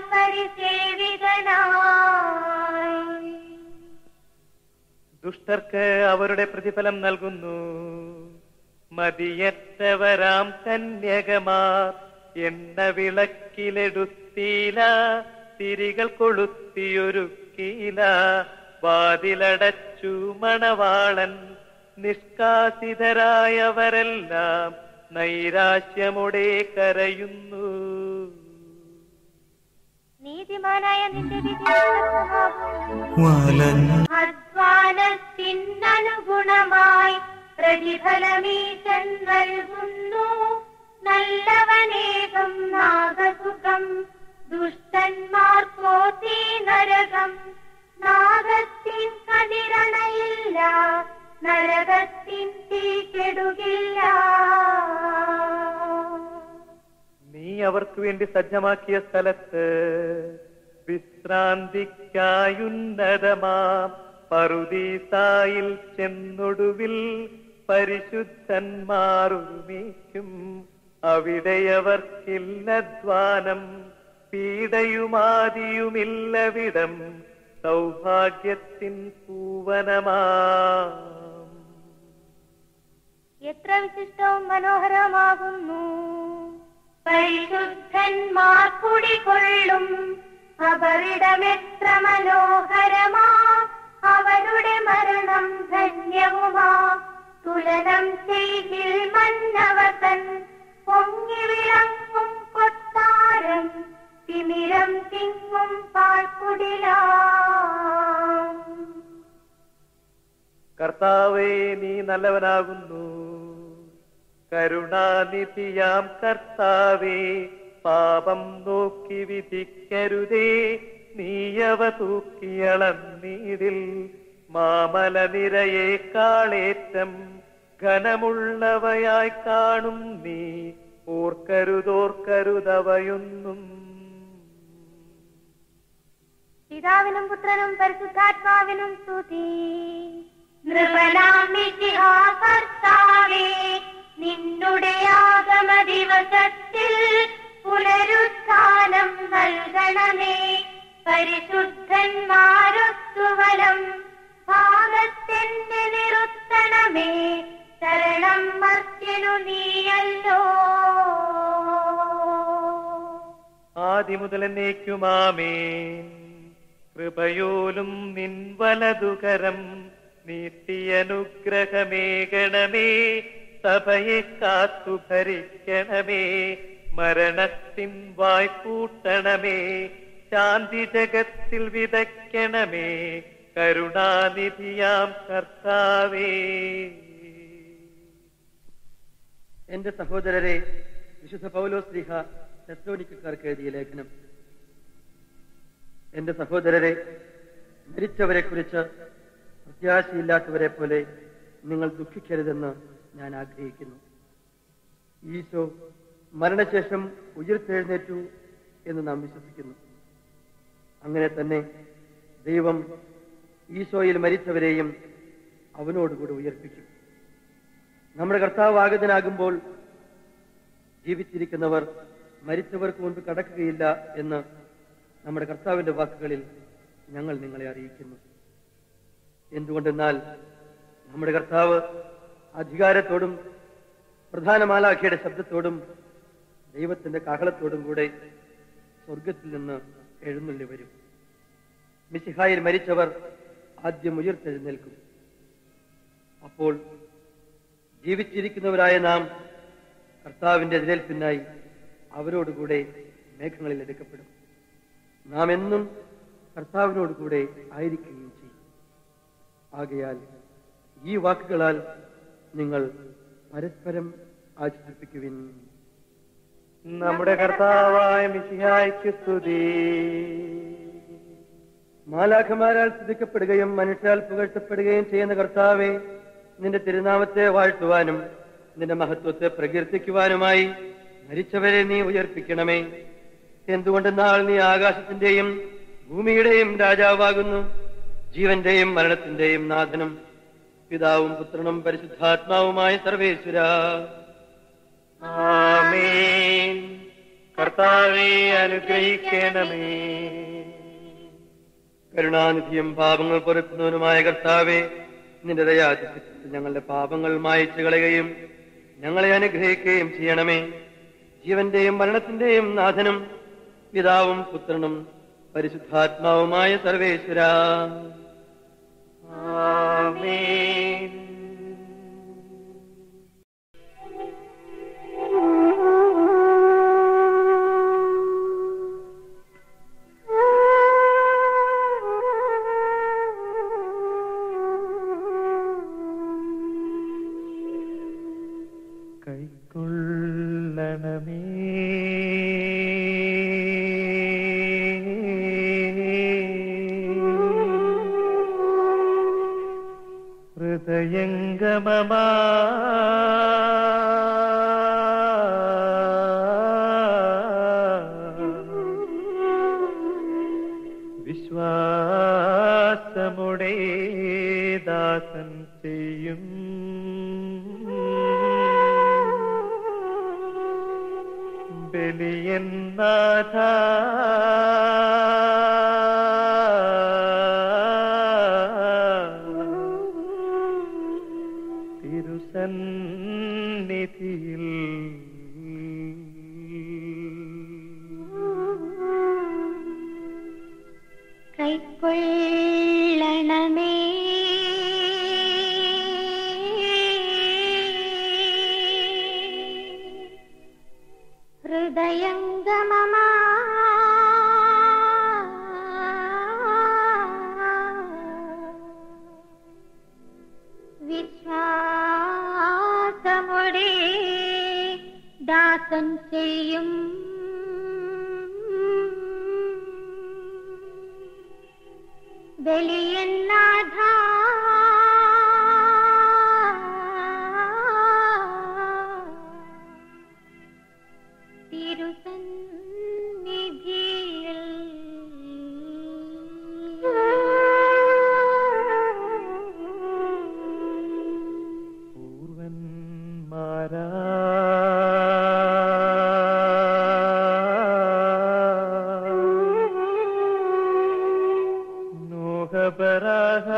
Speaker 2: പരിസേവിതനായി
Speaker 3: ദുഷ്ടർക്ക് അവരുടെ പ്രതിഫലം നൽകുന്നു മതിയറ്റവരാം കന്യകമാർ എണ്ണ വിളക്കിലെടുത്തീല തിരികൾ കൊളുത്തിയൊരുക്കീല വാതിലടച്ചു മണവാളൻ നിഷ്കാസിതരായവരെല്ലാം നൈരാശ്യമുടെ കരയുന്നു
Speaker 2: നീതിമാനായ നിന്റെ വിധി സത്യമാകുന്നു.
Speaker 6: വലഞ്ഞ
Speaker 2: അധ്വാനത്തിനനുഗുണമായി പ്രതിഫലമീശൻ നൽകുന്നു നല്ലവനേകം നാഗസുഖം ദുഷ്ടന്മാർക്കോ തീ നരകം നാഗത്തിൻ കതിരണയില്ല നരകത്തിൻ തീ കെടുകില്ല
Speaker 3: നീ അവർക്ക് വേണ്ടി സജ്ജമാക്കിയ സ്ഥലത്ത് വിശ്രാന്തിക്കായുന്നതമാം പറുദീസായിൽ ചെന്നൊടുവിൽ പരിശുദ്ധന്മാർ ഒരുമിക്കും അവിടെയവർക്കില്ലധ്വാനം പീഡയുമാതിയുമില്ലവിടം സൗഭാഗ്യത്തിൻ പൂവനമാം
Speaker 2: എത്ര വിശിഷ്ടവും മനോഹരമാകുന്നു പരിശുദ്ധന്മാർ കുടികൊള്ളും അവരിടമെത്ര മനോഹരമാ അവരുടെ മരണം ധന്യവുമാ തുലനം ചെയ്തിൽ മന്നവതൻ പൊങ്ങി വിളങ്ങും കൊട്ടാരം തിമിരം തിങ്ങും പാൽക്കുടിലാം
Speaker 3: കർത്താവേ നീ നല്ലവനാകുന്നു കരുണാനിധിയാം കർത്താവേ പാപം നോക്കി വിധിക്കരുതേ നീയവ തൂക്കിയളന്നീടിൽ മാമല നിരയേക്കാളേറ്റം ഘനമുള്ളവയായി കാണും നീ ഓർക്കരുതോർക്കരുതവയൊന്നും
Speaker 2: പിതാവിനും പുത്രനും പരിശുദ്ധാത്മാവിനും സ്തുതി നൃപനാമിതിഹാകർത്താവേ നിന്നുടെ ആഗമ ദിവസത്തിൽ പുനരുത്ഥാനം നൽകണമേ പരിശുദ്ധന്മാരൊത്തുവലം ഭാഗത്തിന്റെ നിറുത്തണമേ ശരണം മർത്യനു നീയല്ലോ
Speaker 3: ആദിമുതൽ എന്നേക്കുമാമേൻ കൃപയോലും നിൻ വലതുകരം നീട്ടിയനുഗ്രഹമേകണമേ സഭയെ കാത്തു ഭരിക്കണമേ മരണത്തിൻ വായ്പൂട്ടണമേ ശാന്തി ജഗത്തിൽ വിതയ്ക്കണമേ കരുണാനിധിയാം കർത്താവേ
Speaker 1: എന്റെ സഹോദരരെ വിശുദ്ധ പൗലോസ്ലിഹ തെസ്ലോനിക്കാർക്ക് എഴുതിയ ലേഖനം എന്റെ സഹോദരരെ മരിച്ചവരെ കുറിച്ച് പ്രത്യാശയില്ലാത്തവരെ പോലെ നിങ്ങൾ ദുഃഖിക്കരുതെന്ന് ഞാൻ ആഗ്രഹിക്കുന്നു ഈശോ മരണശേഷം ഉയർത്തെഴുന്നേറ്റു എന്ന് നാം വിശ്വസിക്കുന്നു അങ്ങനെ തന്നെ ദൈവം ഈശോയിൽ മരിച്ചവരെയും അവനോടുകൂടി ഉയർപ്പിക്കും നമ്മുടെ കർത്താവ് ആഗതനാകുമ്പോൾ ജീവിച്ചിരിക്കുന്നവർ മരിച്ചവർക്ക് മുൻപ് കടക്കുകയില്ല എന്ന് നമ്മുടെ കർത്താവിന്റെ വാക്കുകളിൽ ഞങ്ങൾ നിങ്ങളെ അറിയിക്കുന്നു എന്തുകൊണ്ടെന്നാൽ നമ്മുടെ കർത്താവ് അധികാരത്തോടും പ്രധാന മാലാഖയുടെ ശബ്ദത്തോടും ദൈവത്തിന്റെ കാഹളത്തോടും കൂടെ സ്വർഗത്തിൽ നിന്ന് എഴുന്നള്ളി വരും മിശിഹായിൽ മരിച്ചവർ ആദ്യം ഉയർത്തെഴുന്നേൽക്കും അപ്പോൾ ജീവിച്ചിരിക്കുന്നവരായ നാം കർത്താവിന്റെ എതിരേൽപ്പിനായി അവരോടുകൂടെ മേഘങ്ങളിൽ എടുക്കപ്പെടും നാം എന്നും കർത്താവിനോടുകൂടെ ആയിരിക്കുകയും ചെയ്യും ആകയാൽ ഈ വാക്കുകളാൽ നിങ്ങൾ പരസ്പരം ആശ്വസിപ്പിക്കുവിൻ
Speaker 3: നമ്മുടെ കർത്താവായ മിശിഹായ്ക്ക് സ്തുതി
Speaker 1: മാലാഖമാരാൽ സ്തുതിക്കപ്പെടുകയും മനുഷ്യാൽ പുകഴ്ത്തപ്പെടുകയും ചെയ്യുന്ന കർത്താവെ നിന്റെ തിരുനാമത്തെ വാഴ്ത്തുവാനും നിന്റെ മഹത്വത്തെ പ്രകീർത്തിക്കുവാനുമായി മരിച്ചവരെ നീ ഉയർപ്പിക്കണമേ എന്തുകൊണ്ടെന്നാൽ നീ ആകാശത്തിന്റെയും ഭൂമിയുടെയും രാജാവാകുന്നു ജീവന്റെയും മരണത്തിന്റെയും നാഥനും പിതാവും പുത്രനും പരിശുദ്ധാത്മാവുമായ സർവേശ്വര
Speaker 3: ആമേൻ കർത്താവെ അനുഗ്രഹിക്കണമേ
Speaker 1: കരുണാനിധിയും പാപങ്ങൾ പൊറുക്കുന്നവനുമായ കർത്താവെ നിന്റെ ദയാധിപത്യത്തിൽ ഞങ്ങളുടെ പാപങ്ങൾ മായച്ചു കളയുകയും ഞങ്ങളെ അനുഗ്രഹിക്കുകയും ചെയ്യണമേ ജീവന്റെയും മരണത്തിന്റെയും നാഥനും പിതാവും പുത്രനും പരിശുദ്ധാത്മാവുമായ സർവേശ്വര
Speaker 3: ആമേൻ കൈക്കൊള്ളണമേ ഹൃദയംഗമമാ വിശ്വാസമുടേ ദാസൻ ചെയ്യും ബലിയന്നാഥ തിരുസന്നിധിയിൽ
Speaker 2: കൈക്കൊള്ളണമേ ഹൃദയംഗമമാ വിശ്വാസമുടെ ദാസൻ ചെയ്യും ബലിയന്നാഥ തിരുസന്നിധിയിൽ
Speaker 3: പൂർവന്മാരാ നോഹപരാഹ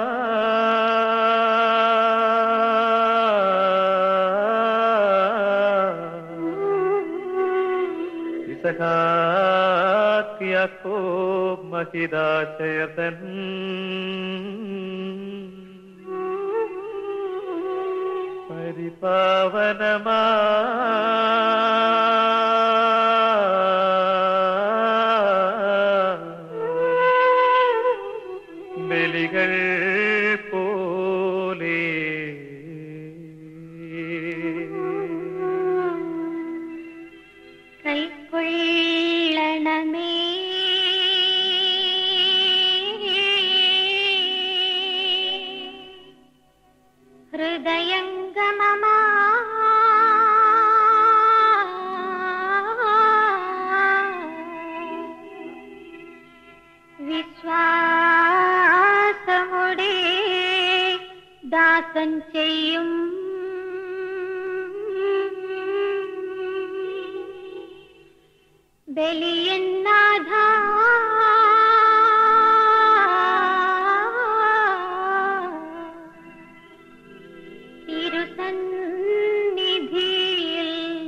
Speaker 3: ഇസഹാക്കിയാക്കോ മഹിതാശയതൻ പരിപാവനമാ ബലികൾ പോലെ
Speaker 2: കൈക്കൊള്ളണമേ ഹൃദയംഗമമാ വിശ്വാസമുടെ ദാസൻ ചെയ്യും ബലിയന്നാഥ തിരുസന്നിധിയിൽ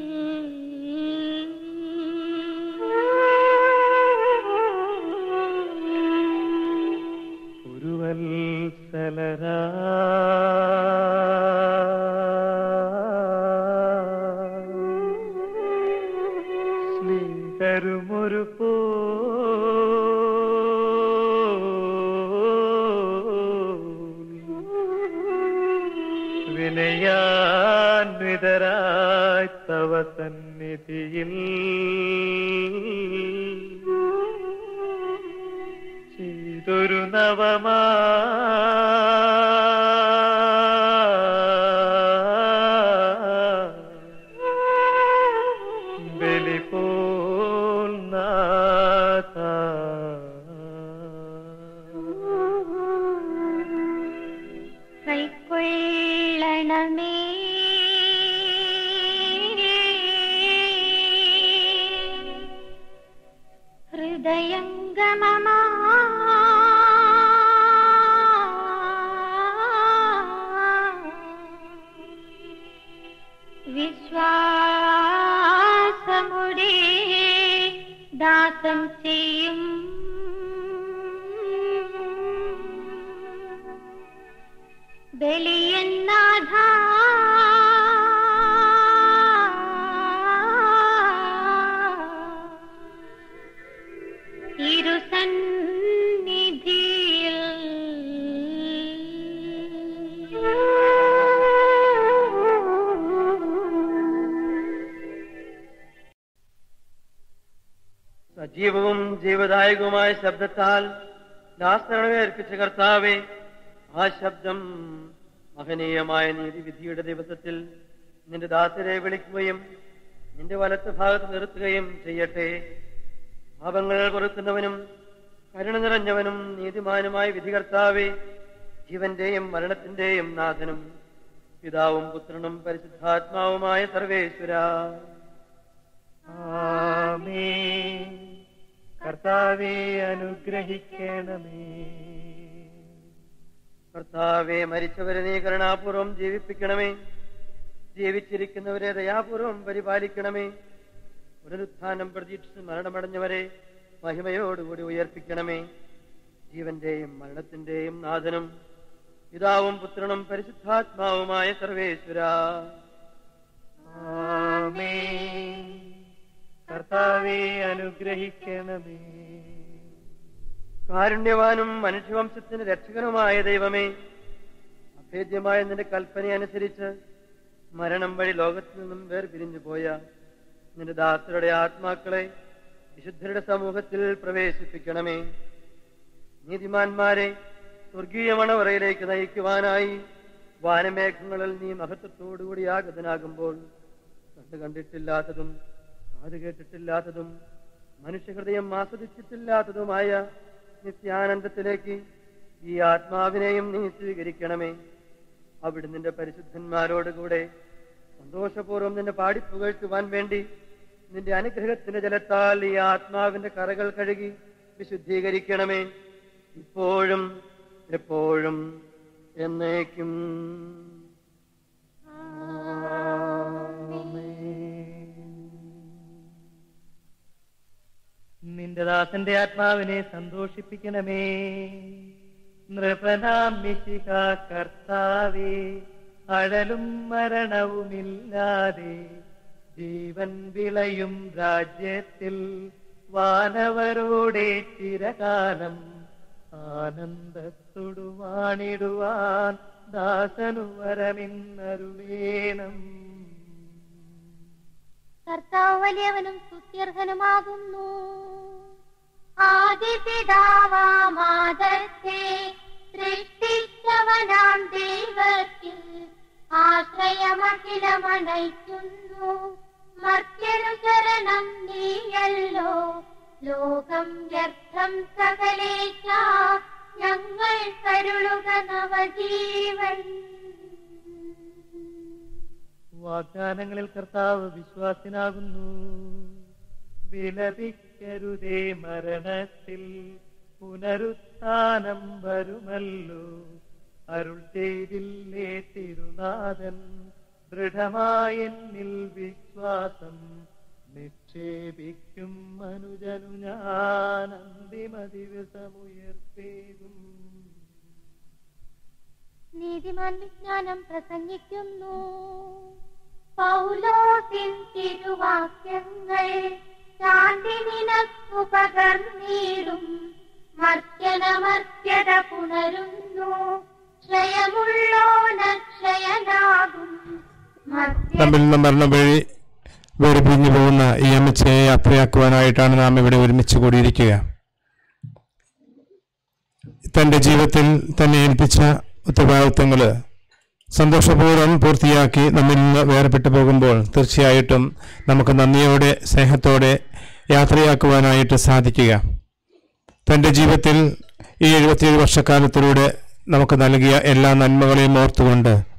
Speaker 3: ഉരുവത്സലരാ സ്നേഹരുമൊരു പോ വിനയാന്വിതരായി തവ സന്നിധിയിൽ ചെയ്തൊരു നവമാ
Speaker 2: തരണമേ ഹൃദയംഗമമാ വിശ്വാസമുടെ ദാസം ചെയ്യും ബലിയന്നാഥ തിരുസന്നിധിയിൽ
Speaker 1: സജീവവും ജീവദായകവുമായ ശബ്ദത്താൽ ദാസരണമേ അർപ്പിച്ച കർത്താവേ ആ ശബ്ദം മഹനീയമായ നീതിവിധിയുടെ ദിവസത്തിൽ നിന്റെ ദാസരെ വിളിക്കുകയും നിന്റെ വലത്ത് ഭാഗത്ത് നിർത്തുകയും ചെയ്യട്ടെ പാപങ്ങൾ പൊറുക്കുന്നവനും കരുണ നിറഞ്ഞവനും നീതിമാനുമായ വിധികർത്താവേ ജീവന്റെയും മരണത്തിന്റെയും നാഥനും പിതാവും പുത്രനും പരിശുദ്ധാത്മാവുമായ സർവേശ്വര
Speaker 3: ആമേൻ കർത്താവെ അനുഗ്രഹിക്കണമേ
Speaker 1: കർത്താവെ മരിച്ചവരെ നീ കരുണാപൂർവം ജീവിപ്പിക്കണമേ ജീവിച്ചിരിക്കുന്നവരെ ദയാപൂർവം പരിപാലിക്കണമേ പുനരുത്ഥാനം പ്രതീക്ഷിച്ച് മരണമടഞ്ഞവരെ മഹിമയോടുകൂടി ഉയർപ്പിക്കണമേ ജീവന്റെയും മരണത്തിന്റെയും നാഥനും പിതാവും പുത്രനും പരിശുദ്ധാത്മാവുമായ സർവേശ്വര
Speaker 3: ആമേൻ കർത്താവെ അനുഗ്രഹിക്കണമേ
Speaker 1: കാരുണ്യവാനും മനുഷ്യവംശത്തിന് രക്ഷകനുമായ ദൈവമേ അഭേദ്യമായ നിന്റെ കൽപ്പനയനുസരിച്ച് മരണം വഴി ലോകത്തിൽ നിന്നും വേർപിരിഞ്ഞു പോയ നിന്റെ ദാസരുടെ ആത്മാക്കളെ വിശുദ്ധരുടെ സമൂഹത്തിൽ പ്രവേശിപ്പിക്കണമേ നീതിമാന്മാരെ സ്വർഗീയ മണവറയിലേക്ക് നയിക്കുവാനായി വാനമേഘങ്ങളിൽ നീ മഹത്വത്തോടുകൂടി ആഗതനാകുമ്പോൾ കണ്ടു കണ്ടിട്ടില്ലാത്തതും കാത് കേട്ടിട്ടില്ലാത്തതും മനുഷ്യഹൃദയം ആസ്വദിച്ചിട്ടില്ലാത്തതുമായ നിത്യാനന്ദത്തിലേക്ക് ഈ ആത്മാവിനെയും നീ സ്വീകരിക്കണമേ അവിടെ നിന്റെ പരിശുദ്ധന്മാരോടുകൂടെ സന്തോഷപൂർവ്വം നിന്നെ പാടിപ്പുകഴ്ത്തുവാൻ വേണ്ടി നിന്റെ അനുഗ്രഹത്തിന്റെ ജലത്താൽ ഈ ആത്മാവിന്റെ കറകൾ കഴുകി വിശുദ്ധീകരിക്കണമേ ഇപ്പോഴും എപ്പോഴും എന്നേക്കും
Speaker 3: നിന്റെ ദാസന്റെ ആത്മാവിനെ സന്തോഷിപ്പിക്കണമേ നൃപനാം മിശിക കർത്താവേ അഴലും മരണവുമില്ലാതെ ജീവൻ വിളയും രാജ്യത്തിൽ വാനവരോടെ ചിരകാലം ആനന്ദത്തോടു വാണിടുവാൻ ദാസനു വരമിന്നരുളേണം
Speaker 2: കർത്താവ് വലിയവനും സ്തുത്യർഹനുമാകുന്നു ആദിപിതാവാമാദത്തെ സൃഷ്ടിച്ചവനാം ദൈവത്തിൽ ആശ്രയമഖിലമണയ്ക്കുന്നു മർത്യനു ശരണം നീയല്ലോ ലോകം വ്യർത്ഥം സകലേശ ഞങ്ങൾ കരുളുക നവജീവൻ
Speaker 3: വാഗ്ദാനങ്ങളിൽ കർത്താവ് വിശ്വാസിനാകുന്നു വിലപിക്കരുതേ മരണത്തിൽ പുനരുത്ഥാനം വരുമല്ലോ അരുൾ ചെയ്തില്ലേ തിരുനാഥൻ ദൃഢമായെന്നിൽ വിശ്വാസം നിക്ഷേപിക്കും മനുജനു ഞാൻ അന്തിമ ദിവസമുയർത്തേകും
Speaker 2: നീതിമാൻ വിജ്ഞാനം പ്രസംഗിക്കുന്നു പൗലോസിൻ തിരുവാക്യങ്ങൾ ശാന്തി നിനക്കു പകർന്നിടും മർത്യനമർത്യത പുണരുന്നു ക്ഷയമുള്ളോന ക്ഷയനാകും മർത്യൻ
Speaker 5: നമ്മിൽ നിന്ന് മരണം വഴി വേർപിരിഞ്ഞു പോകുന്ന ഈ അമ്മച്ചയെ യാത്രയാക്കുവാനായിട്ടാണ് നാം ഇവിടെ ഒരുമിച്ച് കൂടിയിരിക്കുക തൻ്റെ ജീവിതത്തിൽ തന്നെ ഏൽപ്പിച്ച ഉത്തരവാദിത്വങ്ങൾ സന്തോഷപൂർവ്വം പൂർത്തിയാക്കി നമ്മിൽ നിന്ന് വേർപെട്ടു പോകുമ്പോൾ തീർച്ചയായിട്ടും നമുക്ക് നന്ദിയോടെ സ്നേഹത്തോടെ യാത്രയാക്കുവാനായിട്ട് സാധിക്കുക തൻ്റെ ജീവിതത്തിൽ ഈ എഴുപത്തിയേഴ് വർഷക്കാലത്തിലൂടെ നമുക്ക് നൽകിയ എല്ലാ നന്മകളെയും ഓർത്തുകൊണ്ട്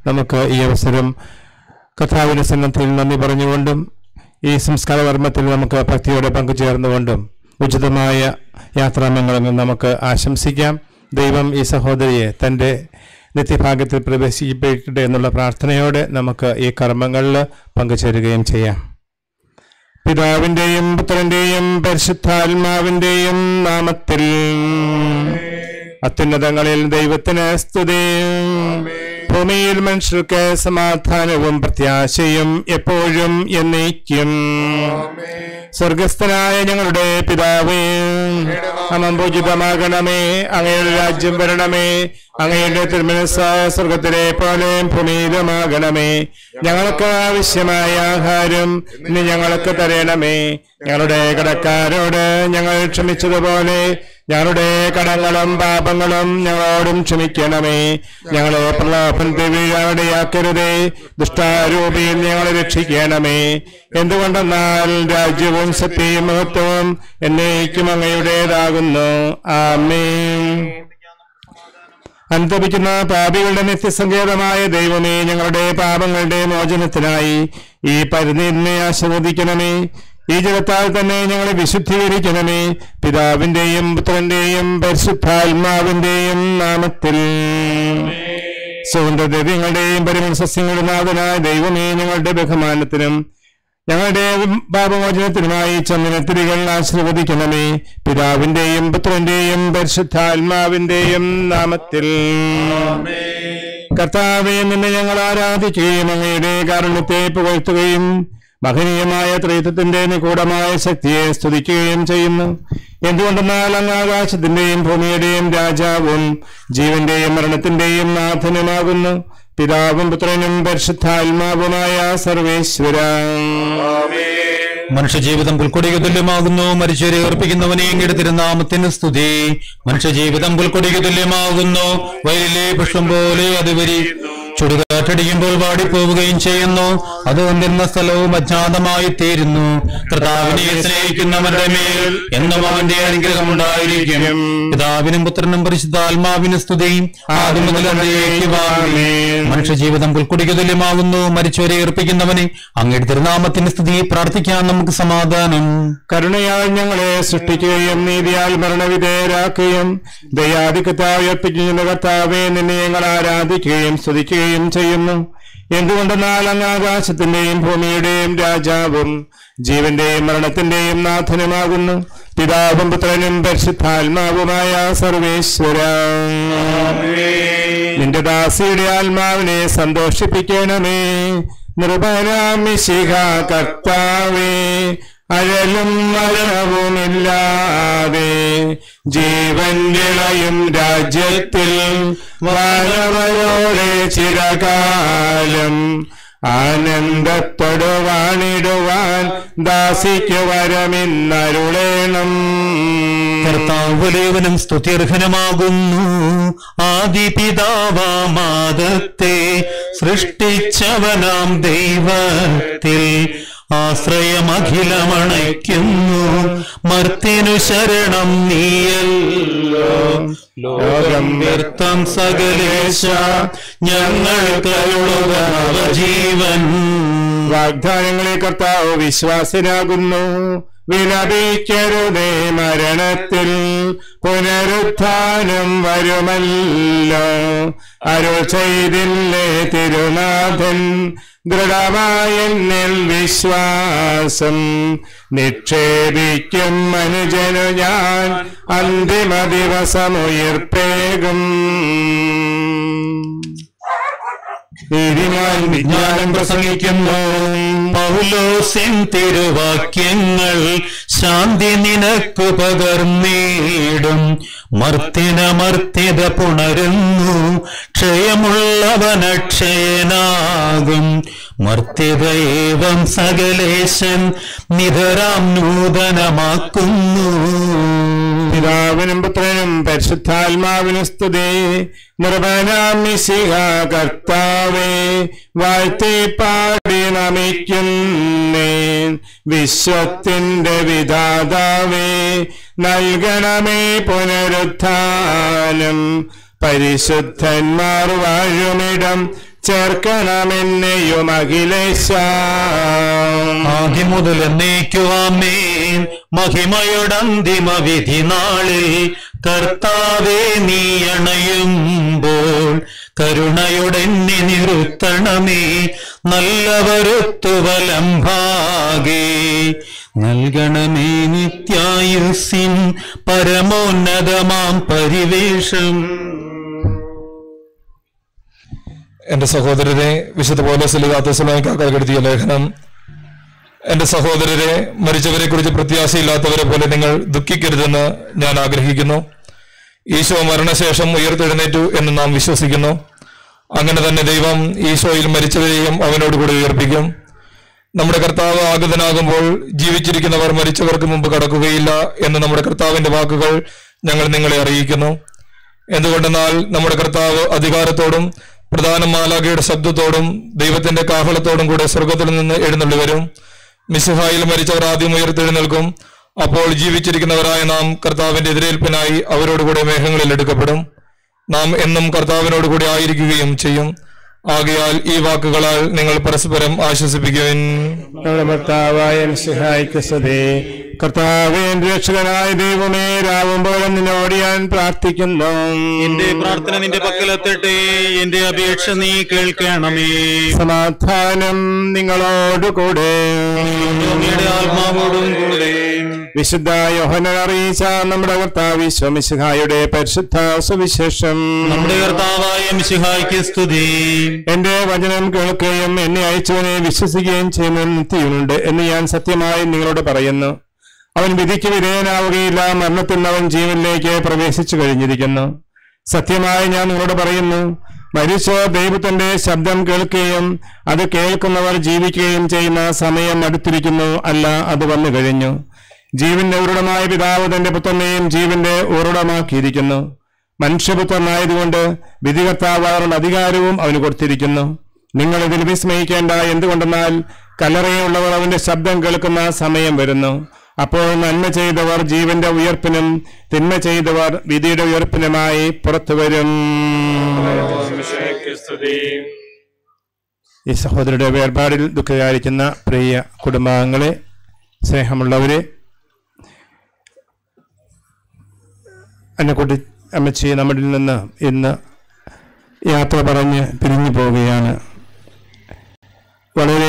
Speaker 5: നമുക്ക് ഈ അവസരം കഥാവിന്റെ സന്നദ്ധയിൽ നന്ദി പറഞ്ഞുകൊണ്ടും ഈ സംസ്കാര കർമ്മത്തിൽ നമുക്ക് ഭക്തിയോടെ പങ്കുചേർന്നുകൊണ്ടും ഉചിതമായ യാത്രാമംഗളങ്ങൾ നമുക്ക് ആശംസിക്കാം ദൈവം ഈ സഹോദരിയെ തൻ്റെ നിത്യഭാഗ്യത്തിൽ പ്രവേശിപ്പിക്കട്ടെ എന്നുള്ള പ്രാർത്ഥനയോടെ നമുക്ക് ഈ കർമ്മങ്ങളിൽ പങ്കുചേരുകയും ചെയ്യാം പിതാവിന്റെയും പുത്രന്റെയും പരിശുദ്ധാത്മാവിന്റെയും നാമത്തിൽ അത്യുന്നതങ്ങളിൽ ദൈവത്തിന് സ്തുതി ഭൂമിയിൽ മനുഷ്യർക്ക് സമാധാനവും പ്രത്യാശയും എപ്പോഴും എന്നേക്കും സ്വർഗസ്ഥനായ ഞങ്ങളുടെ പിതാവേ അമംപൂജിതമാകണമേ അങ്ങയുടെ രാജ്യം വരണമേ അങ്ങയുടെ തിരുമനസ് സ്വർഗത്തിലെ പോലെ ഭൂമിയിലുമാകണമേ ഞങ്ങൾക്ക് ആവശ്യമായ ആഹാരം ഇന്ന് ഞങ്ങൾക്ക് തരണമേ ഞങ്ങളുടെ കടക്കാരോട് ഞങ്ങൾ ക്ഷമിച്ചതുപോലെ ഞങ്ങളുടെ കടങ്ങളും പാപങ്ങളും ഞങ്ങളോടും ക്ഷമിക്കണമേ ഞങ്ങളെ പ്രലോഭനത്തിൽ വീഴാടെയാക്കരുതേ ദുഷ്ടാരൂപിയിൽ ഞങ്ങളെ രക്ഷിക്കണമേ എന്തുകൊണ്ടെന്നാൽ രാജ്യവും സത്യവും മഹത്വവും എന്നേക്കും അങ്ങയുടേതാകുന്നു ആമേൻ അനുതപിക്കുന്ന പാപികളുടെ നിത്യസങ്കേതമായ ദൈവമേ ഞങ്ങളുടെ പാപങ്ങളുടെ മോചനത്തിനായി ഈ പരിധിനെ ആശീർവദിക്കണമേ ഈ ജലത്താൽ തന്നെ ഞങ്ങളെ വിശുദ്ധീകരിക്കണമേ പിതാവിന്റെയും പുത്രന്റെയും പരിശുദ്ധാത്മാവിന്റെയും നാമത്തിൽ സുഗന്ധദ്രവ്യങ്ങളുടെയും പരിമള സസ്യങ്ങളുടെ നാഥനായ ദൈവമേ ഞങ്ങളുടെ ബഹുമാനത്തിനും ഞങ്ങളുടെ പാപമോചനത്തിനുമായി ചന്ദനത്തിരികൾ ആശീർവദിക്കണമേ പിതാവിന്റെയും പുത്രന്റെയും പരിശുദ്ധാത്മാവിന്റെയും നാമത്തിൽ കർത്താവെ നിന്നെ ഞങ്ങൾ ആരാധിക്കുകയും അങ്ങയുടെ കാരുണ്യത്തെ പുകഴ്ത്തുകയും മഹനീയമായ ത്രിത്വത്തിന്റെ നിഗൂഢമായ ശക്തിയെ സ്തുതിക്കുകയും ചെയ്യുന്നു എന്തുകൊണ്ടെന്നാൽ അങ്ങ് ആകാശത്തിന്റെയും ഭൂമിയുടെയും രാജാവും ജീവന്റെയും മരണത്തിന്റെയും നാഥനുമാകുന്നു പിതാവും പുത്രനും പരിശുദ്ധാത്മാവുമായ സർവേശ്വര
Speaker 9: മനുഷ്യജീവിതം പുൽക്കൊടിക്ക് തുല്യമാകുന്നു മരിച്ചവരെ ഏർപ്പിക്കുന്നവനെ എങ്കിയുടെ തിരുനാമത്തിന് സ്തുതി മനുഷ്യജീവിതം പുൽക്കൊടിക്ക് തുല്യമാകുന്നു വയലിലെ പുഷ്പം പോലെ അത് വരി ചുടുകാറ്റടിക്കുമ്പോൾ വാടിപ്പോവുകയും ചെയ്യുന്നു അത് വന്നിരുന്ന സ്ഥലവും അജ്ഞാതമായി തീരുന്നു കർത്താവിനെ സ്നേഹിക്കുന്നവരുടെ മേൽ എന്നും അവന്റെ അനുഗ്രഹം ഉണ്ടായിരിക്കും പിതാവിനും പുത്രനും പരിശുദ്ധാത്മാവിനും സ്തുതിയും ആദ്യം മുതൽ എന്നേക്കുമാമേ. മനുഷ്യജീവിതം പുൽക്കുടിക്ക് തുല്യമാകുന്നു മരിച്ചവരെ ഏർപ്പിക്കുന്നവനെ അങ്ങയുടെ തിരുനാമത്തിന് സ്തുതി പ്രാർത്ഥിക്കാൻ നമുക്ക് സമാധാനം
Speaker 5: കരുണയാൽ ഞങ്ങളെ സൃഷ്ടിക്കുകയും നീതിയാൽ മരണവിധേയരാക്കുകയും ദയാധികത്താൽ ഉയർപ്പിക്കുന്ന കർത്താവെ നിന്നെ ഞങ്ങൾ ആരാധിക്കുകയും സ്തുതിക്കുകയും ചെയ്യുന്നു എന്തുകൊണ്ടെന്നാൽ അങ്ങ് ആകാശത്തിന്റെയും ഭൂമിയുടെയും രാജാവും ജീവന്റെയും മരണത്തിന്റെയും നാഥനുമാകുന്നു പിതാവും പുത്രനും പരിശുദ്ധാത്മാവുമായ സർവേശ്വര നിന്റെ ദാസിയുടെ ആത്മാവിനെ സന്തോഷിപ്പിക്കണമേ നിർഭനാമിശിഖ കർത്താവേ അഴലും മരണവുമില്ലാതെ ജീവൻ വിളയും രാജ്യത്തിൽ വാനവരോടെ ചിരകാലം ആനന്ദത്തോട് വാണിടുവാൻ ദാസിക്ക് വരമിന്നരുളേണം
Speaker 9: കർത്താവുലേവനും സ്തുത്യർഹനമാകുന്നു ആദി പിതാവാമാദത്തെ സൃഷ്ടിച്ചവനാം ദൈവത്തിൽ ആശ്രയമഖിലമണയ്ക്കുന്നു മർത്തിനു ശരണം നീയല്ലോ ലോകം വ്യർത്ഥം സകലേശ ഞങ്ങൾ കരുളുക ജീവൻ
Speaker 5: വാഗ്ദാനങ്ങളെ കർത്താവ് വിശ്വാസനാകുന്നു വിലപിക്കരുതേ മരണത്തിൽ പുനരുത്ഥാനം വരുമല്ലോ അരുൾ ചെയ്തില്ലേ തിരുനാഥൻ ദൃഢമായ എന്നിൽ വിശ്വാസം നിക്ഷേപിക്കും മനുജനു ഞാൻ അന്തിമ ദിവസമുയർപ്പേകും നീതിമാൻ വിജ്ഞാനം പ്രസംഗിക്കുന്നു
Speaker 9: പൗലോസിൻ തിരുവാക്യങ്ങൾ ശാന്തി നിനക്കു പകർന്നീടും മർത്തിനമർത്തിത പുണരുന്നു ക്ഷയമുള്ളവനക്ഷയനാകും മർത്തിത ഏവം സകലേശൻ നിധരാം നൂതനമാക്കുന്നു
Speaker 5: പിതാവിനും പുത്രനും പരിശുദ്ധാത്മാവിനും സ്തുതി നിർഭനാമിശിഹ കർത്താവേ വാഴ്ത്തി പാടി നമിക്കുന്നേ വിശ്വത്തിന്റെ വിധാതാവേ നൽകണമേ പുനരുത്ഥാനം പരിശുദ്ധന്മാർ വാഴുമിടം ചേർക്കണമെന്നെയും അഖിലേശ
Speaker 9: ആദ്യം മുതൽ എന്നേക്കുവാമേൻ മഹിമയുടെ വിധി നാളിൽ കർത്താവെ നീ അണയുമ്പോൾ കരുണയുടെ എന്നെ നിറുത്തണമേ നല്ലവരുത്തുവലം ഭാഗേ നൽകണമേ നിത്യായുസിൻ പരമോന്നതമാം പരിവേഷം
Speaker 10: എന്റെ സഹോദരരെ വിശുദ്ധ പോലോസിലാത്തസ്ലാമിക്കാക്കൽക്കെടുത്തിയ ലേഖനം എന്റെ സഹോദരരെ മരിച്ചവരെ കുറിച്ച് പ്രത്യാശയില്ലാത്തവരെ പോലെ നിങ്ങൾ ദുഃഖിക്കരുതെന്ന് ഞാൻ ആഗ്രഹിക്കുന്നു ഈശോ മരണശേഷം ഉയർത്തെഴുന്നേറ്റു എന്ന് നാം വിശ്വസിക്കുന്നു അങ്ങനെ തന്നെ ദൈവം ഈശോയിൽ മരിച്ചവരെയും അവനോട് കൂടി ഉയർപ്പിക്കും നമ്മുടെ കർത്താവ് ആഗതനാകുമ്പോൾ ജീവിച്ചിരിക്കുന്നവർ മരിച്ചവർക്ക് മുമ്പ് കടക്കുകയില്ല എന്ന് നമ്മുടെ കർത്താവിന്റെ വാക്കുകൾ ഞങ്ങൾ നിങ്ങളെ അറിയിക്കുന്നു എന്തുകൊണ്ടെന്നാൽ നമ്മുടെ കർത്താവ് അധികാരത്തോടും പ്രധാന മാലാഖയുടെ ശബ്ദത്തോടും ദൈവത്തിന്റെ കാഹളത്തോടും കൂടെ സ്വർഗത്തിൽ നിന്ന് എഴുന്നള്ളി വരും മിസുഹായിൽ മരിച്ചവർ ആദ്യം ഉയർത്തെഴുന്നേൽക്കും അപ്പോൾ ജീവിച്ചിരിക്കുന്നവരായ നാം കർത്താവിന്റെ എതിരേൽപ്പിനായി അവരോടുകൂടെ മേഘങ്ങളിൽ എടുക്കപ്പെടും നാം എന്നും കർത്താവിനോട് കൂടി ആയിരിക്കുകയും ചെയ്യും ആകയാൽ ഈ വാക്കുകളാൽ നിങ്ങൾ പരസ്പരം ആശ്വസിപ്പിക്കുവിൻ
Speaker 5: നമ്മുടെ ഭർത്താവായ സഹായിക്ക് സതേ കർത്താവേ രക്ഷകനായ ദൈവമേ രാവുമ്പോഴും നിന്നോട് ഞാൻ പ്രാർത്ഥിക്കുന്നു
Speaker 9: എന്റെ പ്രാർത്ഥന നിന്റെ പക്കലെത്തട്ടെ എന്റെ അപേക്ഷ നീ കേൾക്കണമേ
Speaker 5: സമാധാനം നിങ്ങളോടുകൂടെ
Speaker 9: അങ്ങയുടെ ആത്മാവോടും കൂടെ
Speaker 5: വിശുദ്ധ യോഹനൻ അറിയിച്ച നമ്മുടെ കർത്താവ് സ്വമിശിഹായുടെ പരിശുദ്ധ സുവിശേഷം
Speaker 9: നമ്മുടെ കർത്താവായ മിശിഹായ്ക്ക് സ്തുതി
Speaker 5: എന്റെ വചനം കേൾക്കുകയും എന്നെ അയച്ചവനെ വിശ്വസിക്കുകയും ചെയ്യുന്ന നിത്യമുണ്ട് എന്ന് ഞാൻ സത്യമായി നിങ്ങളോട് പറയുന്നു അവൻ വിധിക്ക് വിധേയനാവുകയില്ല മരണത്തിൽ നിന്ന് അവൻ ജീവനിലേക്ക് പ്രവേശിച്ചു കഴിഞ്ഞിരിക്കുന്നു സത്യമായി ഞാൻ നിങ്ങളോട് പറയുന്നു മരിച്ചോ ദൈവത്തിന്റെ ശബ്ദം കേൾക്കുകയും അത് കേൾക്കുന്നവർ ജീവിക്കുകയും ചെയ്യുന്ന സമയം അടുത്തിരിക്കുന്നു അല്ല അത് വന്നു കഴിഞ്ഞു ജീവന്റെ ഉരുടമായ പിതാവ് തന്റെ പുത്രനെയും ജീവന്റെ ഉരുടമാക്കിയിരിക്കുന്നു മനുഷ്യപുത്രനായതുകൊണ്ട് വിധികർത്താവാറുള്ള അധികാരവും അവന് കൊടുത്തിരിക്കുന്നു നിങ്ങൾ ഇതിൽ വിസ്മയിക്കേണ്ട എന്തുകൊണ്ടെന്നാൽ കല്ലറയുള്ളവർ അവന്റെ ശബ്ദം കേൾക്കുന്ന സമയം വരുന്നു അപ്പോൾ നന്മ ചെയ്തവർ ജീവന്റെ ഉയർപ്പിനും തിന്മ ചെയ്തവർ വിധിയുടെ ഉയർപ്പിനുമായി പുറത്തു വരും ഈ സഹോദരിയുടെ വേർപാടിൽ ദുഃഖിയായിരിക്കുന്ന പ്രിയ കുടുംബാംഗങ്ങളെ സ്നേഹമുള്ളവരെ അന്നക്കുട്ടി അമ്മച്ചി നമ്മളിൽ നിന്ന് ഇന്ന് യാത്ര പറഞ്ഞ് പിരിഞ്ഞു പോവുകയാണ് വളരെ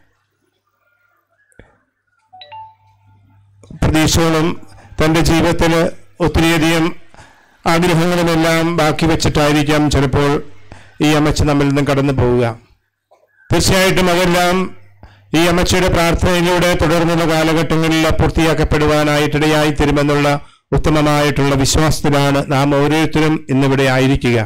Speaker 5: പ്രതീക്ഷകളും തൻ്റെ ജീവിതത്തിൽ ഒത്തിരിയധികം ആഗ്രഹങ്ങളുമെല്ലാം ബാക്കി വെച്ചിട്ടായിരിക്കാം ചിലപ്പോൾ ഈ അമ്മച്ചി നമ്മിൽ നിന്നും കടന്നു പോവുക തീർച്ചയായിട്ടും അതെല്ലാം ഈ അമ്മച്ചിയുടെ പ്രാർത്ഥനയിലൂടെ തുടർന്നുള്ള കാലഘട്ടങ്ങളിൽ പൂർത്തിയാക്കപ്പെടുവാനായിട്ടിടയായി തരുമെന്നുള്ള ഉത്തമമായിട്ടുള്ള വിശ്വാസത്തിലാണ് നാം ഓരോരുത്തരും ഇന്നിവിടെ ആയിരിക്കുക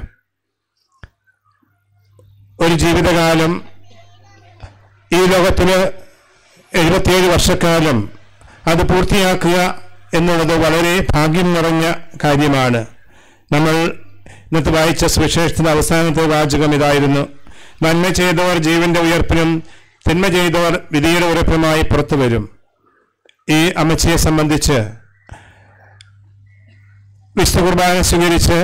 Speaker 5: ഒരു ജീവിതകാലം ഈ ലോകത്തിന് എഴുപത്തിയേഴ് വർഷക്കാലം അത് പൂർത്തിയാക്കുക എന്നുള്ളത് വളരെ ഭാഗ്യം നിറഞ്ഞ കാര്യമാണ് നമ്മൾ ഇന്നത്തെ വായിച്ച സുവിശേഷത്തിന്റെ അവസാനത്തെ വാചകം ഇതായിരുന്നു നന്മ ചെയ്തവർ ജീവന്റെ ഉയർപ്പിനും തിന്മ ചെയ്തവർ വിധിയുടെ ഉറപ്പിനുമായി പുറത്തു വരും ഈ അമ്മച്ചിയെ സംബന്ധിച്ച് വിശുദ്ധ കുർബാന സ്വീകരിച്ച്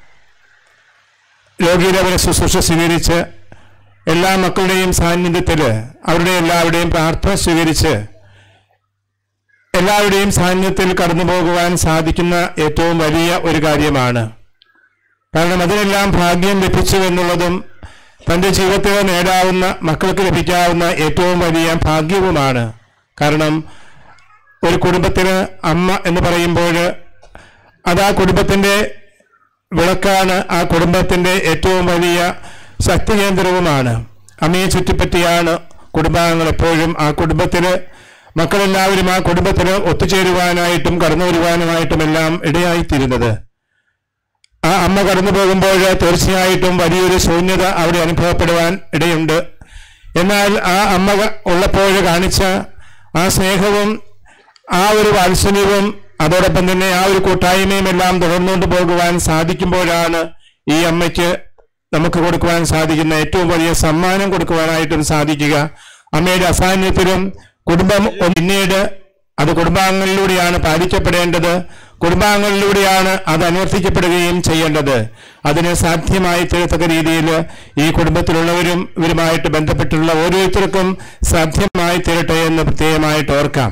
Speaker 5: രോഗീരവരെ ശുശ്രൂഷ സ്വീകരിച്ച് എല്ലാ മക്കളുടെയും സാന്നിധ്യത്തിൽ അവരുടെ എല്ലാവരുടെയും പ്രാർത്ഥന സ്വീകരിച്ച് എല്ലാവരുടെയും സാന്നിധ്യത്തിൽ കടന്നു പോകുവാൻ സാധിക്കുന്ന ഏറ്റവും വലിയ ഒരു കാര്യമാണ് കാരണം അതിനെല്ലാം ഭാഗ്യം ലഭിച്ചു എന്നുള്ളതും തൻ്റെ ജീവിതത്തിൽ നേടാവുന്ന മക്കൾക്ക് ലഭിക്കാവുന്ന ഏറ്റവും വലിയ ഭാഗ്യവുമാണ് കാരണം ഒരു കുടുംബത്തിന് അമ്മ എന്ന് പറയുമ്പോൾ അത് ആ കുടുംബത്തിൻ്റെ വിളക്കാണ് ആ കുടുംബത്തിൻ്റെ ഏറ്റവും വലിയ ശക്തി കേന്ദ്രവുമാണ് അമ്മയെ ചുറ്റിപ്പറ്റിയാണ് കുടുംബാംഗങ്ങൾ എപ്പോഴും ആ കുടുംബത്തിൽ മക്കളെല്ലാവരും ആ കുടുംബത്തിൽ ഒത്തുചേരുവാനായിട്ടും കടന്നു വരുവാനുമായിട്ടും എല്ലാം ഇടയായിത്തീരുന്നത് ആ അമ്മ കടന്നു പോകുമ്പോൾ തീർച്ചയായിട്ടും വലിയൊരു ശൂന്യത അവിടെ അനുഭവപ്പെടുവാൻ ഇടയുണ്ട് എന്നാൽ ആ അമ്മ ഉള്ളപ്പോൾ കാണിച്ച ആ സ്നേഹവും ആ ഒരു വാത്സല്യവും അതോടൊപ്പം തന്നെ ആ ഒരു കൂട്ടായ്മയും എല്ലാം തുടർന്നുകൊണ്ട് പോകുവാൻ സാധിക്കുമ്പോഴാണ് ഈ അമ്മയ്ക്ക് നമുക്ക് കൊടുക്കുവാൻ സാധിക്കുന്ന ഏറ്റവും വലിയ സമ്മാനം കൊടുക്കുവാനായിട്ടും സാധിക്കുക അമ്മയുടെ അസാന്നിധ്യത്തിലും കുടുംബം പിന്നീട് അത് കുടുംബാംഗങ്ങളിലൂടെയാണ് പാലിക്കപ്പെടേണ്ടത് കുടുംബാംഗങ്ങളിലൂടെയാണ് അത് അനുവർത്തിക്കപ്പെടുകയും ചെയ്യേണ്ടത് അതിന് സാധ്യമായി തീരത്തക്ക രീതിയിൽ ഈ കുടുംബത്തിലുള്ളവരും ഇവരുമായിട്ട് ബന്ധപ്പെട്ടുള്ള ഓരോരുത്തർക്കും സാധ്യമായി തീരട്ടെ എന്ന് പ്രത്യേകമായിട്ട് ഓർക്കാം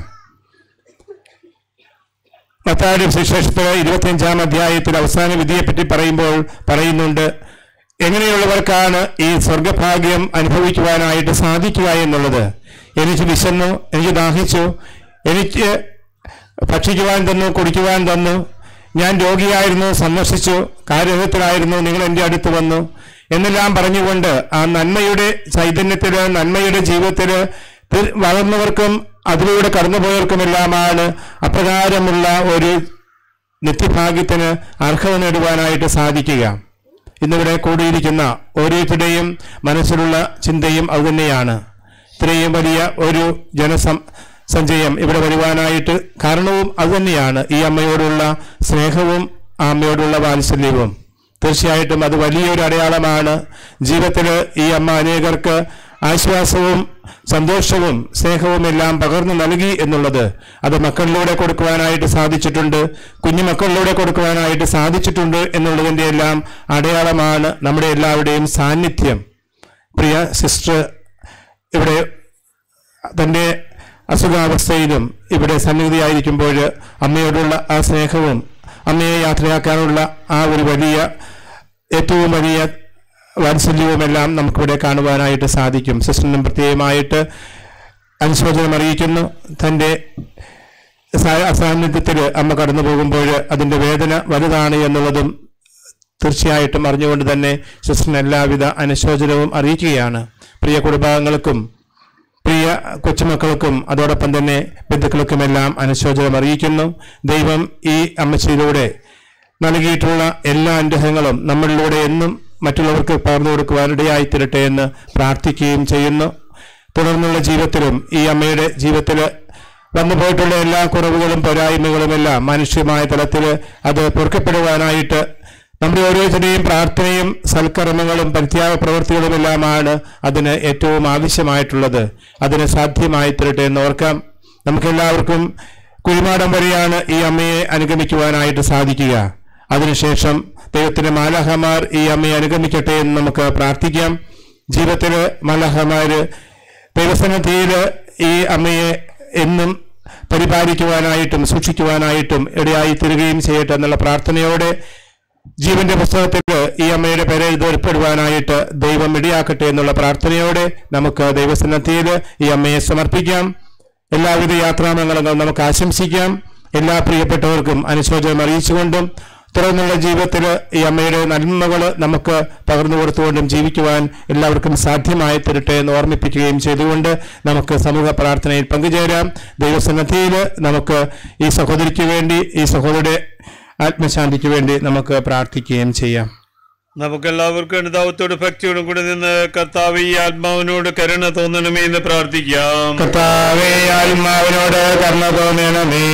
Speaker 5: മത്തായുടെ സുവിശേഷത്തിൽ ഇരുപത്തിയഞ്ചാം അധ്യായത്തിൽ അവസാന വിധിയെപ്പറ്റി പറയുമ്പോൾ പറയുന്നുണ്ട് എങ്ങനെയുള്ളവർക്കാണ് ഈ സ്വർഗഭാഗ്യം അനുഭവിക്കുവാനായിട്ട് സാധിക്കുക എന്നുള്ളത് എനിക്ക് വിശന്നു എനിക്ക് ദാഹിച്ചു എനിക്ക് ഭക്ഷിക്കുവാൻ തന്നു കുടിക്കുവാൻ തന്നു ഞാൻ രോഗിയായിരുന്നു സന്ദർശിച്ചു കാര്യത്തിലായിരുന്നു നിങ്ങൾ എൻ്റെ അടുത്ത് വന്നു എന്നെല്ലാം പറഞ്ഞുകൊണ്ട് ആ നന്മയുടെ ചൈതന്യത്തില് നന്മയുടെ ജീവിതത്തില് തി- വളർന്നവർക്കും അതിലൂടെ കടന്നുപോയവർക്കുമെല്ലാമാണ് അപ്രകാരമുള്ള ഒരു നിത്യഭാഗ്യത്തിന് അർഹത നേടുവാനായിട്ട് സാധിക്കുക ഇന്നിവിടെ കൂടിയിരിക്കുന്ന ഓരോരുത്തരുടെയും മനസ്സിലുള്ള ചിന്തയും അതുതന്നെയാണ് ഇത്രയും വലിയ ഒരു ജനസം സഞ്ചയം ഇവിടെ വരുവാനായിട്ട് കാരണവും അതുതന്നെയാണ് ഈ അമ്മയോടുള്ള സ്നേഹവും ആ അമ്മയോടുള്ള വാത്സല്യവും തീർച്ചയായിട്ടും അത് വലിയൊരു അടയാളമാണ് ജീവിതത്തിൽ ഈ അമ്മ അനേകർക്ക് ആശ്വാസവും സന്തോഷവും സ്നേഹവും എല്ലാം പകർന്നു നൽകി എന്നുള്ളത് അത് മക്കളിലൂടെ കൊടുക്കുവാനായിട്ട് സാധിച്ചിട്ടുണ്ട് കുഞ്ഞുമക്കളിലൂടെ കൊടുക്കുവാനായിട്ട് സാധിച്ചിട്ടുണ്ട് എന്നുള്ളതിൻ്റെ എല്ലാം അടയാളമാണ് നമ്മുടെ എല്ലാവരുടെയും സാന്നിധ്യം പ്രിയ സിസ്റ്റർ ഇവിടെ തൻ്റെ അസുഖാവസ്ഥയിലും ഇവിടെ സന്നിധിയായിരിക്കുമ്പോൾ അമ്മയോടുള്ള ആ സ്നേഹവും അമ്മയെ യാത്രയാക്കാനുള്ള ആ ഒരു വലിയ ഏറ്റവും വലിയ വാത്സല്യവുമെല്ലാം നമുക്കിവിടെ കാണുവാനായിട്ട് സാധിക്കും സിസ്റ്ററിനും പ്രത്യേകമായിട്ട് അനുശോചനം അറിയിക്കുന്നു തൻ്റെ അസാന്നിധ്യത്തിൽ അമ്മ കടന്നു പോകുമ്പോൾ അതിൻ്റെ വേദന വലുതാണ് എന്നുള്ളതും തീർച്ചയായിട്ടും അറിഞ്ഞുകൊണ്ട് തന്നെ സിസ്റ്ററിന് എല്ലാവിധ അനുശോചനവും അറിയിക്കുകയാണ് പ്രിയ കുടുംബാംഗങ്ങൾക്കും പ്രിയ കൊച്ചുമക്കൾക്കും അതോടൊപ്പം തന്നെ ബന്ധുക്കൾക്കുമെല്ലാം അനുശോചനം അറിയിക്കുന്നു ദൈവം ഈ അമ്മച്ചിയിലൂടെ നൽകിയിട്ടുള്ള എല്ലാ അനുഗ്രഹങ്ങളും നമ്മളിലൂടെ എന്നും മറ്റുള്ളവർക്ക് പകർന്നു കൊടുക്കുവാൻ ഇടയായി തീരട്ടെ എന്ന് പ്രാർത്ഥിക്കുകയും ചെയ്യുന്നു തുടർന്നുള്ള ജീവിതത്തിലും ഈ അമ്മയുടെ ജീവിതത്തിൽ വന്നു പോയിട്ടുള്ള എല്ലാ കുറവുകളും പോരായ്മകളുമെല്ലാം മാനുഷികമായ തലത്തിൽ അത് പൊറുക്കപ്പെടുവാനായിട്ട് നമ്മുടെ ഓരോരുത്തരുടെയും പ്രാർത്ഥനയും സൽക്കർമ്മങ്ങളും പരിത്യാഗ പ്രവൃത്തികളുമെല്ലാമാണ് അതിന് ഏറ്റവും ആവശ്യമായിട്ടുള്ളത് അതിന് സാധ്യമായി തീരട്ടെ എന്ന് ഓർക്കാം നമുക്കെല്ലാവർക്കും കുഴിമാടം വരെയാണ് ഈ അമ്മയെ അനുഗമിക്കുവാനായിട്ട് സാധിക്കുക അതിനുശേഷം ദൈവത്തിന്റെ മാലാഹമാർ ഈ അമ്മയെ അനുഗമിക്കട്ടെ എന്ന് നമുക്ക് പ്രാർത്ഥിക്കാം ജീവിതത്തില് മാലാഹമാര് ദൈവസന്നിധിയില് ഈ അമ്മയെ എന്നും പരിപാലിക്കുവാനായിട്ടും സൂക്ഷിക്കുവാനായിട്ടും ഇടയായി തീരുകയും ചെയ്യട്ടെ എന്നുള്ള പ്രാർത്ഥനയോടെ ജീവന്റെ പുസ്തകത്തിൽ ഈ അമ്മയുടെ പേരെ എഴുതപ്പെടുവാനായിട്ട് ദൈവം ഇടയാക്കട്ടെ എന്നുള്ള പ്രാർത്ഥനയോടെ നമുക്ക് ദൈവസന്നദ്ധിയിൽ ഈ അമ്മയെ സമർപ്പിക്കാം എല്ലാവിധ യാത്രാമംഗളങ്ങളും നമുക്ക് ആശംസിക്കാം എല്ലാ പ്രിയപ്പെട്ടവർക്കും അനുശോചനം അറിയിച്ചുകൊണ്ടും തുടർന്നുള്ള ജീവിതത്തിൽ ഈ അമ്മയുടെ നന്മകൾ നമുക്ക് പകർന്നു കൊടുത്തുകൊണ്ടും ജീവിക്കുവാൻ എല്ലാവർക്കും സാധ്യമായി തരട്ടെ എന്ന് ഓർമ്മിപ്പിക്കുകയും ചെയ്തുകൊണ്ട് നമുക്ക് സമൂഹ പ്രാർത്ഥനയിൽ പങ്കുചേരാം ദൈവസന്നദ്ധിയിൽ നമുക്ക് ഈ സഹോദരിക്ക് വേണ്ടി ഈ സഹോദരിയുടെ ആത്മശാന്തിക്ക് വേണ്ടി നമുക്ക് പ്രാർത്ഥിക്കുകയും ചെയ്യാം
Speaker 11: നമുക്കെല്ലാവർക്കും അനുതാപത്തോട് ഭക്തിയോടും കൂടി നിന്ന് കർത്താവ് ഈ ആത്മാവിനോട് കരുണ തോന്നണമേ എന്ന് പ്രാർത്ഥിക്കാം
Speaker 5: കർത്താവേ ആത്മാവിനോട് കർണ തോന്നണമേ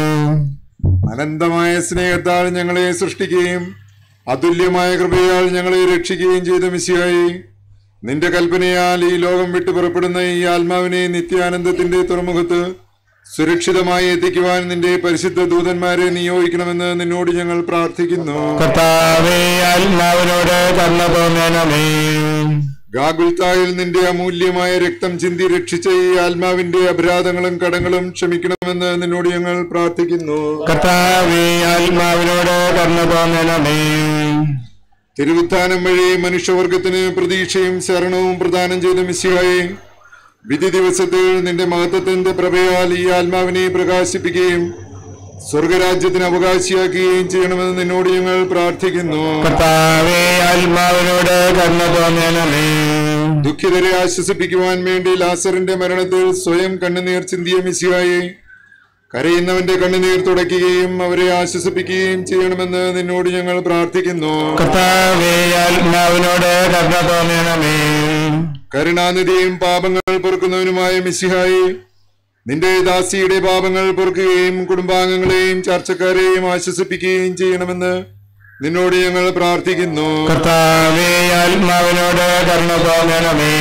Speaker 12: അനന്തമായ സ്നേഹത്താൽ ഞങ്ങളെ സൃഷ്ടിക്കുകയും അതുല്യമായ കൃപയാൽ ഞങ്ങളെ രക്ഷിക്കുകയും ചെയ്ത മിസിയായി നിന്റെ കൽപ്പനയാൽ ഈ ലോകം വിട്ടു പുറപ്പെടുന്ന ഈ ആത്മാവിനെ നിത്യാനന്ദത്തിന്റെ തുറമുഖത്ത് സുരക്ഷിതമായി എത്തിക്കുവാൻ നിന്റെ പരിശുദ്ധ ദൂതന്മാരെ നിയോഗിക്കണമെന്ന് നിന്നോട് ഞങ്ങൾ പ്രാർത്ഥിക്കുന്നു
Speaker 5: കർത്താവേ ആത്മാവിനോട് കർണ തോന്നണമേ
Speaker 12: ഗാഗുൽത്തായിൽ നിന്റെ അമൂല്യമായ രക്തം ചിന്തി രക്ഷിച്ച ഈ ആത്മാവിന്റെ അപരാധങ്ങളും കടങ്ങളും ക്ഷമിക്കണമെന്ന് നിന്നോട് ഞങ്ങൾ പ്രാർത്ഥിക്കുന്നു
Speaker 5: കർത്താവേ ആത്മാവിനോട് കർണ തോന്നണമേ
Speaker 12: തിരുവുത്ഥാനം വഴി മനുഷ്യവർഗത്തിന് പ്രതീക്ഷയും ശരണവും പ്രദാനം ചെയ്ത മിസ്സിയായി വിധി ദിവസത്തിൽ നിന്റെ മഹത്വത്തിന്റെ പ്രഭയാൽ ഈ ആത്മാവിനെ പ്രകാശിപ്പിക്കുകയും സ്വർഗരാജ്യത്തിന് അവകാശിയാക്കുകയും ചെയ്യണമെന്ന് നിന്നോട് ഞങ്ങൾ പ്രാർത്ഥിക്കുന്നു
Speaker 5: കർത്താവേ ആത്മാവിനോട് കർണ തോന്നണമേ
Speaker 12: ദുഃഖിതരെ ആശ്വസിപ്പിക്കുവാൻ വേണ്ടി ലാസറിന്റെ മരണത്തിൽ സ്വയം കണ്ണുനീർ ചിന്തിയ മിസ്സിയായി കരയുന്നവന്റെ കണ്ണുനീർ തുടയ്ക്കുകയും അവരെ ആശ്വസിപ്പിക്കുകയും ചെയ്യണമെന്ന് നിന്നോട് ഞങ്ങൾ പ്രാർത്ഥിക്കുന്നു
Speaker 5: കർത്താവേ ആത്മാവിനോട് കർണ തോന്നണമേ
Speaker 12: കരുണാനിധിയും പാപങ്ങൾ പൊറുക്കുന്നവനുമായ മിസ്സിഹായി നിന്റെ ദാസിയുടെ പാപങ്ങൾ പൊറുക്കുകയും കുടുംബാംഗങ്ങളെയും ചർച്ചക്കാരെയും ആശ്വസിപ്പിക്കുകയും ചെയ്യണമെന്ന് നിന്നോട് ഞങ്ങൾ പ്രാർത്ഥിക്കുന്നു
Speaker 5: കർത്താവേ ആത്മാവിനോട് കർണ തോന്നണമേ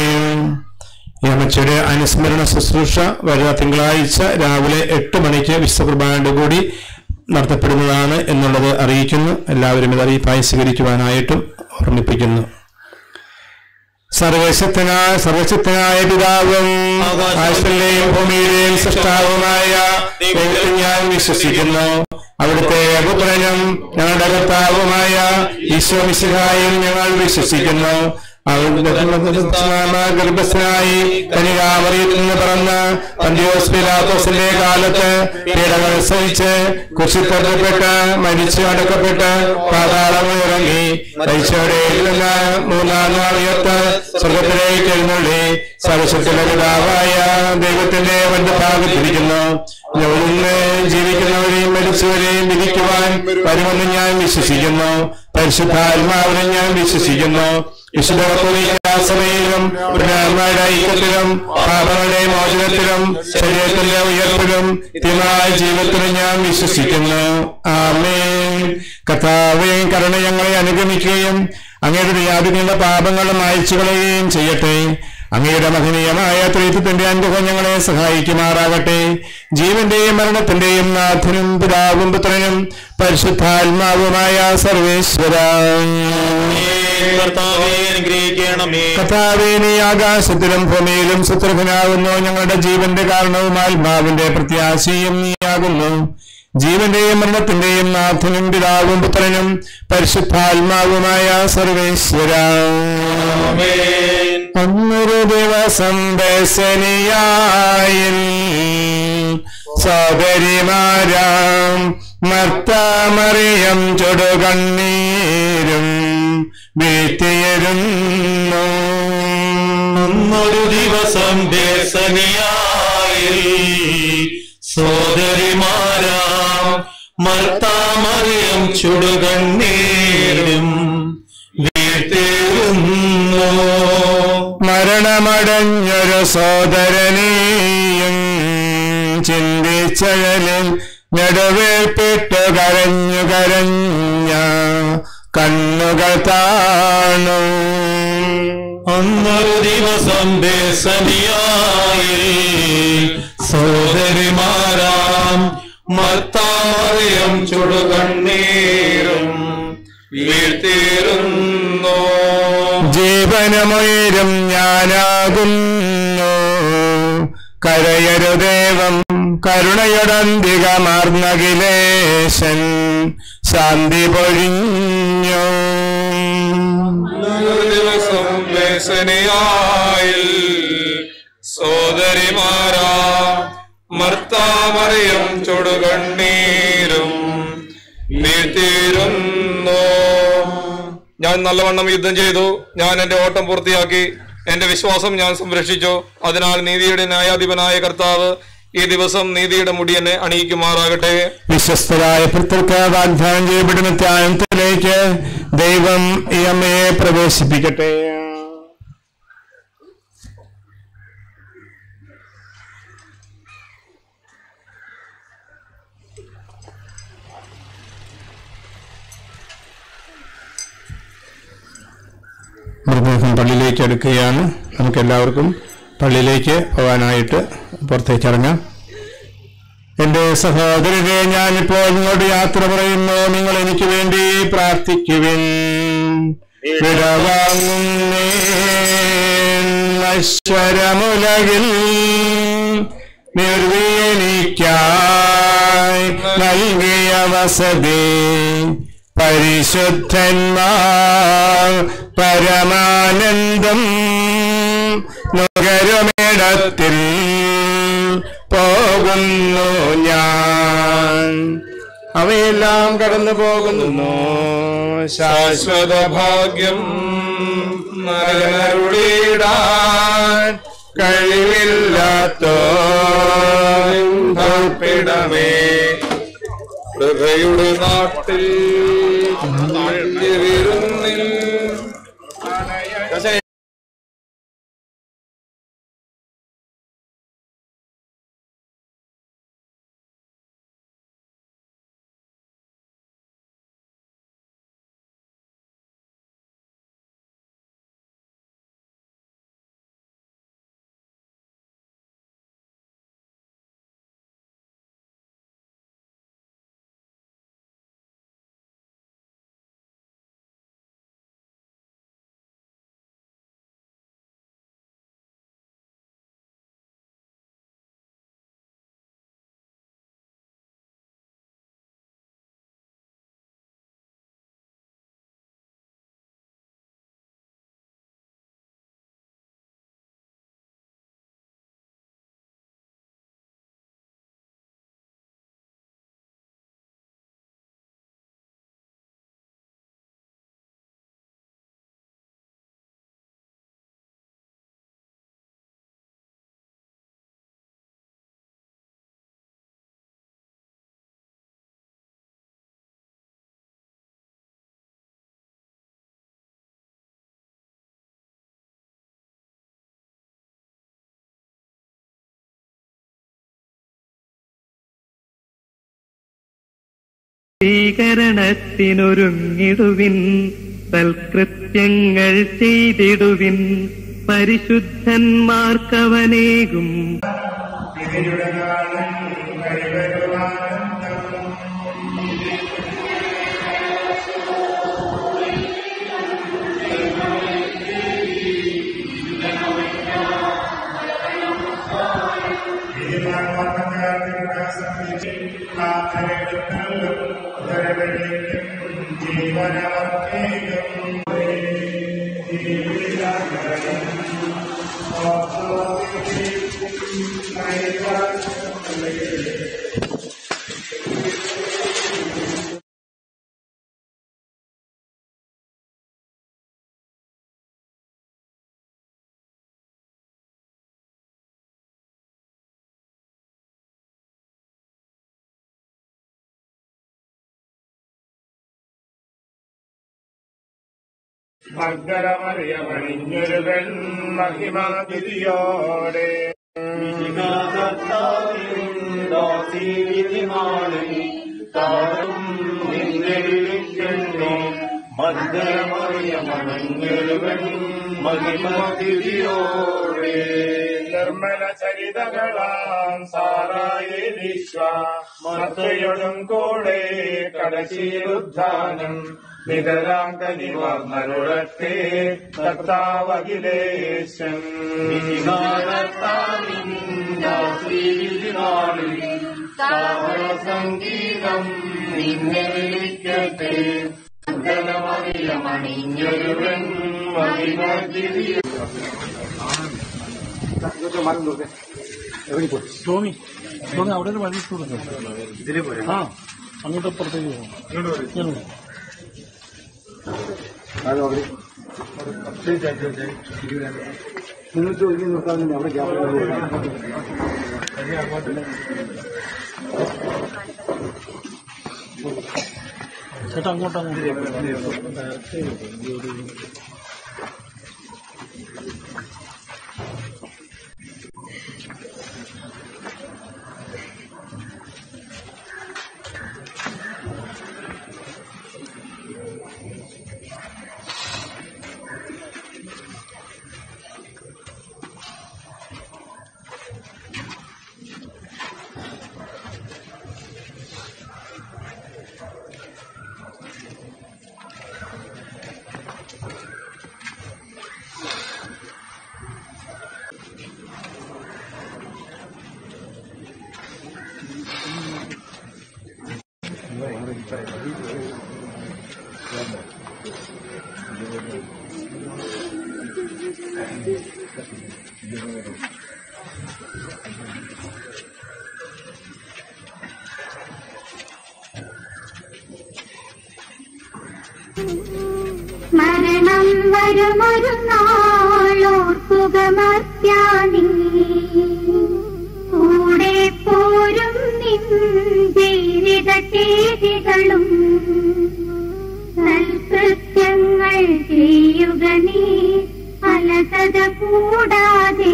Speaker 5: ഈ അമ്മച്ചിയുടെ അനുസ്മരണ ശുശ്രൂഷ വരുന്ന തിങ്കളാഴ്ച രാവിലെ എട്ട് മണിക്ക് വിശ്വ കുർബാനയോട് കൂടി നടത്തപ്പെടുന്നതാണ് എന്നുള്ളത് അറിയിക്കുന്നു എല്ലാവരും ഇത് അറിയിപ്പായി സ്വീകരിക്കുവാനായിട്ടും ഓർമ്മിപ്പിക്കുന്നു സർവശക്തനായ സർവശക്തനായ പിതാവും ആകാശത്തിലെയും ഭൂമിയിലെയും സൃഷ്ടാവുമായ ദൈവത്തിൽ ഞാൻ വിശ്വസിക്കുന്നു അവിടുത്തെ പുത്രനും ഞങ്ങളുടെ കർത്താവുമായ ഈശോ മിശിഹായും ഞങ്ങൾ വിശ്വസിക്കുന്നു അവരുടെ ഗർഭസ്ഥനായി കനികാമറിയിൽ നിന്ന് പറന്ന് പന്തിയോസ് പിലാത്തോസിന്റെ കാലത്ത് പീഡകൾ സഹിച്ച് കുശിത്തപ്പെട്ട് മരിച്ചു അടക്കപ്പെട്ട് പാതാളം ഇറങ്ങി മരിച്ചവരെ നിന്ന് മൂന്നാം നാൾ ഉയർത്ത് സ്വർഗത്തിലേക്ക് എഴുന്നള്ളി സർവശക്തിയുടെ പിതാവായ ദൈവത്തിന്റെ വലുഭാഗത്തിരിക്കുന്നു ഇന്ന് ജീവിക്കുന്നവരെയും മരിച്ചവരെയും വിധിക്കുവാൻ വരുമെന്ന് ഞാൻ വിശ്വസിക്കുന്നു പരിശുദ്ധാത്മാവിനെ ഞാൻ വിശ്വസിക്കുന്നു വിശുദ്ധ സഭയിലും ബ്രഹ്മയുടെ ഐക്യത്തിലും പാപങ്ങളുടെ മോചനത്തിലും ശരീരത്തിന്റെ ഉയർപ്പിലും നിത്യമായ ജീവിതത്തിലും ഞാൻ വിശ്വസിക്കുന്നു ആമേൻ കർത്താവേ കരുണ ഞങ്ങളെ അനുഗമിക്കുകയും അങ്ങയുടെ യാതൊരു പാപങ്ങളും അയച്ചു കളയുകയും ചെയ്യട്ടെ അങ്ങയുടെ മഹനീയമായ ത്രിത്വത്തിന്റെ അനുഗ്രഹം ഞങ്ങളെ സഹായിക്കുമാറാകട്ടെ ജീവന്റെയും മരണത്തിന്റെയും നാഥനും പിതാവും പുത്രനും പരിശുദ്ധാത്മാവുമായ സർവേശ്വര കർത്താവേ നീ ആകാശത്തിലും ഭൂമിയിലും സുത്രഭനാകുന്നു ഞങ്ങളുടെ ജീവന്റെ കാരണവും ആത്മാവിന്റെ പ്രത്യാശയും നീയാകുന്നു ജീവന്റെയും മരണത്തിന്റെയും നാഥനും പിതാവും പുത്രനും പരിശുദ്ധാത്മാവുമായ സർവേശ്വര ഒന്നൊരു ദിവസം ബസനിയായിൽ സോദരിമാരാം മർത്താമറിയം ചൊടുകണ്ണീരും വീട്ടിയിരുന്നു
Speaker 9: ഒരു ദിവസം ദേശനിയായി സോദരിമാരാം മർത്താമറിയം ചുടുകണ്ണീരും വീഴ്ത്തേറുന്നു
Speaker 5: മരണമടഞ്ഞൊരു സോദരനെയും ചിന്തിച്ചഴലിൽ നെടുവേൽപ്പിട്ടു കരഞ്ഞു കരഞ്ഞ കണ്ണുകൾ താണു
Speaker 9: അന്നൊരു ദിവസം ദേശനിയായി സോദരിമാരാം മർത്താമറിയം ചുടുകണ്ണീരും വീഴ്ത്തിയിരുന്നു
Speaker 5: ജീവനമുയരും ഞാനാകുന്നു കരയരുദേവം കരുണയുടന്തികമാർന്നകിലേശൻ ശാന്തി പൊഴിഞ്ഞു
Speaker 13: ഒരു ദിവസം വേസനയായിൽ സോദരിമാരാ മർത്താമറിയം ചുടുകണ്ണീരും വീഴ്ത്തിയിരുന്നു ഞാൻ നല്ലവണ്ണം യുദ്ധം ചെയ്തു ഞാൻ എന്റെ ഓട്ടം പൂർത്തിയാക്കി എന്റെ വിശ്വാസം ഞാൻ സംരക്ഷിച്ചു അതിനാൽ നീതിയുടെ ന്യായാധിപനായ കർത്താവ് ഈ ദിവസം നീതിയുടെ മുടി എന്നെ അണിയിക്കുമാറാകട്ടെ
Speaker 5: വിശ്വസ്തരായ പുത്രർക്ക് വാഗ്ദാനം ചെയ്യപ്പെടുന്ന ത്യാഗത്തിലേക്ക് ദൈവം ഈ അമ്മയെ പ്രവേശിപ്പിക്കട്ടെ മൃതദേഹം പള്ളിയിലേക്ക് എടുക്കുകയാണ് നമുക്ക് എല്ലാവർക്കും പള്ളിയിലേക്ക് പോകാനായിട്ട് പുറത്തേക്ക് ഇറങ്ങാം എന്റെ സഹോദരരെ ഞാനിപ്പോൾ നിങ്ങളോട് യാത്ര പറയുന്നു നിങ്ങൾ എനിക്ക് വേണ്ടി പ്രാർത്ഥിക്കുവിൻ വിടവാങ്ങുന്നേ നശ്വരമുലകിൽ നിർവീനിക്കായി നൽകിയ വസതി പരിശുദ്ധന്മാർ പരമാനന്ദം നുകരുമിടത്തിൽ പോകുന്നു ഞാൻ അവയെല്ലാം കടന്നു പോകുന്നു
Speaker 13: ശാശ്വത ഭാഗ്യം നരനരുളിടാൻ കഴിവില്ലാത്തോർപ്പിടമേ പ്രഭയുടെ നാട്ടിൽ വിരുന്നിൽ
Speaker 3: സ്വീകരണത്തിനൊരുങ്ങിടുവിൻ സൽകൃത്യങ്ങൾ ചെയ്തിടുവിൻ പരിശുദ്ധന്മാർക്കവനേകും
Speaker 14: മർദ്ദരമറിയമണിഞ്ഞൊരു പെൺമഹിമാതിരിയോടെ നിന്നെ വിളിക്കുന്നു മർദ്ദരമറിയമണഞ്ഞൊരു പെൺമഹിമാതിരിയോടെ നിർമ്മല ചരിതകളാം സാറായി വിശ്വാസയോടും കൂടെ കടശീലുദ്ധാനം നിതരാം കനിവർന്നരുളത്തെ കർത്താവകിലേശൻ സംഗീതം നിന്നെ വിളിക്കട്ടെ മണിഞ്ഞൊരുവൻ മഹിമതിരി
Speaker 15: ടോമി ടോമി അവിടെ ഒരു വഴി ഇതിലേ പോരെ ആ അങ്ങോട്ട് അപ്പുറത്തേക്ക് പോകും ഇങ്ങോട്ട്
Speaker 14: നിങ്ങൾക്ക് ഒഴുകി നിർത്താൻ അവിടെ
Speaker 15: ചേട്ടാ അങ്ങോട്ട് അങ്ങോട്ട് ഡയറക്റ്റ്
Speaker 2: മരണം വരുമൊരു നാളോർക്കുക മർത്യാനി കൂടെ പോരും നിൻ ജീവിത ചെയ്തികളും സൽകൃത്യങ്ങൾ ചെയ്യുക നീ അലസത കൂടാതെ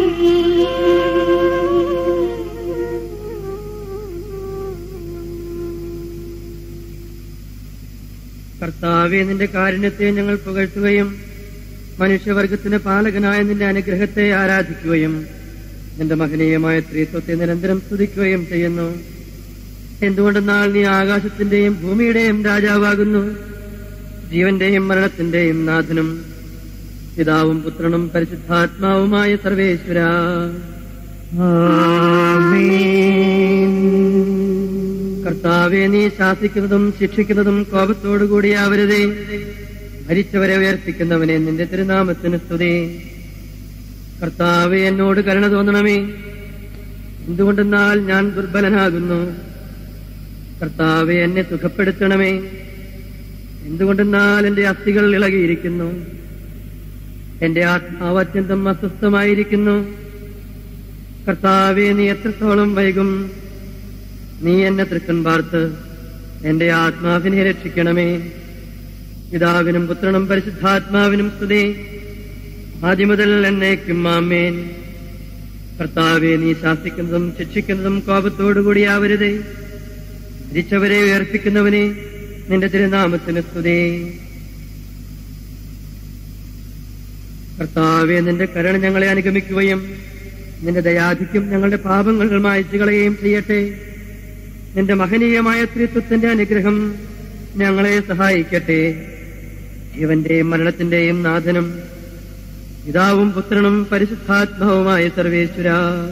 Speaker 1: കർത്താവെ നിന്റെ കാരുണ്യത്തെ ഞങ്ങൾ പുകഴ്ത്തുകയും മനുഷ്യവർഗത്തിന്റെ പാലകനായ നിന്റെ അനുഗ്രഹത്തെ ആരാധിക്കുകയും നിന്റെ മഹനീയമായ സ്ത്രീത്വത്തെ നിരന്തരം സ്തുതിക്കുകയും ചെയ്യുന്നു എന്തുകൊണ്ടെന്നാൽ നീ ആകാശത്തിന്റെയും ഭൂമിയുടെയും രാജാവാകുന്നു ജീവന്റെയും മരണത്തിന്റെയും നാഥനും പിതാവും പുത്രനും പരിശുദ്ധാത്മാവുമായ സർവേശ്വര കർത്താവെ നീ ശാസിക്കുന്നതും ശിക്ഷിക്കുന്നതും കോപത്തോടുകൂടിയാവരുതേ മരിച്ചവരെ ഉയർപ്പിക്കുന്നവനെ നിന്റെ തിരുനാമത്തിന് സ്തുതി കർത്താവെ എന്നോട് കരുണ തോന്നണമേ എന്തുകൊണ്ടെന്നാൽ ഞാൻ ദുർബലനാകുന്നു കർത്താവെ എന്നെ സുഖപ്പെടുത്തണമേ എന്തുകൊണ്ടെന്നാൽ എന്റെ അസ്ഥികൾ ഇളകിയിരിക്കുന്നു എന്റെ ആത്മാവ് അത്യന്തം അസ്വസ്ഥമായിരിക്കുന്നു കർത്താവെ നീ എത്രത്തോളം വൈകും നീ എന്നെ തൃക്കൻ പാർത്ത് എന്റെ ആത്മാവിനെ രക്ഷിക്കണമേ പിതാവിനും പുത്രനും പരിശുദ്ധാത്മാവിനും സ്തുതി ആദ്യം മുതൽ എന്നേക്കും ആമേൻ കർത്താവെ നീ ശാസിക്കുന്നതും ശിക്ഷിക്കുന്നതും കോപത്തോടുകൂടിയാവരുതേ മരിച്ചവരെ ഉയർപ്പിക്കുന്നവനെ നിന്റെ തിരുനാമത്തിന് സ്തുതി കർത്താവെ നിന്റെ കരുണ ഞങ്ങളെ അനുഗമിക്കുകയും നിന്റെ ദയാധിക്യം ഞങ്ങളുടെ പാപങ്ങൾ മായച്ചു കളയുകയും ചെയ്യട്ടെ നിന്റെ മഹനീയമായ ത്രിത്വത്തിന്റെ അനുഗ്രഹം ഞങ്ങളെ സഹായിക്കട്ടെ ജീവന്റെയും മരണത്തിന്റെയും നാഥനും പിതാവും പുത്രനും പരിശുദ്ധാത്മാവുമായ സർവേശ്വര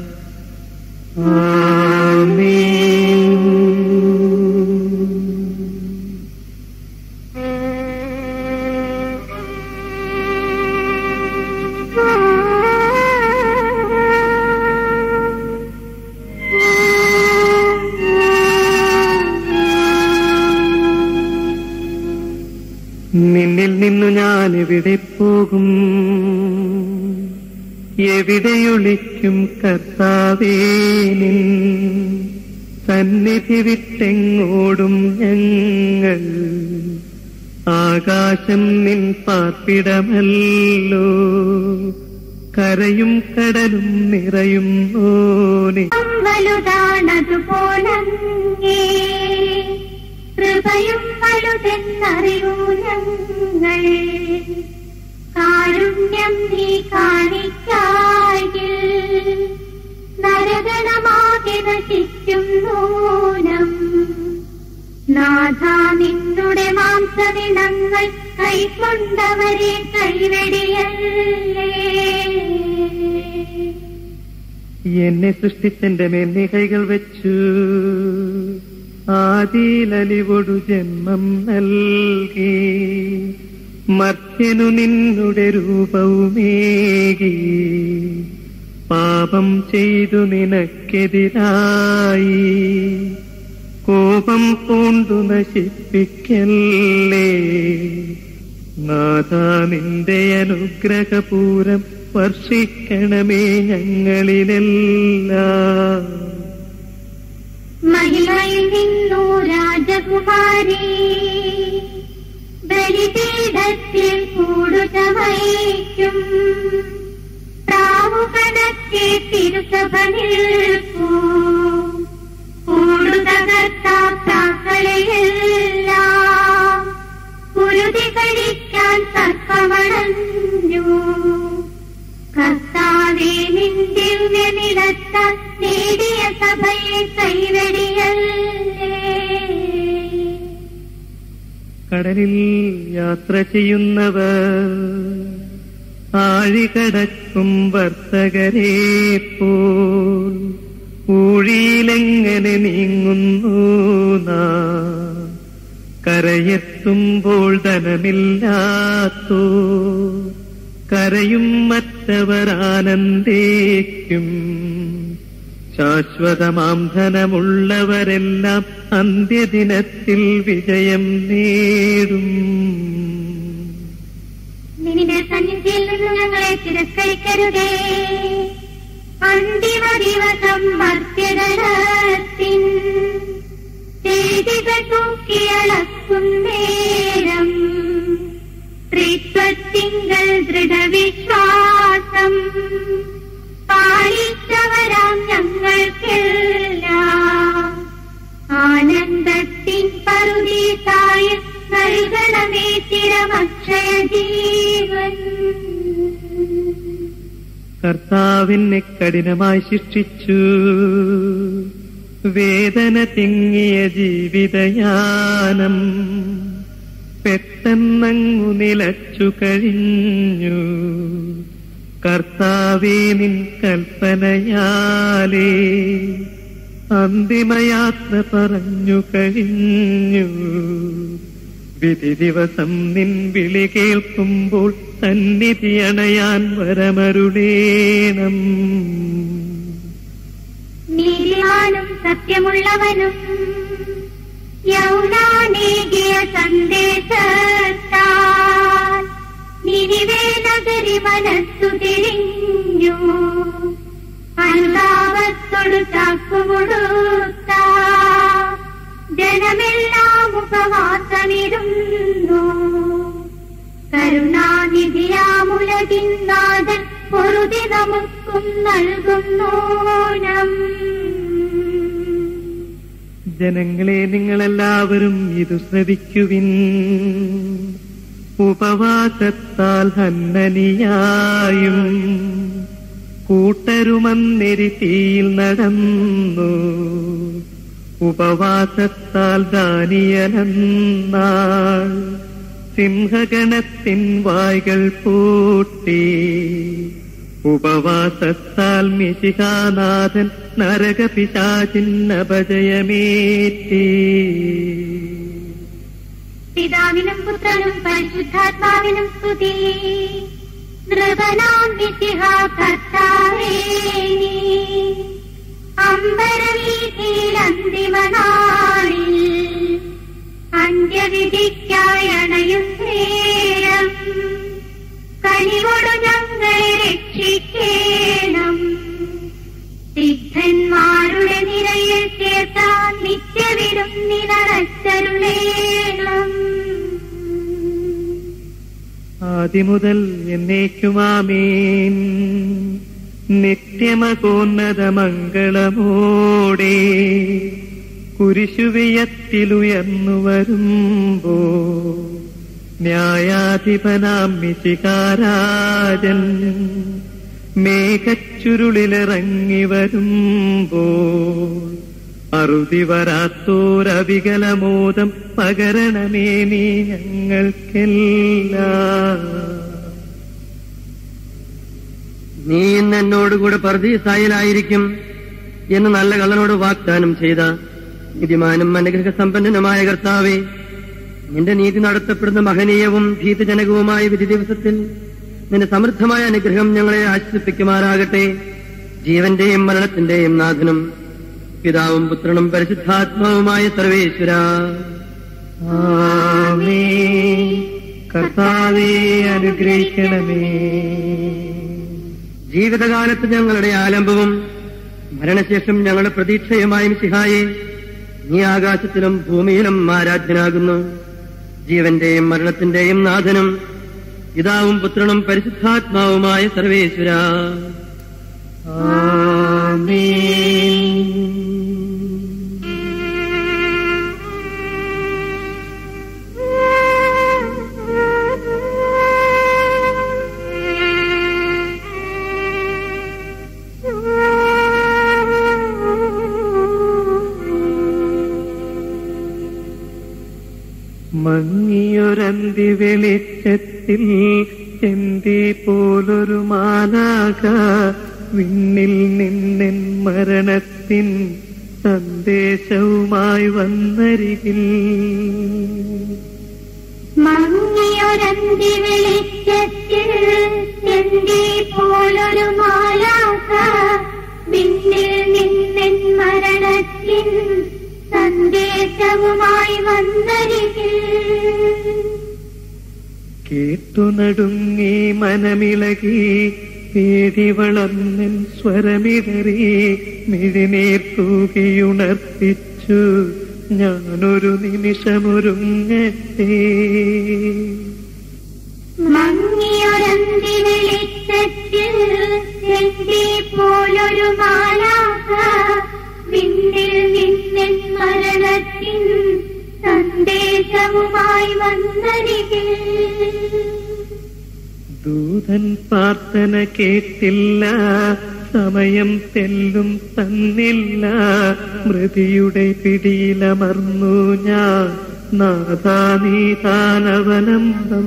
Speaker 3: നിന്നിൽ നിന്നു ഞാൻ എവിടെ പോകും എവിടെയൊളിക്കും കർത്താവേ നിൻ സന്നിധി വിട്ടെങ്ങോടും ഞങ്ങൾ ആകാശം നിൻ പാർപ്പിടമല്ലോ കരയും കടലും നിറയും ഓനെ
Speaker 2: വലുതാണതുപോലങ്ങേ കൃപയും വലുതെന്നറിയൂ ഞങ്ങൾ കാരുണ്യം നീ കാണിക്കായിൽ നരകണമാകെ നശിക്കും നൂനം നാഥ നിന്നുടെ മാംസദിനങ്ങൾ കൈക്കൊണ്ടവരെ കൈവെടിയല്ലേ
Speaker 3: എന്നെ സൃഷ്ടിച്ചെന്റെ മേൽ നീ കൈകൾ വെച്ചു ആദിയിലലിവൊടു ജന്മം നൽകി മർത്യനു നിന്നുടെ രൂപവുമേകി പാപം ചെയ്തു നിനക്കെതിരായി കോപം പൂണ്ടു നശിപ്പിക്കല്ലേ നാഥ നിന്റെ അനുഗ്രഹപൂരം വർഷിക്കണമേ ഞങ്ങളിലെല്ലാം
Speaker 2: മഹിമയിൽ നിന്നു രാജകുമാരി ബലിപീഠത്തിൽ കൂടുചമയ്ക്കും പ്രാവുകണക്കെ തിരുസഭ നിൽക്കൂ കൂടുതകർത്താക്കളെയെല്ലാം കുരുതി കഴിക്കാൻ സർപ്പമണഞ്ഞു കർത്താവേ നിന്റെ നിലത്താൽ നേടിയ സഭയെ കൈവെടിയല്ലേ
Speaker 3: കടലിൽ യാത്ര ചെയ്യുന്നവർ ആഴികടക്കും വർത്തകരെ പോൽ ഊഴിയിലെങ്ങനെ നീങ്ങുന്നു നാം കരയെത്തുമ്പോൾ ധനമില്ലാത്തോ കരയും മറ്റവർ ആനന്ദേക്കും ശാശ്വതമാം ധനമുള്ളവരെല്ലാം അന്ത്യദിനത്തിൽ വിജയം നേടും
Speaker 2: നിന്റെ സന്നിധിയിൽ നിന്ന് ഞങ്ങളെ തിരസ്കരിക്കരുതേ അന്തിമ ദിവസം മർത്യഗണത്തിൻ ചെയ്തികൾ തൂക്കിയളക്കും നേരം ത്രിത്വത്തിങ്കൽ ദൃഢവിശ്വാസം പാലിച്ചവരാം ഞങ്ങൾക്കെല്ലാം ആനന്ദത്തിൻ പറുദീസായ നൽകണമേ ചിരമക്ഷയ ജീവൻ
Speaker 3: കർത്താവിനെ കഠിനമായി ശിക്ഷിച്ചു വേദന തിങ്ങിയ ജീവിതയാനം പെട്ടെന്നങ്ങു നിലച്ചു കഴിഞ്ഞു കർത്താവേ നിൻ കൽപ്പനയാലേ അന്തിമയാത്ര പറഞ്ഞു കഴിഞ്ഞു വിധി ദിവസം നിൻ വിളി കേൾക്കുമ്പോൾ സന്നിധി അണയാൻ വരമരുളേണം
Speaker 2: നീതിമാനും സത്യമുള്ളവനും യൗനാനേകിയ സന്ദേശത്താൽ നിനിവേ നഗരി മനസ്സു തിരിഞ്ഞു അനുതാപത്തോടു ചാക്കുമുടുത്ത ജനമെല്ലാം ഉപവാസമിരുന്നു കരുണാനിധിയാമുലകിന്നാഥൻ പൊറുതി നമുക്കും നൽകുന്നോനം
Speaker 3: ജനങ്ങളെ നിങ്ങളെല്ലാവരും ഇത് ശ്രവിക്കുവിൻ ഉപവാസത്താൽ ഹന്നനിയായും കൂട്ടരുമന്നെരി തീയിൽ നടന്നു ഉപവാസത്താൽ ദാനിയനെന്നാൾ സിംഹഗണത്തിൻ വായ്കൾ പൂട്ടി ഉപവാസത്താൽ മിശികാനാഥൻ നരകപിശാചിൻ അപജയമേറ്റി
Speaker 2: പിതാവിനും പുത്രനും പരിശുദ്ധാത്മാവിനും സ്തുതി നൃപനാം വിശിഹ കർത്താവേ നീ. അമ്പരവീഥിയിൽ അന്തിമനാളിൽ അന്ത്യവിധിക്കായി അണയും നേരം കനിവോടു ഞങ്ങളെ രക്ഷിക്കേണം സിദ്ധന്മാരുടെ നിരയിൽ ചേർത്താൻ നിത്യവിടും നിറച്ചരുളേണം
Speaker 3: ആദിമുതൽ എന്നേക്കുമാമേൻ നിത്യമകോന്നത മംഗളമോടെ കുരിശുവിയത്തിലുയർന്നു വരുമ്പോ ന്യായാധിപനാം മിശികാരാജൻ മേഘച്ചുരുളിലിറങ്ങി വരുമ്പോൾ അറുതി വരാത്തോരവികലമോദം പകരണമേ നീ ഞങ്ങൾക്കെല്ലാം
Speaker 1: നീ ഇന്ന് എന്നോടുകൂടെ പർദീസായിലായിരിക്കും എന്ന് നല്ല കള്ളനോട് വാഗ്ദാനം ചെയ്ത നീതിമാനും അനുഗ്രഹ സമ്പന്നനുമായ കർത്താവേ നിന്റെ നീതി നടത്തപ്പെടുന്ന മഹനീയവും ഭീതജനകവുമായ വിധി ദിവസത്തിൽ നിന്റെ സമൃദ്ധമായ അനുഗ്രഹം ഞങ്ങളെ ആശ്വസിപ്പിക്കുമാറാകട്ടെ ജീവന്റെയും മരണത്തിന്റെയും നാഥനും പിതാവും പുത്രനും പരിശുദ്ധാത്മാവുമായ സർവേശ്വര
Speaker 3: ആമേൻ. കർത്താവേ അനുഗ്രഹിക്കണമേ
Speaker 1: ജീവിതകാലത്ത് ഞങ്ങളുടെ ആലംബവും മരണശേഷം ഞങ്ങളുടെ പ്രതീക്ഷയുമായ മിശിഹായെ നീ ആകാശത്തിലും ഭൂമിയിലും ആരാധ്യനാകുന്നു ജീവന്റെയും മരണത്തിന്റെയും നാഥനും പിതാവും പുത്രനും പരിശുദ്ധാത്മാവുമായ സർവേശ്വര
Speaker 3: മങ്ങിയൊരന്തി വെളിച്ചത്തിൽ ചെന്തി പോലൊരു മാലാക വിണ്ണിൽ നിന്നെൻ മരണത്തിൻ സന്ദേശവുമായി വന്നരികിൽ
Speaker 2: മങ്ങിയൊരന്തി വെളിച്ചത്തിൽ ചെന്തി പോലൊരു മാലാക പിന്നിൽ നിന്നെൻ മരണത്തിൻ സന്ദേശവുമായി വന്നരികിൽ
Speaker 3: കേട്ടു നടുങ്ങി മനമിളകി പേടി വളർന്നൻ സ്വരമിടറി മിഴിനീർ തൂകിയുണർത്തിച്ചു ഞാനൊരു നിമിഷമൊരുങ്ങട്ടെ
Speaker 2: മങ്ങിയൊരന്തി വെളിച്ചത്തിൽ ചെന്തി പോലൊരു മാലാക പിന്നിൽ നിന്നെൻ മരണത്തിൻ സന്ദേശവുമായി വന്നരികിൽ
Speaker 3: ദൂതൻ പ്രാർത്ഥന കേട്ടില്ല സമയം തെല്ലും തന്നില്ല മൃതിയുടെ പിടിയിലമർന്നു ഞാൻ നാഥാ നീ താനവലംബം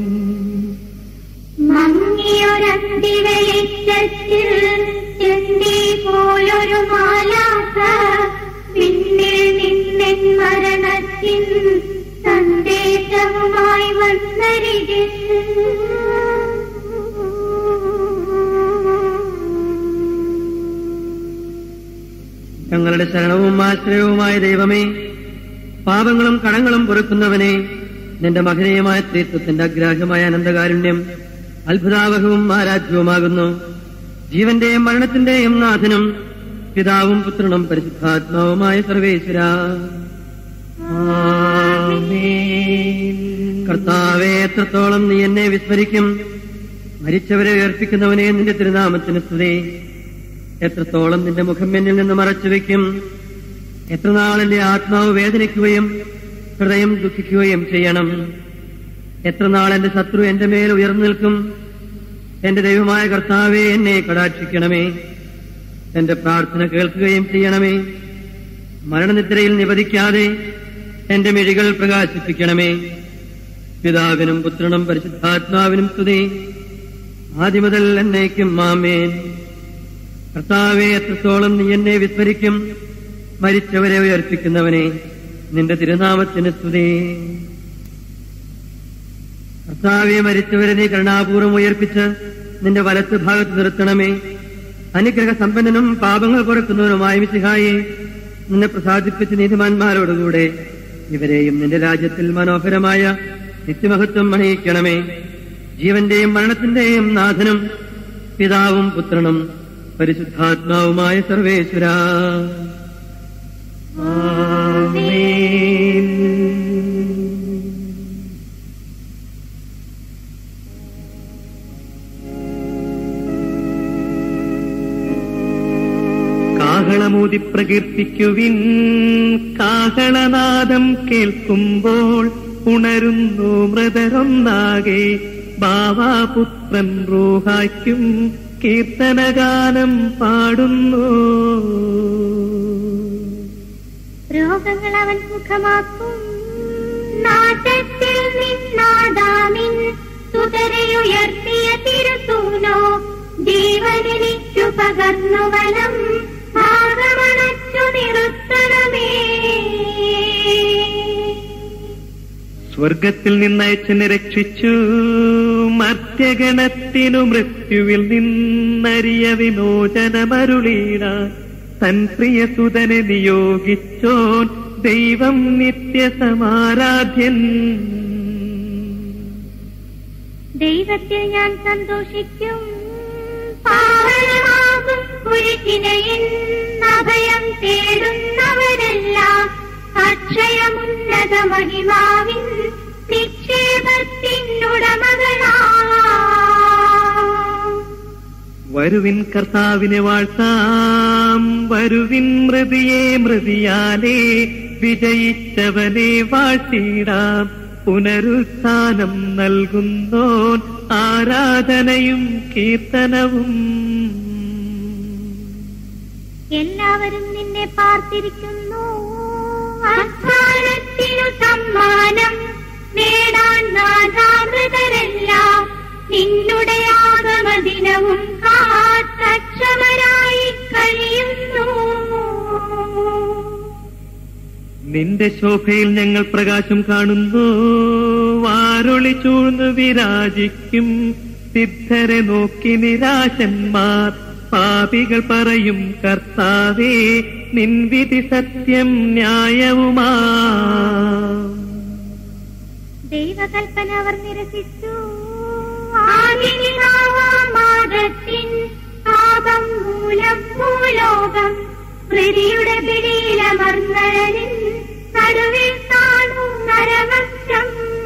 Speaker 2: മങ്ങിയൊരന്തി വെളിച്ചത്തിൽ ചെന്തി പോലൊരു മാലാക പിന്നിൽ നിന്നെൻ മരണത്തിൻ സന്ദേശവുമായി വന്നരികിൽ
Speaker 1: ഞങ്ങളുടെ ശരണവും ആശ്രയവുമായ ദൈവമേ പാപങ്ങളും കടങ്ങളും പൊറുക്കുന്നവനെ നിന്റെ മഹനീയമായ സ്ത്രീത്വത്തിന്റെ അഗ്രാഹ്യമായ അനന്തകാരുണ്യം അത്ഭുതാവഹവും ആരാധ്യവുമാകുന്നു ജീവന്റെയും മരണത്തിന്റെയും നാഥനും പിതാവും പുത്രനും പരിശുദ്ധാത്മാവുമായ സർവേശ്വര കർത്താവെ എത്രത്തോളം നീ എന്നെ വിസ്മരിക്കും മരിച്ചവരെ ഉയർപ്പിക്കുന്നവനെ നിന്റെ തിരുനാമത്തിന് സ്തുതി എത്രത്തോളം നിന്റെ മുഖം എന്നിൽ നിന്ന് മറച്ചു വെക്കും എത്ര നാൾ എന്റെ ആത്മാവ് വേദനിക്കുകയും ഹൃദയം ദുഃഖിക്കുകയും ചെയ്യണം എത്ര നാൾ എന്റെ ശത്രു എന്റെ മേൽ ഉയർന്നു നിൽക്കും എന്റെ ദൈവമായ കർത്താവെ എന്നെ കടാക്ഷിക്കണമേ എന്റെ പ്രാർത്ഥന കേൾക്കുകയും ചെയ്യണമേ മരണനിദ്രയിൽ നിവധിക്കാതെ എന്റെ മിഴികൾ പ്രകാശിപ്പിക്കണമേ പിതാവിനും പുത്രനും പരിശുദ്ധാത്മാവിനും സ്തുതി ആദ്യമുതൽ എന്നേക്കും മാമേൻ കർത്താവെ എത്രത്തോളം നീ എന്നെ വിസ്മരിക്കും മരിച്ചവരെ ഉയർപ്പിക്കുന്നവനെ നിന്റെ തിരുനാമത്തിന് സ്തുതി കർത്താവെ മരിച്ചവരെ നീ കരുണാപൂർവം ഉയർപ്പിച്ച് നിന്റെ വലത്ത് ഭാഗത്ത് നിർത്തണമേ അനുഗ്രഹ സമ്പന്നനും പാപങ്ങൾ കുറക്കുന്നവനുമായ മിശിഹായെ നിന്നെ പ്രസാദിപ്പിച്ച് നീതിമാന്മാരോടുകൂടെ ഇവരെയും നിന്റെ രാജ്യത്തിൽ മനോഹരമായ നിത്യമഹത്വം അണിയിക്കണമേ ജീവന്റെയും മരണത്തിന്റെയും നാഥനും പിതാവും പുത്രനും പരിശുദ്ധാത്മാവുമായ സർവേശ്വര
Speaker 3: കാഹളമൂതി പ്രകീർത്തിക്കുവിൻ കാഹളനാദം കേൾക്കുമ്പോൾ ഉണരുന്നു മൃതരൊന്നാകെ ബാവാപുത്രൻ റൂഹായ്ക്കും കീർത്തനഗാനം പാടുന്നു
Speaker 2: രോഗങ്ങൾ അവൻ സുഖമാക്കും നാട്ടത്തിൽ നിന്നാദാമിൻ സുതരയുയർത്തിയ തിരുത്തൂനോ ജീവനെനിക്കു പകർന്നു വനം ഭാഗമണച്ചു നിർത്തണമേ
Speaker 3: സ്വർഗത്തിൽ നിന്നയച്ചനെ രക്ഷിച്ചു മധ്യഗണത്തിനു മൃത്യുവിൽ നിന്നറിയ വിമോചനമരുളീട തൻ പ്രിയസുതനെ നിയോഗിച്ചോൻ ദൈവം നിത്യസമാരാധ്യൻ
Speaker 2: ദൈവത്തിൽ ഞാൻ സന്തോഷിക്കും പാവനമാകും കുരിശിനയിൽ അഭയം തേടുന്നവരെല്ലാം അക്ഷയമുന്നത മഹിമാവിൻ നിക്ഷേപത്തിനുടമകളാ
Speaker 3: വരുവിൻ കർത്താവിനെ വാഴ്ത്താം വരുവിൻ മൃതിയെ മൃതിയാലേ വിജയിച്ചവനെ വാഴ്ത്തിടാം പുനരുത്ഥാനം നൽകുന്നോൻ ആരാധനയും കീർത്തനവും
Speaker 2: എല്ലാവരും നിന്നെ പാർത്തിരിക്കുന്നു അധ്വാനത്തിനു സമ്മാനം നേടാൻ നാഥാമൃതരെല്ലാം നിന്നുടെ ആഗമദിനവും കാത്തക്ഷമരായി കഴിയുന്നു
Speaker 3: നിന്റെ ശോഭയിൽ ഞങ്ങൾ പ്രകാശം കാണുന്നു വാരൊളി ചൂഴ്ന്നു വിരാജിക്കും സിദ്ധരെ നോക്കി നിരാശന്മാർ പാപികൾ പറയും കർത്താവേ നിൻവിധി സത്യം ന്യായവുമാ
Speaker 2: ദൈവകൽപ്പന അവർ നിരസിച്ചു ആദിനിനാവാമാദത്തിൻ പാപം മൂലം ഭൂലോകം പ്രതിയുടെ പിടിയിലമർന്നരനിൻ നടുവിൽ കാണും നരവക്ഷം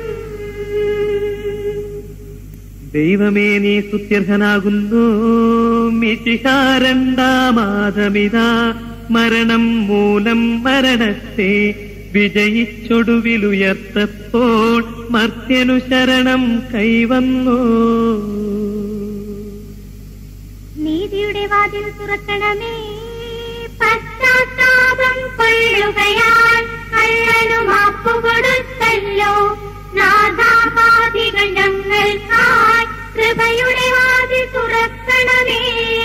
Speaker 3: ദൈവമേ നീ സുത്യർഹനാകുന്നു മിശിഹാരണ്ടാമാതമിതാ മരണം മൂലം മരണത്തെ വിജയിച്ചൊടുവിലുയർത്തപ്പോൾ മർത്യനു ശരണം കൈവന്നു
Speaker 2: നീതിയുടെ വാതിൽ തുറക്കണമേ പശ്ചാത്താപം കൊള്ളുകയാൽ കള്ളനു മാപ്പു കൊടുത്തല്ലോ നാഥാപാതികൾ ഞങ്ങൾക്കായി കൃപയുടെ വാതിൽ തുറക്കണമേ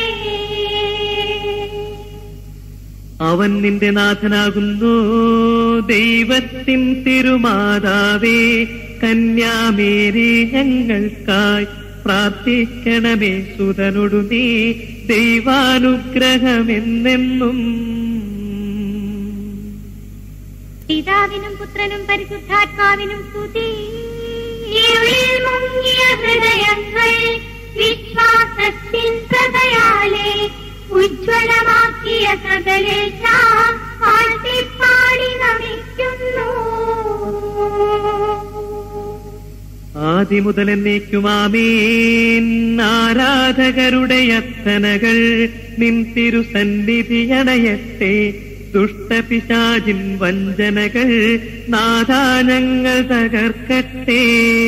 Speaker 3: അവൻ നിന്റെ നാഥനാകുന്നു ദൈവത്തിൻ തിരുമാതാവേ കന്യാമേരി ഞങ്ങൾക്കായി പ്രാർത്ഥിക്കണമേ സുതനൊടു നീ ദൈവാനുഗ്രഹമെന്നെന്നും
Speaker 2: പിതാവിനും പുത്രനും പരിശുദ്ധാത്മാവിനും സ്തുതി ഇരുളിൽ മുങ്ങിയ ഹൃദയങ്ങൾ വിശ്വാസത്തിൻ പ്രഭയാലെ ഉജ്ജ്വലമാക്കിയ സകലേശ പാടി നമിക്കുന്നു
Speaker 3: ആദിമുതൽ എന്നേക്കുമാമേൻ ആരാധകരുടെ യത്തനകൾ നിൻ തിരുസന്നിധി അണയട്ടെ ദുഷ്ടപിശാചിൻ വഞ്ചനകൾ നാദാനങ്ങൾ തകർക്കട്ടെ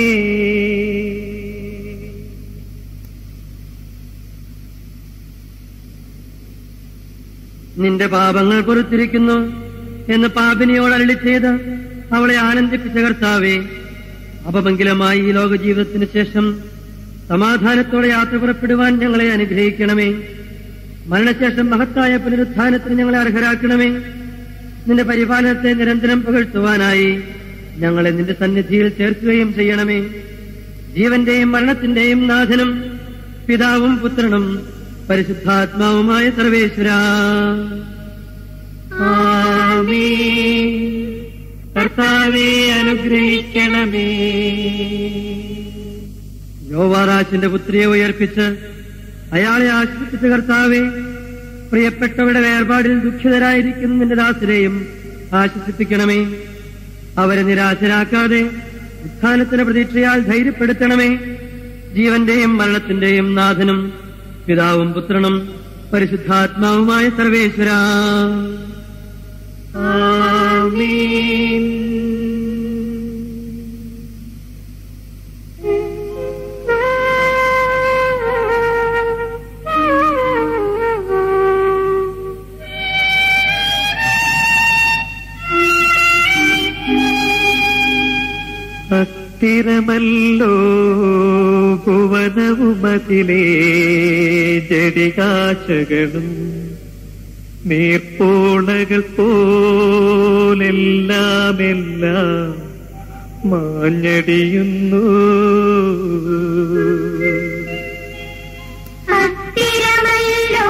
Speaker 1: നിന്റെ പാപങ്ങൾ പുറത്തിരിക്കുന്നു എന്ന് പാപിനിയോട് അരളി ചെയ്ത് അവളെ ആനന്ദിപ്പിച്ച കർത്താവേ അപമംഗലമായി ഈ ലോക ജീവിതത്തിന് ശേഷം സമാധാനത്തോടെ യാത്ര പുറപ്പെടുവാൻ ഞങ്ങളെ അനുഗ്രഹിക്കണമേ മരണശേഷം മഹത്തായ പുനരുത്ഥാനത്തിന് ഞങ്ങളെ അർഹരാക്കണമേ നിന്റെ പരിപാലനത്തെ നിരന്തരം പുകഴ്ത്തുവാനായി ഞങ്ങളെ നിന്റെ സന്നിധിയിൽ ചേർക്കുകയും ചെയ്യണമേ ജീവന്റെയും മരണത്തിന്റെയും നാഥനും പിതാവും പുത്രനും പരിശുദ്ധാത്മാവുമായ സർവേശ്വര
Speaker 3: കർത്താവെ അനുഗ്രഹിക്കണമേ
Speaker 1: യോവാറാശിന്റെ പുത്രിയെ ഉയർപ്പിച്ച് അയാളെ ആശ്രയിച്ച കർത്താവെ പ്രിയപ്പെട്ടവരുടെ വേർപാടിൽ ദുഃഖിതരായിരിക്കുന്ന നിന്റെ ദാസരെയും ആശ്വസിപ്പിക്കണമേ അവരെ നിരാശരാക്കാതെ ഉത്ഥാനത്തിന്റെ പ്രതീക്ഷയാൽ ധൈര്യപ്പെടുത്തണമേ ജീവന്റെയും മരണത്തിന്റെയും നാഥനും പിതാവും പുത്രനും പരിശുദ്ധാത്മാവുമായ സർവേശ്വര
Speaker 3: അസ്ഥിരമല്ലോ ഭുവനവുമതിലേ ജടികാശകളും നീർപ്പോളകൾ പോലെല്ലാമെല്ലാം മാഞ്ഞടിയുന്നു
Speaker 2: അസ്ഥിരമല്ലോ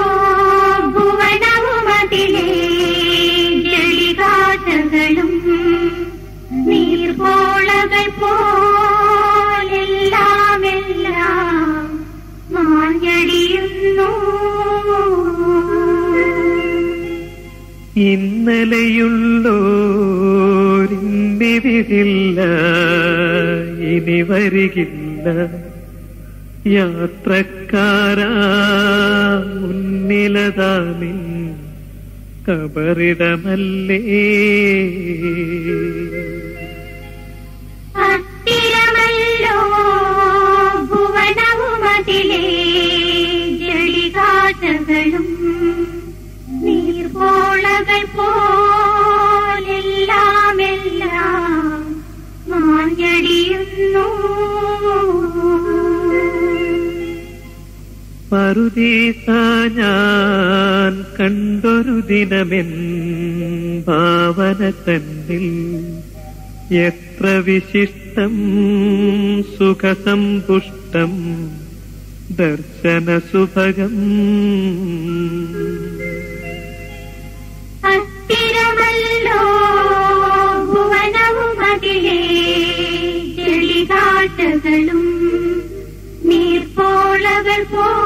Speaker 2: ഭുവനവുമതിലേ ജളികാശകളും നീർപോളകൾ പോലെല്ലാമെല്ലാം മാഞ്ഞടിയുന്നു
Speaker 3: ഇന്നലെയുള്ളോരിന്നിവിടില്ല ഇനി വരികില്ല യാത്രക്കാരാ മുന്നിലതാമിൻ കബറിടമല്ലേ
Speaker 2: അസ്ഥിരമല്ലോ ഭുവനവുമതിലേ ജളികാശകളും നീർപോളകൾ പോലെല്ലാമെല്ലാം മാഞ്ഞടിയുന്നു
Speaker 3: പറുദീസ ഞാൻ കണ്ടൊരു ദിനമെൻ ഭാവന തന്നിൽ എത്ര വിശിഷ്ടം സുഖസമ്പുഷ്ടം ദർശന സുഭഗം
Speaker 2: അസ്ഥിരമല്ലോ ഭുവനവുമതിലേ ചെളികാട്ടകളും നീർപ്പോളകൾ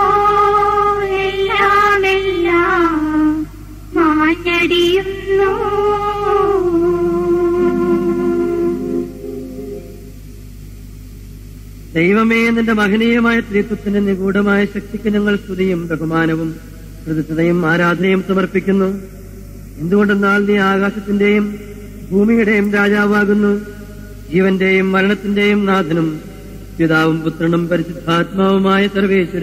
Speaker 2: പോലെല്ലാമെല്ലാം മാഞ്ഞടിയുന്നു
Speaker 1: ദൈവമേ നിന്റെ മഹനീയമായ ത്രിത്വത്തിന്റെ നിഗൂഢമായ ശക്തിക്ക് ഞങ്ങൾ സ്തുതിയും ബഹുമാനവും കൃതജ്ഞതയും ആരാധനയും സമർപ്പിക്കുന്നു എന്തുകൊണ്ടെന്നാൽ നീ ആകാശത്തിന്റെയും ഭൂമിയുടെയും രാജാവാകുന്നു ജീവന്റെയും മരണത്തിന്റെയും നാഥനും പിതാവും പുത്രനും പരിശുദ്ധാത്മാവുമായ സർവേശ്വര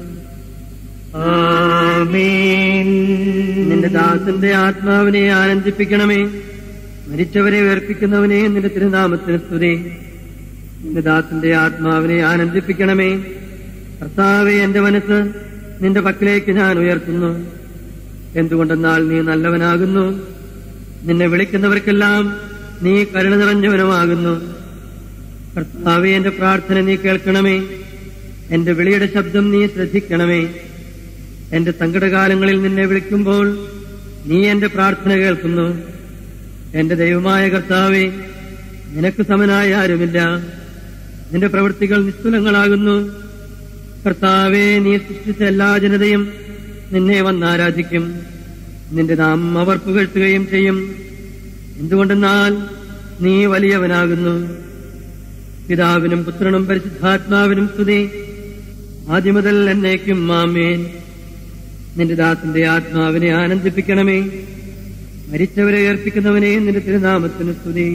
Speaker 1: നിന്റെ ദാസന്റെ ആത്മാവിനെ ആനന്ദിപ്പിക്കണമേ മരിച്ചവരെ ഉയർപ്പിക്കുന്നവനെ നിന്റെ തിരുനാമത്തിന് സ്തുതി നിന്റെ ദാസന്റെ ആത്മാവിനെ ആനന്ദിപ്പിക്കണമേ കർത്താവെ എന്റെ മനസ്സ് നിന്റെ പക്കലേക്ക് ഞാൻ ഉയർത്തുന്നു എന്തുകൊണ്ടെന്നാൽ നീ നല്ലവനാകുന്നു നിന്നെ വിളിക്കുന്നവർക്കെല്ലാം നീ കരുണ നിറഞ്ഞവനുമാകുന്നു കർത്താവെ എന്റെ പ്രാർത്ഥന നീ കേൾക്കണമേ എന്റെ വിളിയുടെ ശബ്ദം നീ ശ്രദ്ധിക്കണമേ എന്റെ സങ്കടകാലങ്ങളിൽ നിന്നെ വിളിക്കുമ്പോൾ നീ എന്റെ പ്രാർത്ഥന കേൾക്കുന്നു എന്റെ ദൈവമായ കർത്താവെ നിനക്ക് സമനായ ആരുമില്ല നിന്റെ പ്രവൃത്തികൾ നിസ്തുലങ്ങളാകുന്നു കർത്താവെ നീ സൃഷ്ടിച്ച എല്ലാ ജനതയും നിന്നെ വന്നാരാധിക്കും നിന്റെ നാമം അവർ പുകഴ്ത്തുകയും ചെയ്യും എന്തുകൊണ്ടെന്നാൽ നീ വലിയവനാകുന്നു പിതാവിനും പുത്രനും പരിശുദ്ധാത്മാവിനും സ്തുതി ആദ്യം മുതൽ എന്നേക്കും മാമേൻ നിന്റെ ദാസന്റെ ആത്മാവിനെ ആനന്ദിപ്പിക്കണമേ മരിച്ചവരെ ഉയർപ്പിക്കുന്നവനെ നിന്റെ തിരുനാമത്തിന് സ്തുതി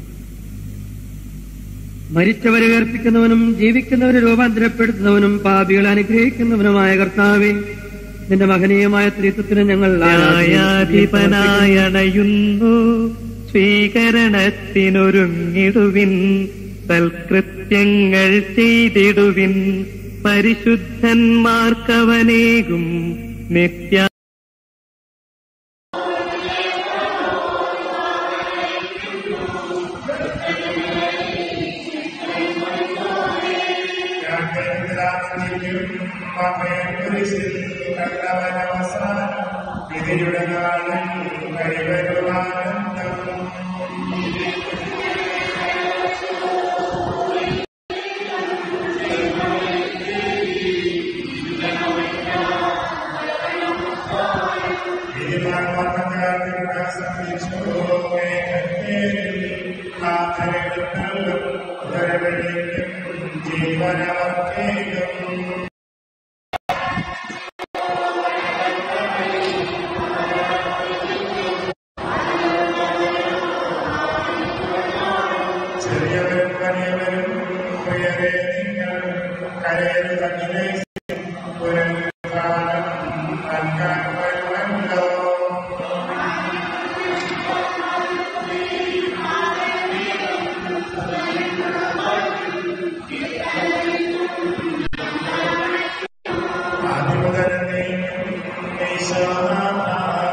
Speaker 1: മരിച്ചവരെ ഉയർപ്പിക്കുന്നവനും ജീവിക്കുന്നവരെ രൂപാന്തരപ്പെടുത്തുന്നവനും പാപികളെ അനുഗ്രഹിക്കുന്നവനുമായ കർത്താവെ നിന്റെ മഹനീയമായ ത്രിത്വത്തിന് ഞങ്ങൾ
Speaker 3: ന്യായാധിപനായണയുന്നു സ്വീകരണത്തിനൊരുങ്ങിടുവിൻ സൽകൃത്യങ്ങൾ ചെയ്തിടുവിൻ പരിശുദ്ധന്മാർക്കവനേകും നിത്യ
Speaker 14: വിധിയുടെ നാളും കൈവരുവാനന്ദം ജീവനവർക്കേകും ചെറിയവരും വലിയവരും ഉയരെ നിങ്ങൾ കരയരുതങ്ങിലെ പുനരുദ്ധാനം നൽകാൻ വരുമല്ലോ ആദ്യമുതൽ നീ ഈശോനാഥ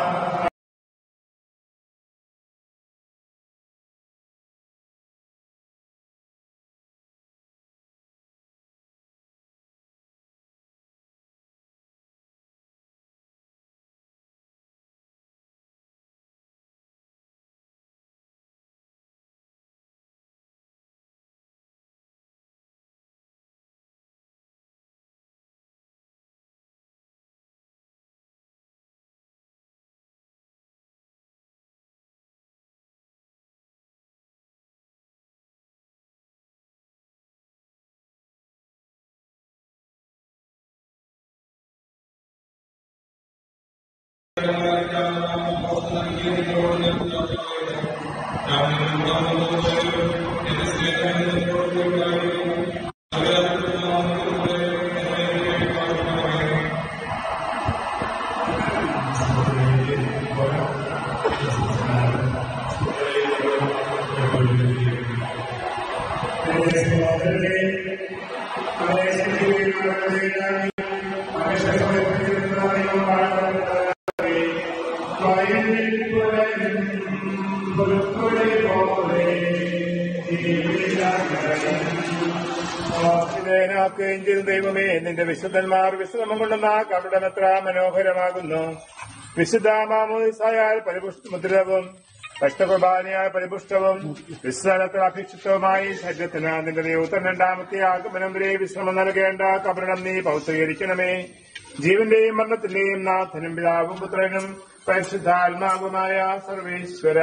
Speaker 14: ക്കുകയും ചെയ്ത ദൈവമേ നിന്റെ വിശുദ്ധന്മാർ വിശ്രമം കൊള്ളുന്ന കവിടം എത്ര മനോഹരമാകുന്നു വിശുദ്ധ മാമോദിസായാൽ പരിപുഷ്ടമുദ്രവും കഷ്ടകുർബാനയായ പരിപുഷ്ടവും വിശ്രമത്തിൽ അഭിക്ഷിതവുമായി ശരീരത്തിന് നിന്റെ ദൈവത്തിന് രണ്ടാമത്തെ ആഗമനം വരെ വിശ്രമം നൽകേണ്ട കബരണം നീ പൗത്രീകരിക്കണമേ ജീവന്റെയും മരണത്തിന്റെയും നാഥനും പിതാവും പുത്രനും പരിശുദ്ധാത്മാവുമായ സർവേശ്വര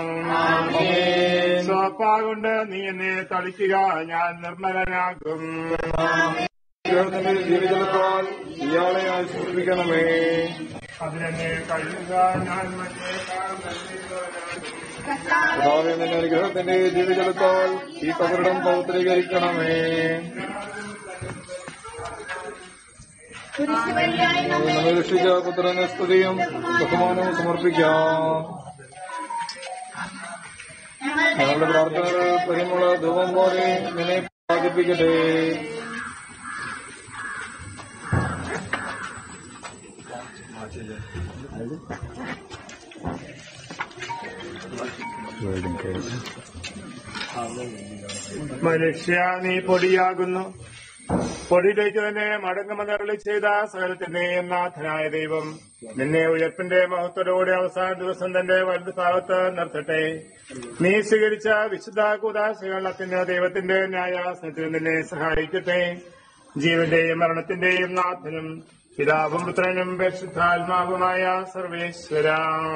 Speaker 14: സോപ്പാകൊണ്ട് നീ എന്നെ തളിക്കുക ഞാൻ നിർമ്മലനാകും ദൈവത്തിന്റെ ജീവിതത്താൽ ഇയാളെ ആശ്വസിപ്പിക്കണമേ അതിനെന്നെ കഴിയുക ഞാൻ കർത്താവെ നിന്റെ അനുഗ്രഹത്തിന്റെ ജീവിതത്താൽ ഈ കബറിടം പൗത്രീകരിക്കണമേ നമ്മെ രക്ഷിച്ച പുത്രന് സ്തുതിയും ബഹുമാനവും സമർപ്പിക്കാം ഞങ്ങളുടെ പ്രാർത്ഥനകൾ പരിമുള ധൂപം പോലെ നിന്നെ പ്രാപിപ്പിക്കട്ടെ മനുഷ്യ നീ പൊടിയാകുന്നു പൊടിയിലേക്ക് തന്നെ മടങ്ങുമെന്നരളി ചെയ്ത സകലത്തിന്റെയും നാഥനായ ദൈവം നിന്നെ ഉയർപ്പിന്റെ മഹത്വത്തോടെ അവസാന ദിവസം തന്റെ വലതു ഭാഗത്ത് നിർത്തട്ടെ നീ സ്വീകരിച്ച വിശുദ്ധ കൂതാശകളത്തിന് ദൈവത്തിന്റെ ന്യായാസനത്തിൽ നിന്നെ സഹായിക്കട്ടെ ജീവന്റെയും മരണത്തിന്റെയും നാഥനും പിതാവും പുത്രനും പരിശുദ്ധാത്മാവുമായ സർവേശ്വര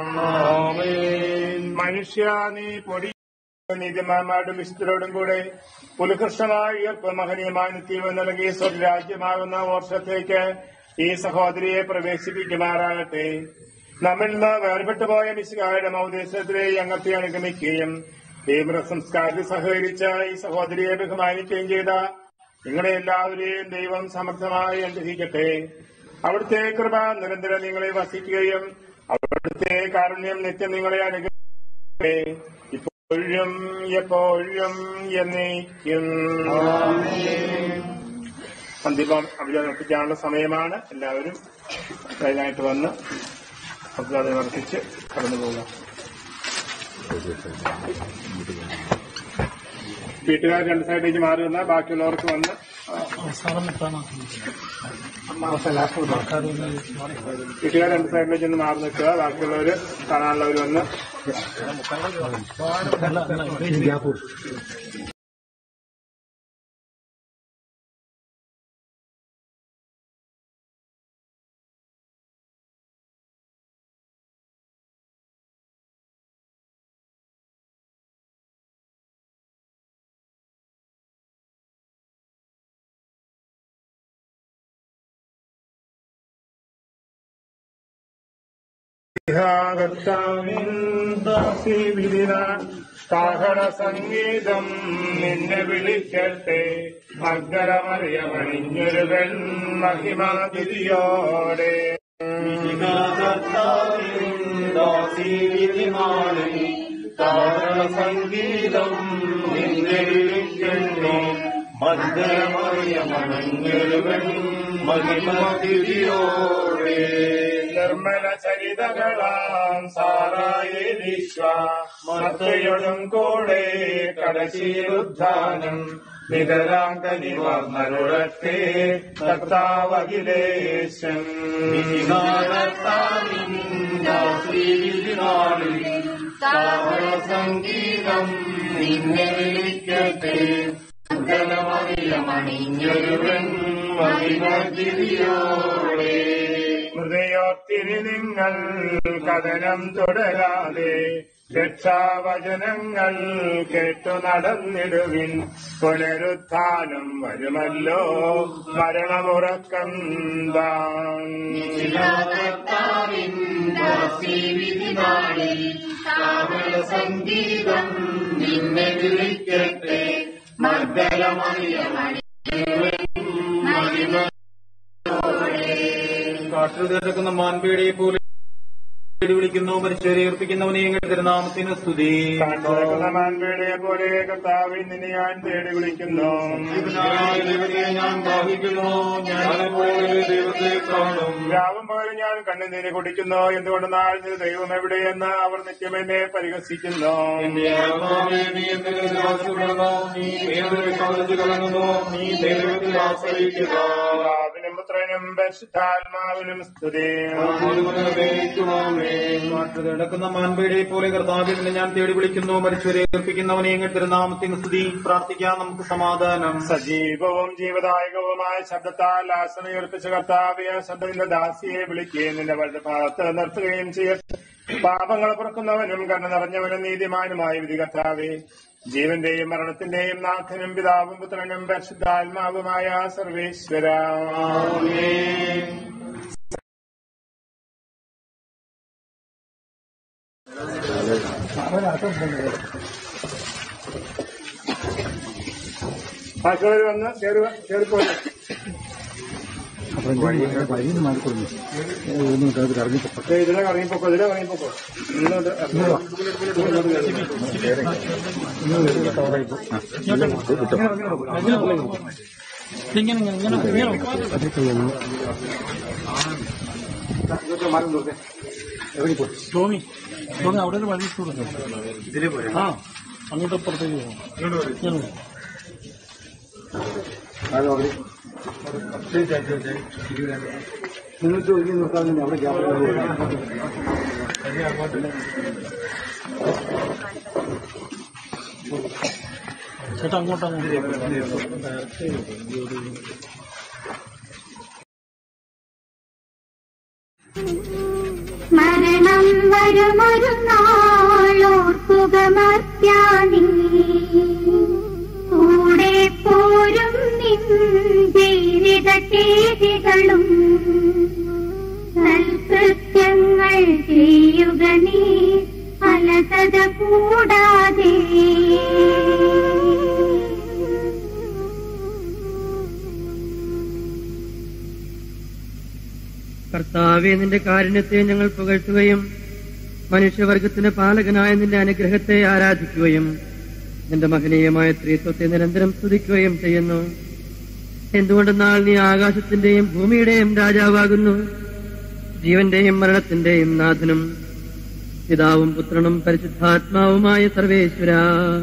Speaker 14: മനുഷ്യ നീ പൊടി നീതിമാന്മാരുടെ വിശുദ്ധരോടും കൂടെ ഉത്കൃഷ്ടമായ ഉയർപ്പ് മഹനീയമായ നിത്യവും നൽകിയ സ്വർഗരാജ്യമാകുന്ന വർഷത്തേക്ക് ഈ സഹോദരിയെ പ്രവേശിപ്പിക്കുമാറാകട്ടെ നമ്മിൽ നിന്ന് വേർപെട്ടു പോയ മിശുകാരുടെ മൗദേശത്തിലെ ഈ അംഗത്തെ അനുഗമിക്കുകയും തീവ്ര സംസ്കാരത്തിൽ സഹകരിച്ച ഈ സഹോദരിയെ ബഹുമാനിക്കുകയും ചെയ്ത നിങ്ങളെ എല്ലാവരെയും ദൈവം സമർത്ഥമായി അനുഗ്രഹിക്കട്ടെ അവിടുത്തെ കൃപ നിരന്തരം നിങ്ങളെ വസിക്കുകയും അവിടുത്തെ കാരുണ്യം നിത്യം നിങ്ങളെ അനുഗ്രഹിക്കട്ടെ ഇപ്പോഴും എപ്പോഴും എന്നേക്കും അന്തിമം അഭിജനർപ്പിക്കാനുള്ള സമയമാണ് എല്ലാവരും ലൈനായിട്ട് വന്ന് അഭിജാതം അർപ്പിച്ച് കടന്നു പോകാം വീട്ടുകാർ രണ്ട് സൈഡിലേക്ക് മാറി വന്നാൽ ബാക്കിയുള്ളവർക്ക് വന്ന്
Speaker 15: അവസാനം എത്താനാ
Speaker 14: വീട്ടുകാർ രണ്ട് സൈഡിലേക്ക് ഒന്ന് മാറി നിൽക്കുക ബാക്കിയുള്ളവർ കാണാനുള്ളവർ വന്ന് കാഹള സംഗീതം നിന്നെ വിളിക്കട്ടെ മകരമറിയമണിഞ്ഞൊരു വെൺമഹിമാതിരിയോടെ
Speaker 16: സംഗീതം നിന്നെ വിളിക്കട്ടെ മന്ദരമറിയമണഞ്ഞൊരു വെൺമഹിമാതിരിയോടെ
Speaker 14: നിർമ്മല ചരിതകളാം സാറായേശ്വ മത്തയൊടും കൂടെ കടശീലുദ്ധാനം നിതരാം കനിവർന്നരുളത്തെ കർത്താവകിലേശൻ
Speaker 16: സംഗീതം നിന്നെ വിളിക്കട്ടെ മന്ദരമറിയമണിഞ്ഞൊരു വെൺമഹിമാതിരിയോടെ
Speaker 14: ഹൃദയോത്തിരി നിങ്ങൾ കഥനം തുടരാതെ രക്ഷാവചനങ്ങൾ കേട്ടു നടന്നിടുവിൻ പുനരുത്ഥാനം വരുമല്ലോ മരണമുറക്കന്താൻ
Speaker 16: സംഗീതം നിന്നെ വിളിക്കട്ടെ മർദ്ദലമറിയമണി
Speaker 3: കാട്ടിൽ കിടക്കുന്ന മാൻപേടിയെ പോലെ വിളിക്കുന്നു മരിച്ചവരെ ഏർപ്പിക്കുന്നവനെ എങ്ങനെ തിരുനാമത്തിന് സ്തുതി
Speaker 14: മാൻപേടയെ പോലെ കർത്താവിൽ നിന്നെ ഞാൻ തേടി വിളിക്കുന്നു
Speaker 3: ഞാൻ ഭാവിക്കുന്നു ഞാൻ ദൈവത്തെ കാണും
Speaker 14: രാവും പകലും ഞാൻ കണ്ണുനീര് കുടിക്കുന്നു എന്തുകൊണ്ട് നാളിന് ദൈവം എവിടെയെന്ന് അവർ നിത്യം എന്നെ പരിഹസിക്കുന്നു
Speaker 3: എന്റെ ആത്മാവേ നീ എന്തിനു നിരാശപ്പെടുന്നു നീ ഏതൊരു കവലിച്ചു കലങ്ങുന്നു നീ ദൈവത്തിൽ ആശ്രയിക്കുക
Speaker 14: പിതാവിനും പുത്രനും പരിശുദ്ധാത്മാവിനും സ്തുതി
Speaker 3: നാട്ടിൽ കിടക്കുന്ന മാൻപേടിയെ പോലെ കർത്താവിൽ നിന്ന് ഞാൻ തേടി വിളിക്കുന്നു മരിച്ചവരെ ഏൽപ്പിക്കുന്നവനെ എങ്ങനെ തിരുനാമത്തിന് സ്തുതി പ്രാർത്ഥിക്കാം നമുക്ക് സമാധാനം
Speaker 14: സജീവവും ജീവദായകവുമായ ശബ്ദത്താൽ ആസനയുറപ്പിച്ച കർത്താവിയ ശബ്ദത്തിന്റെ ദാസിയെ വിളിക്കുകയും നിന്റെ വലത് ഭാഗത്ത് നിർത്തുകയും ചെയ്യട്ടെ പാപങ്ങൾ പുറക്കുന്നവനും കണ്ണു നിറഞ്ഞവനും നീതിമാനുമായ വിധി കർത്താവെ ജീവന്റെയും മരണത്തിന്റെയും നാഥനും പിതാവും പുത്രനും പരിശുദ്ധാത്മാവുമായ സർവേശ്വര ബാക്കിയുള്ളവർ വന്ന് കയറുക കയറിപ്പോയി
Speaker 15: വഴിയിൽ മാറിക്കൊടുന്നു ഇറങ്ങിപ്പോ
Speaker 14: ഇതിലെ ഇറങ്ങിപ്പോക്കോ ഇതിലെ ഇറങ്ങിപ്പോക്കോ ഇങ്ങോട്ട്
Speaker 15: ഇങ്ങനെ ഇങ്ങനെ ഇങ്ങനെ ഇങ്ങനെ ഇറങ്ങിപ്പോ ടോമി ടോമി അവിടെ ഒരു വഴി കൊടുക്കും ആ അങ്ങോട്ട് അപ്പുറത്തേക്ക് പോകാം ഇങ്ങനെ പോ. നിങ്ങൾക്ക് ഒഴുകി നിർത്താൻ വേണ്ടി അവിടെ ഗ്യാപ്പ് ചേട്ടാ അങ്ങോട്ട് അങ്ങോട്ട് ഡയറക്റ്റ്
Speaker 2: മരണം വരുമൊരു നാളോർക്കുക മർത്യാനീ കൂടെ പോരും നിൻ ജീവിത ചെയ്തികളും സൽകൃത്യങ്ങൾ കാര്യങ്ങൾ ചെയ്യുക നീ അലസത കൂടാതെ
Speaker 1: കർത്താവെ നിന്റെ കാരുണ്യത്തെ ഞങ്ങൾ പുകഴ്ത്തുകയും മനുഷ്യവർഗത്തിന്റെ പാലകനായ നിന്റെ അനുഗ്രഹത്തെ ആരാധിക്കുകയും നിന്റെ മഹനീയമായ സ്ത്രീത്വത്തെ നിരന്തരം സ്തുതിക്കുകയും ചെയ്യുന്നു എന്തുകൊണ്ടെന്നാൽ നീ ആകാശത്തിന്റെയും ഭൂമിയുടെയും രാജാവാകുന്നു ജീവന്റെയും മരണത്തിന്റെയും നാഥനും പിതാവും പുത്രനും പരിശുദ്ധാത്മാവുമായ സർവേശ്വര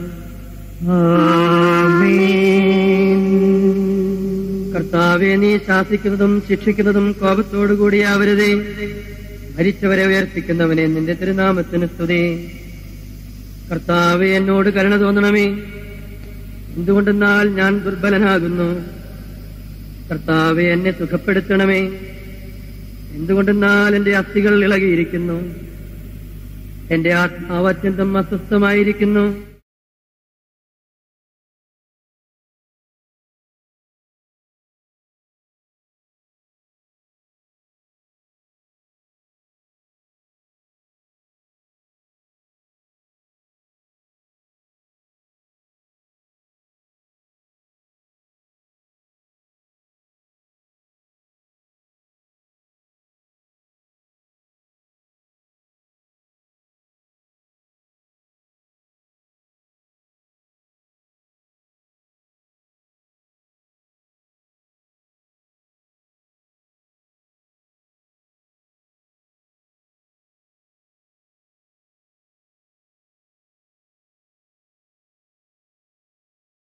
Speaker 1: കർത്താവെ നീ ശാസിക്കുന്നതും ശിക്ഷിക്കുന്നതും കോപത്തോടുകൂടിയാവരുതേ മരിച്ചവരെ ഉയർപ്പിക്കുന്നവനെ നിന്റെ തിരുനാമത്തിന് സ്തുതി കർത്താവെ എന്നോട് കരുണ തോന്നണമേ എന്തുകൊണ്ടെന്നാൽ ഞാൻ ദുർബലനാകുന്നു കർത്താവെ എന്നെ സുഖപ്പെടുത്തണമേ എന്തുകൊണ്ടെന്നാൽ എന്റെ അസ്ഥികൾ ഇളകിയിരിക്കുന്നു എന്റെ ആത്മാവ് അത്യന്തം അസ്വസ്ഥമായിരിക്കുന്നു